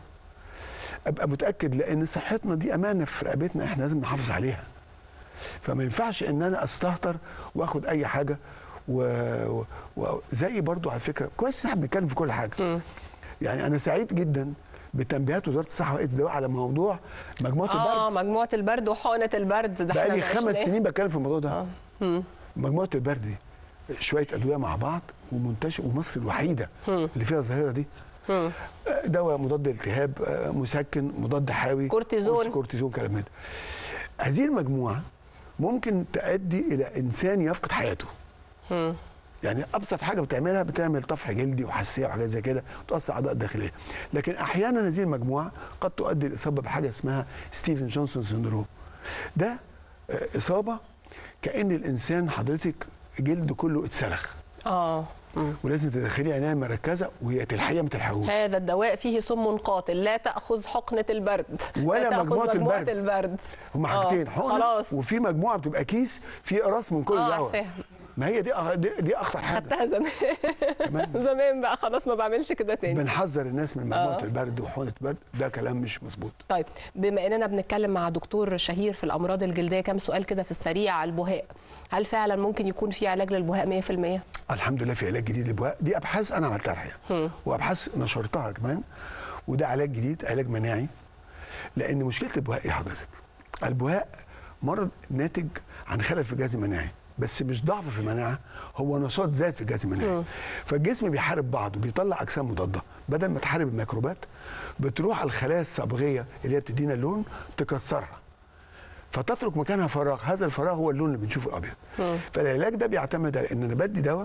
ابقى متاكد لان صحتنا دي امانه في رقبتنا احنا لازم نحافظ عليها فما ينفعش ان انا استهتر واخد اي حاجه و- و- وزي برضو على فكره كويس ان احنا بنتكلم في كل حاجه يعني انا سعيد جدا بتنبيهات وزاره الصحه وقت الدواء على موضوع مجموعه اه البرد مجموعه البرد وحقنه البرد ده بقى احنا لي خمس عشناه. سنين بتكلم في الموضوع ده مجموعه البرد دي شويه ادويه مع بعض ومنتشر ومصر الوحيده اللي فيها الظاهره دي آه، دواء مضاد التهاب آه، مسكن مضاد حيوي كورتيزون. كورتيزون كلام من ده هذه المجموعه ممكن تؤدي الى انسان يفقد حياته يعني ابسط حاجه بتعملها بتعمل طفح جلدي وحساسيه وحاجات زي كده تؤثر على الاعضاء الداخليه لكن احيانا هذه المجموعه قد تؤدي الاصابه بحاجه اسمها ستيفن جونسون سندروم ده آه، اصابه كان الانسان حضرتك جلده كله اتسلخ اه ولازم تدخليه عنايه مركزه وهي تلحقيه ما تلحقوش هذا الدواء فيه سم قاتل لا تاخذ حقنه البرد ولا لا تأخذ مجموعة مجموعه البرد. البرد هما آه، حاجتين حقنه خلاص وفي مجموعه بتبقى كيس فيه قراص من كل اه دواء عارفاها ما هي دي أغ- دي, دي اخطر حاجه خدتها زمان تمام زمان بقى خلاص ما بعملش كده تاني بنحذر الناس من مجموعه آه. البرد وحقنه البرد ده كلام مش مظبوط طيب بما اننا بنتكلم مع دكتور شهير في الامراض الجلديه كام سؤال كده في السريع على البهاء هل فعلا ممكن يكون في علاج للبهاء 100% الحمد لله في علاج جديد للبهاء دي ابحاث انا عملتها الحقيقه وابحاث نشرتها كمان وده علاج جديد علاج مناعي لان مشكله البهاء ايه حضرتك البهاء مرض ناتج عن خلل في الجهاز المناعي بس مش ضعف في المناعه هو نشاط زاد في الجهاز المناعي فالجسم بيحارب بعضه بيطلع اجسام مضاده بدل ما تحارب الميكروبات بتروح على الخلايا الصبغيه اللي هي بتدينا اللون تكسرها فتترك مكانها فراغ هذا الفراغ هو اللون اللي بنشوفه ابيض فالعلاج ده بيعتمد على ان انا بدي دواء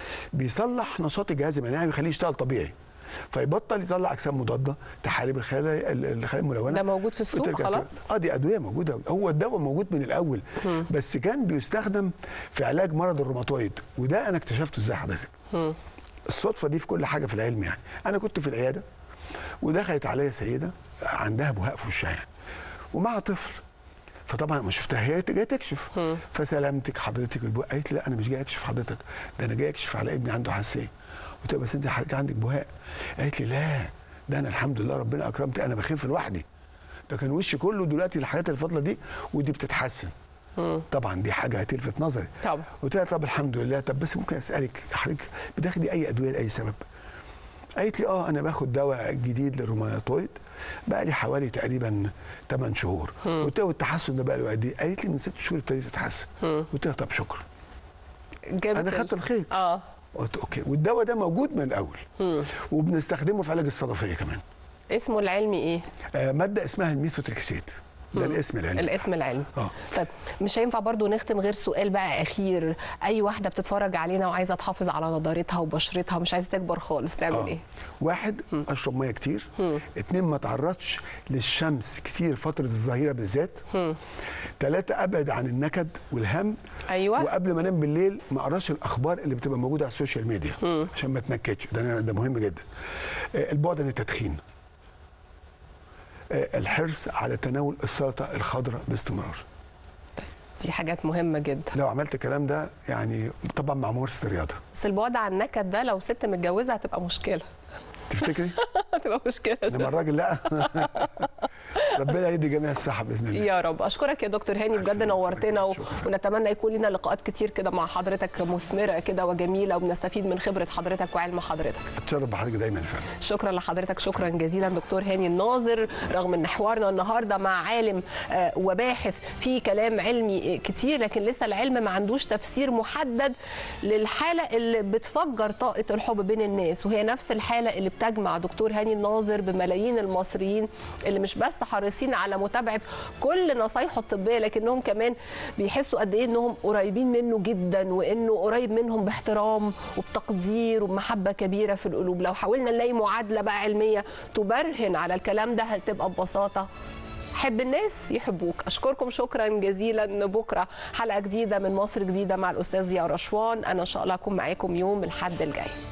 بيصلح نشاط الجهاز المناعي ويخليه يشتغل طبيعي فيبطل يطلع اجسام مضاده تحارب الخلايا الخلايا الملونه ده موجود في السوق وترجع خلاص؟ اه دي ادويه موجوده هو الدواء موجود من الاول بس كان بيستخدم في علاج مرض الروماتويد وده انا اكتشفته ازاي حضرتك الصدفه دي في كل حاجه في العلم يعني انا كنت في العياده ودخلت عليا سيده عندها بهاء في وشها يعني ومع طفل فطبعا ما شفتها هي جايه تكشف فسلامتك حضرتك البهاء قالت لي لا انا مش جاي اكشف حضرتك ده انا جاي اكشف على ابني عنده حساسيه قلت لها بس انت حضرتك عندك بهاء قالت لي لا ده انا الحمد لله ربنا اكرمتي انا بخف لوحدي ده كان وشي كله دلوقتي الحاجات الفتره دي ودي بتتحسن طبعا دي حاجه هتلفت نظري طبعا قلت لها طب الحمد لله طب بس ممكن اسالك حضرتك بتاخدي اي ادويه لاي سبب؟ قالت لي اه انا باخد دواء جديد للروماتويد بقى لي حوالي تقريبا 8 شهور قلت لها والتحسن ده بقى له قد ايه؟ قالت لي من 6 شهور ابتديت اتحسن قلت لها طب شكرا جابت انا ال- خدت الخير اه قلت اوكي والدواء ده موجود من الاول وبنستخدمه في علاج الصدفيه كمان اسمه العلمي ايه آه ماده اسمها الميثوتريكسيت ده الاسم العلمي الاسم العلمي اه طيب مش هينفع برضو نختم غير سؤال بقى اخير اي واحده بتتفرج علينا وعايزه تحافظ على نضارتها وبشرتها مش عايزه تكبر خالص تعمل آه. ايه واحد اشرب ميه كتير اتنين ما تعرضش للشمس كتير فتره الظهيره بالذات ثلاثه ابعد عن النكد والهم ايوه وقبل ما انام بالليل ما اقراش الاخبار اللي بتبقى موجوده على السوشيال ميديا عشان ما اتنكدش ده ده مهم جدا آه، البعد عن التدخين آه، الحرص على تناول السلطه الخضراء باستمرار دي حاجات مهمه جدا لو عملت الكلام ده يعني طبعا مع ممارسه الرياضه بس البعد عن النكد ده لو ست متجوزه هتبقى مشكله تفتكري هتبقى مشكله انما الراجل لا ربنا يدي جميع الصحه باذن الله يا رب اشكرك يا دكتور هاني بجد شكراً. نورتنا و... شكراً. ونتمنى يكون لنا لقاءات كتير كده مع حضرتك مثمره كده وجميله وبنستفيد من خبره حضرتك وعلم حضرتك اتشرف بحضرتك دايما فعلا شكرا لحضرتك شكرا جزيلا دكتور هاني الناظر رغم ان حوارنا النهارده مع عالم آه، وباحث في كلام علمي آه، كتير لكن لسه العلم ما عندوش تفسير محدد للحاله اللي بتفجر طاقه الحب بين الناس وهي نفس الحاله اللي بتجمع دكتور هاني الناظر بملايين المصريين اللي مش بس حريصين على متابعه كل نصايحه الطبيه لكنهم كمان بيحسوا قد ايه انهم قريبين منه جدا وانه قريب منهم باحترام وبتقدير وبمحبه كبيره في القلوب لو حاولنا نلاقي معادله بقى علميه تبرهن على الكلام ده هتبقى ببساطه حب الناس يحبوك اشكركم شكرا جزيلا بكره حلقه جديده من مصر جديده مع الاستاذ ضياء رشوان انا ان شاء الله هكون معاكم يوم الاحد الجاي